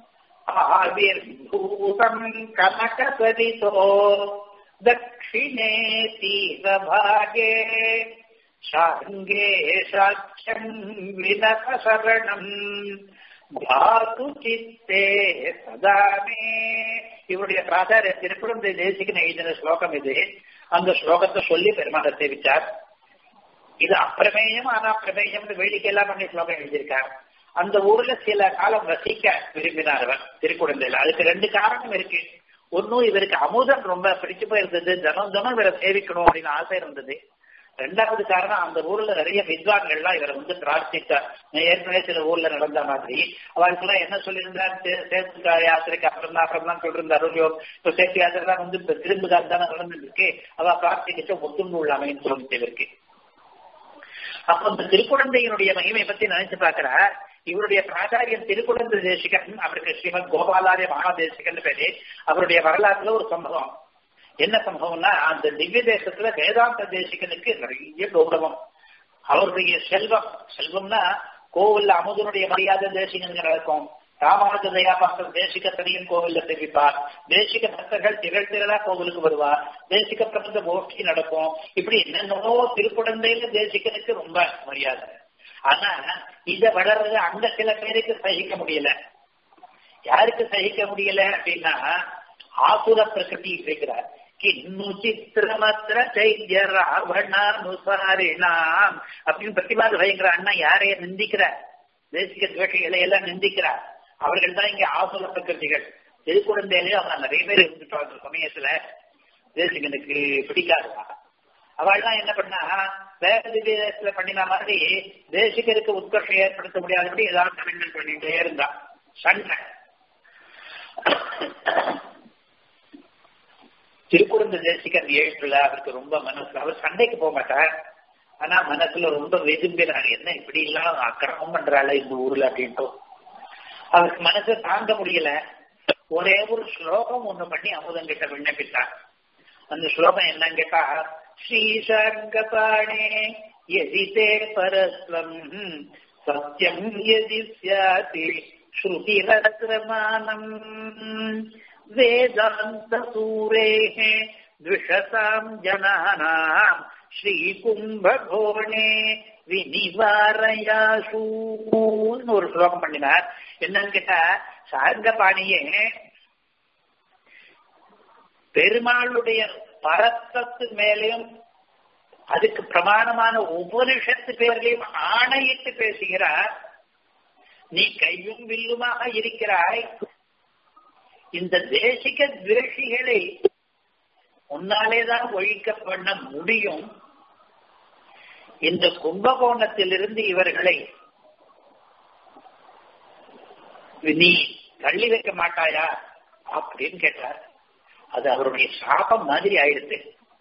ஆவிர்பூதம் கனகசரிதோ தட்சிணே தீரபாகே சாங்கே சாட்சியம் வினகசரணம் பாது சித்தே சதாமே இவருடைய பிராதார திருக்குழந்தை தேசிகன் எழுதின ஸ்லோகம் இது அந்த ஸ்லோகத்தை சொல்லி பெருமாளை சேவிச்சார் இது அப்பிரமேயம் ஆனா பிரமேயம் வேடிக்கை எல்லாம் பண்ணி ஸ்லோகம் எழுதியிருக்கார் அந்த ஊர்ல சில காலம் வசிக்க விரும்பினார் அவர் திருக்குழந்தையில அதுக்கு ரெண்டு காரணம் இருக்கு ஒன்னும் இவருக்கு அமுதம் ரொம்ப பிடிச்சு போயிருந்தது தினம் தினம் இவரை சேவிக்கணும் அப்படின்னு ஆசை இருந்தது ரெண்டாவது காரணம் அந்த ஊர்ல நிறைய வித்வான்கள்லாம் இவரை வந்து பிரார்த்தித்தார் ஏற்கனவே சில ஊர்ல நடந்த மாதிரி அவருக்கெல்லாம் என்ன சொல்லியிருந்தார் சேத்து யாத்திரைக்கு அப்புறம் தான் அப்புறம் தான் சொல்லியிருந்தார் இல்லையோ இப்போ சேத்து யாத்திரை தான் வந்து இப்ப திரும்புகார் தானே நடந்துட்டு இருக்கு அவ பிரார்த்திக்கிட்ட ஒத்துண்டு உள்ளமைன்னு சொல்லிட்டு இருக்கு அப்ப இந்த திருக்குழந்தையினுடைய மகிமை பத்தி நினைச்சு பாக்குற இவருடைய பிராச்சாரியன் திருக்குழந்தை தேசிகன் அவருக்கு ஸ்ரீமத் கோபாலாரிய மகாதேசிகன் பேரு அவருடைய வரலாற்றுல ஒரு சம்பவம் என்ன சம்பவம்னா அந்த திவ்ய தேசத்துல வேதாந்த தேசிகனுக்கு நிறைய கௌரவம் அவருடைய செல்வம் செல்வம்னா கோவில்ல அமுதனுடைய மரியாதை தேசிகனுக்கு நடக்கும் ராமானுஜ தயாபாசம் தேசிக தனியன் கோவில்ல தெரிவிப்பார் தேசிக பக்தர்கள் திரள் திரளா கோவிலுக்கு வருவார் தேசிக பிரபந்த கோஷ்டி நடக்கும் இப்படி என்னென்னவோ திருக்குழந்தையில தேசிகனுக்கு ரொம்ப மரியாதை ஆனா இத வளர்றது அங்க சில பேருக்கு சகிக்க முடியல யாருக்கு சகிக்க முடியல அப்படின்னா ஆசுர பிரகிருதி இருக்கிறார் கிண்ணு சித்திரமத்திர சைத்ய ராவணானுசாரிணாம் அப்படின்னு பிரதிபாத பயங்கர அண்ணா யாரைய நிந்திக்கிறார் தேசிக துவேஷைகளை எல்லாம் நிந்திக்கிறார் அவர்கள் தான் இங்க ஆசுர பிரகிருதிகள் திருக்குழந்தையிலே அவங்க நிறைய பேர் இருந்துட்டாங்க சமயத்துல தேசிகனுக்கு பிடிக்காதுவா அவள்லாம் என்ன பண்ணா வேற திவ்யத்துல பண்ணின மாதிரி தேசிகருக்கு உத்கர்ஷம் ஏற்படுத்த முடியாதபடி ஏதாவது கமெண்ட் பண்ணிட்டே இருந்தா சண்டை திருக்குறந்த தேசிகர் ஏழுல அவருக்கு ரொம்ப மனசுல அவர் சண்டைக்கு போக மாட்டார் ஆனா மனசுல ரொம்ப வெதும்பினார் என்ன இப்படி எல்லாம் அக்கிரமம் பண்றாள் இந்த ஊர்ல அப்படின்ட்டு அவருக்கு மனசு தாங்க முடியல ஒரே ஒரு ஸ்லோகம் ஒண்ணு பண்ணி அமுதம் கிட்ட விண்ணப்பித்தார் அந்த ஸ்லோகம் என்னன்னு கேட்டா ஸ்ரீசங்கபாணே எதிதே பரஸ்வம் சத்தியம் எதி சியாதி ஸ்ருதிரத்ரமானம் वेदान्तसूरेः द्विषताम् जनानाम् ஸ்ரீகும்பகோணே வினிவாரயாசு ஒரு ஸ்லோகம் பண்ணினார் என்னன்னு கேட்டா சார்கபாணியே பெருமாளுடைய பரத்தத்து மேலேயும் அதுக்கு பிரமாணமான உபனிஷத்து பேர்களையும் ஆணையிட்டு பேசுகிறார் நீ கையும் வில்லுமாக இருக்கிறாய் இந்த தேசிக துவேஷிகளை உன்னாலேதான் ஒழிக்க பண்ண முடியும் இந்த கும்பகோணத்திலிருந்து இவர்களை நீ தள்ளி வைக்க மாட்டாயா அப்படின்னு கேட்டார் அது அவருடைய சாபம் மாதிரி ஆயிடுது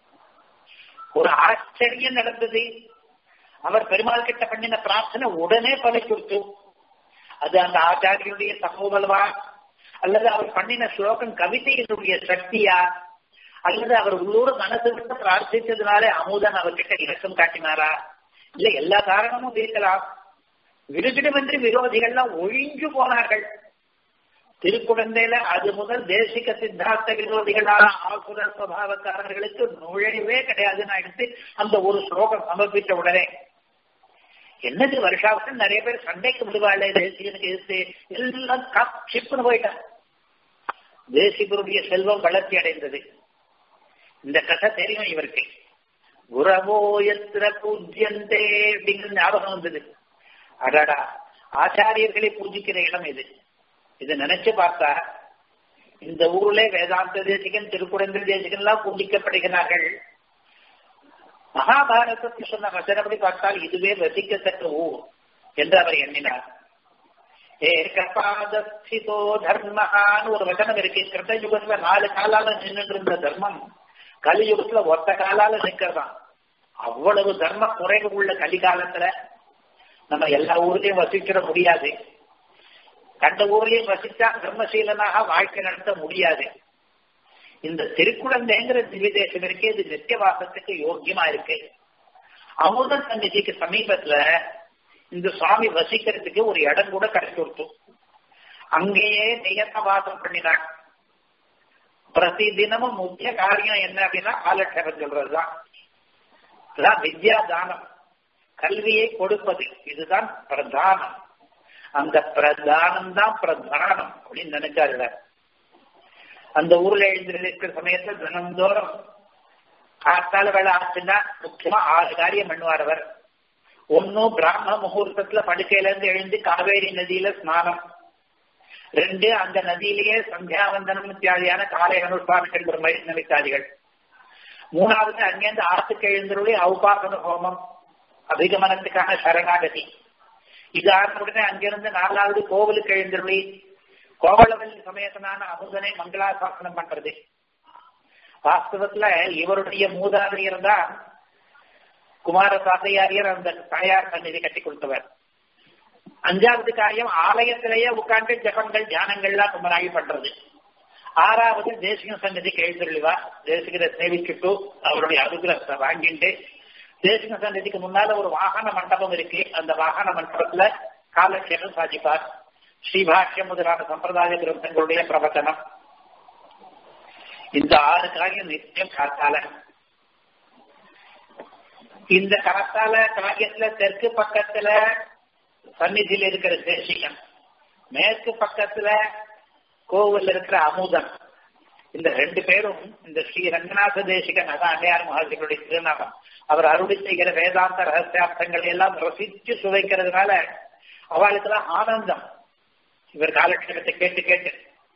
ஒரு ஆச்சரியம் நடந்தது அவர் பெருமாள் கிட்ட பண்ணின பிரார்த்தனை உடனே பலை கொடுத்து அது அந்த ஆச்சாரியனுடைய சமூகல்வா அல்லது அவர் பண்ணின ஸ்லோகம் கவிதையினுடைய சக்தியா அல்லது அவர் உள்ளூர் மனசு விட்டு பிரார்த்தித்ததுனாலே அமுதன் அவர்கிட்ட இலக்கம் காட்டினாரா இல்ல எல்லா காரணமும் இருக்கலாம் விருதிடமின்றி விரோதிகள்லாம் ஒழிஞ்சு போனார்கள் திருக்குழந்தையில அது முதல் தேசிக சித்தாந்த விரோதிகளான ஆசுர சுவாவக்காரர்களுக்கு நுழைவே கிடையாதுன்னு எடுத்து அந்த ஒரு ஸ்லோகம் சமர்ப்பித்த உடனே என்னது வருஷாவுக்கு நிறைய பேர் சண்டைக்கு விடுவாள் தேசிகனுக்கு எதிர்த்து எல்லாம் ஷிப்னு போயிட்டான் தேசிகருடைய செல்வம் வளர்ச்சி அடைந்தது இந்த கதை தெரியும் இவருக்கு குரவோ எத்திர பூஜ்யந்தே அப்படிங்கிற ஞாபகம் வந்தது அடாடா ஆச்சாரியர்களை பூஜிக்கிற இடம் இது இதை நினைச்சு பார்த்தா இந்த ஊர்ல வேதாந்த தேசிகன் திருக்குழந்தை தேசிகன் எல்லாம் பூஜிக்கப்படுகிறார்கள் மகாபாரதத்தில் சொன்ன வசனப்படி பார்த்தால் இதுவே ரசிக்கத்தக்க ஊர் என்று அவர் எண்ணினார் ஏ கபாதஸ்திதோ தர்மஹான்னு ஒரு வசனம் இருக்கு கிருத்த யுகத்துல நாலு காலால நின்றுட்டு இருந்த தர்மம் கலியுகத்துல ஒத்த காலால நிக்கிறதான் அவ்வளவு தர்ம குறைவு உள்ள கலிகாலத்துல நம்ம எல்லா ஊர்லயும் வசிச்சிட முடியாது கண்ட ஊர்லயும் வசிச்சா தர்மசீலனாக வாழ்க்கை நடத்த முடியாது இந்த திருக்குழந்தைங்கிற திவ்ய தேசம் இருக்கு இது நித்தியவாசத்துக்கு யோக்கியமா இருக்கு அமுத சந்நிதிக்கு சமீபத்துல இந்த சுவாமி வசிக்கிறதுக்கு ஒரு இடம் கூட கிடைச்சு கொடுத்தோம் அங்கேயே நியத்த வாசம் பண்ணினார் பிரதி தினமும் முக்கிய காரியம் என்ன அப்படின்னா காலட்சேபம் சொல்றதுதான் இதுதான் வித்யா தானம் கல்வியை கொடுப்பது இதுதான் பிரதானம் அந்த பிரதானம் தான் பிரதானம் அப்படின்னு நினைச்சாரு அந்த ஊர்ல எழுந்திருக்கிற சமயத்துல தினந்தோறும் காத்தால வேலை ஆச்சுன்னா முக்கியமா ஆறு காரியம் பண்ணுவார் அவர் ஒன்னும் பிராமண முகூர்த்தத்துல படுக்கையில இருந்து எழுந்து காவேரி நதியில ஸ்நானம் ரெண்டு அந்த நதியிலேயே சந்தியாவந்தனம் இத்தியாதியான காலை அனுஷ்டானங்கள் ஒரு மழை இத்தியாதிகள் மூணாவது அங்கிருந்து ஆத்துக்கு எழுந்தருளி அவுபாசன ஹோமம் அபிகமனத்துக்கான சரணாகதி இது ஆன உடனே அங்கிருந்து நாலாவது கோவிலுக்கு எழுந்தருளி கோவளவல்லி சமயத்தினான அமுதனை மங்களாசாசனம் பண்றது வாஸ்தவத்துல இவருடைய மூதாதையர் தான் குமார சாத்தையாரியர் அந்த தாயார் சந்நிதி கட்டி கொடுத்தவர் அஞ்சாவது காரியம் ஆலயத்திலேயே உட்கார்ந்து ஜபங்கள் தியானங்கள்லாம் ரொம்ப நாளி பண்றது ஆறாவது தேசிக சன்னதிக்கு எழுந்துள்ளுவா தேசிகரை சேவிச்சுட்டு அவருடைய அனுகிரகத்தை வாங்கிட்டு தேசிக சன்னதிக்கு முன்னால ஒரு வாகன மண்டபம் இருக்கு அந்த வாகன மண்டபத்துல காலக்ஷேபம் சாதிப்பார் ஸ்ரீபாஷ்யம் முதலான சம்பிரதாய கிரந்தங்களுடைய பிரவச்சனம் இந்த ஆறு காரியம் நிச்சயம் காத்தால இந்த காத்தால காரியத்துல தெற்கு பக்கத்துல சந்நிதியில் இருக்கிற தேசிகன் மேற்கு பக்கத்துல கோவில் இருக்கிற அமுதன் இந்த ரெண்டு பேரும் இந்த ஸ்ரீ ரங்கநாத தேசிகன் அதான் அன்னையார் மகாஜிகளுடைய திருநாமம் அவர் அருளி செய்கிற வேதாந்த ரகசியார்த்தங்களை எல்லாம் ரசிச்சு சுவைக்கிறதுனால அவளுக்குலாம் ஆனந்தம் இவர் காலட்சேபத்தை கேட்டு கேட்டு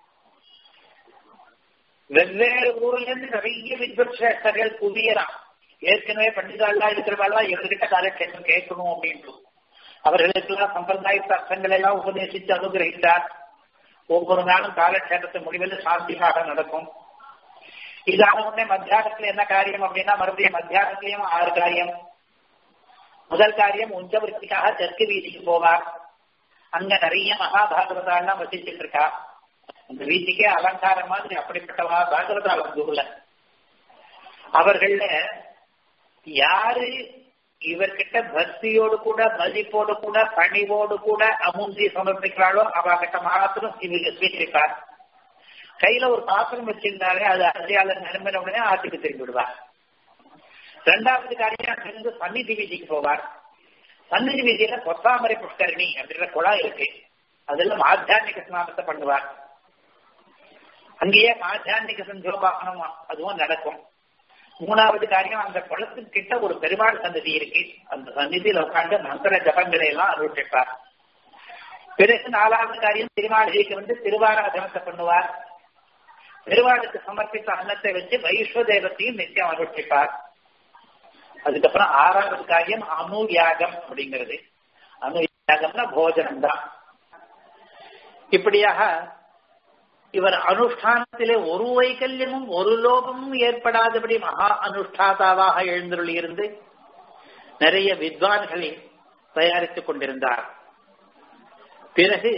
வெவ்வேறு ஊர்ல இருந்து நிறைய வித்வத்ஷேஷ்டர்கள் குவியலாம் ஏற்கனவே பண்டிதாலாம் இருக்கிறவாள்லாம் இவர்கிட்ட காலட்சேபம் கேட்கணும் அப்படின்ட்டு அவர்களுக்கெல்லாம் சம்பிரதாய அர்த்தங்கள் எல்லாம் உபதேசித்து அனுகிரகித்தார் ஒவ்வொரு நாளும் காலட்சேபத்தை முடிவில் சாந்தியாக நடக்கும் இதான உடனே மத்தியானத்துல என்ன காரியம் அப்படின்னா மறுபடியும் மத்தியானத்திலையும் ஆறு காரியம் முதல் காரியம் உஞ்சவருத்திக்காக தெற்கு வீதிக்கு போவார் அங்க நிறைய மகாபாகவதாலாம் வசிச்சுட்டு இருக்கா அந்த வீட்டுக்கே அலங்காரம் மாதிரி அப்படிப்பட்டவா பாகவதா வந்து அவர்கள யாரு இவர்கிட்ட பக்தியோடு கூட மதிப்போடு கூட பணிவோடு கூட அமுந்தி சமர்ப்பிக்கிறாளோ அவகிட்ட மாத்திரம் இவங்க ஸ்வீகரிப்பார் கையில ஒரு பாத்திரம் வச்சிருந்தாலே அது அரிசியாளர் நிரம்பின உடனே ஆட்டுக்கு திரும்பி விடுவார் ரெண்டாவது காரியம் இருந்து சந்நிதி வீதிக்கு போவார் சந்நிதி வீதியில பொத்தாமரை புஷ்கரணி அப்படின்ற குழாய் இருக்கு அதுல மாத்தியானிக ஸ்நானத்தை பண்ணுவார் அங்கேயே மாத்தியானிக சந்தோபாசனம் அதுவும் நடக்கும் மூணாவது காரியம் அந்த குளத்துக்கு கிட்ட ஒரு பெருமாள் சந்ததி இருக்கு அந்த சந்நிதியில் உட்காந்து மந்திர ஜபங்களை எல்லாம் அனுஷ்டிப்பார் பிறகு நாலாவது காரியம் திருமாளிகைக்கு வந்து திருவாராதனத்தை பண்ணுவார் பெருமாளுக்கு சமர்ப்பித்த அன்னத்தை வச்சு வைஸ்வதேவத்தையும் நித்தியம் அனுஷ்டிப்பார் அதுக்கப்புறம் ஆறாவது காரியம் அணு யாகம் அப்படிங்கிறது அணு யாகம்னா போஜனம் தான் இப்படியாக இவர் அனுஷ்டானத்திலே ஒரு வைக்கல்யமும் ஒரு லோபமும் ஏற்படாதபடி மகா அனுஷ்டாதாவாக எழுந்தருளி இருந்து நிறைய வித்வான்களை தயாரித்துக் கொண்டிருந்தார் பிறகு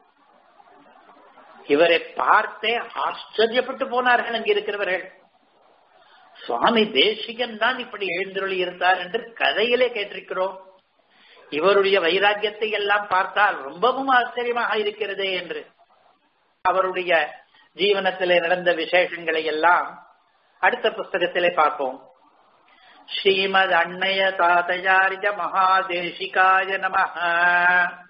இவரை பார்த்தே ஆச்சரியப்பட்டு போனார்கள் அங்கு இருக்கிறவர்கள் சுவாமி தேசிகன் தான் இப்படி எழுந்தருளி இருந்தார் என்று கதையிலே கேட்டிருக்கிறோம் இவருடைய வைராக்கியத்தை எல்லாம் பார்த்தால் ரொம்பவும் ஆச்சரியமாக இருக்கிறதே என்று அவருடைய ஜீவனத்திலே நடந்த விசேஷங்களை எல்லாம் அடுத்த புஸ்தகத்திலே பார்ப்போம் ஸ்ரீமத் அன்னைய தாதையாரிஜ மகாதேசிகாய நம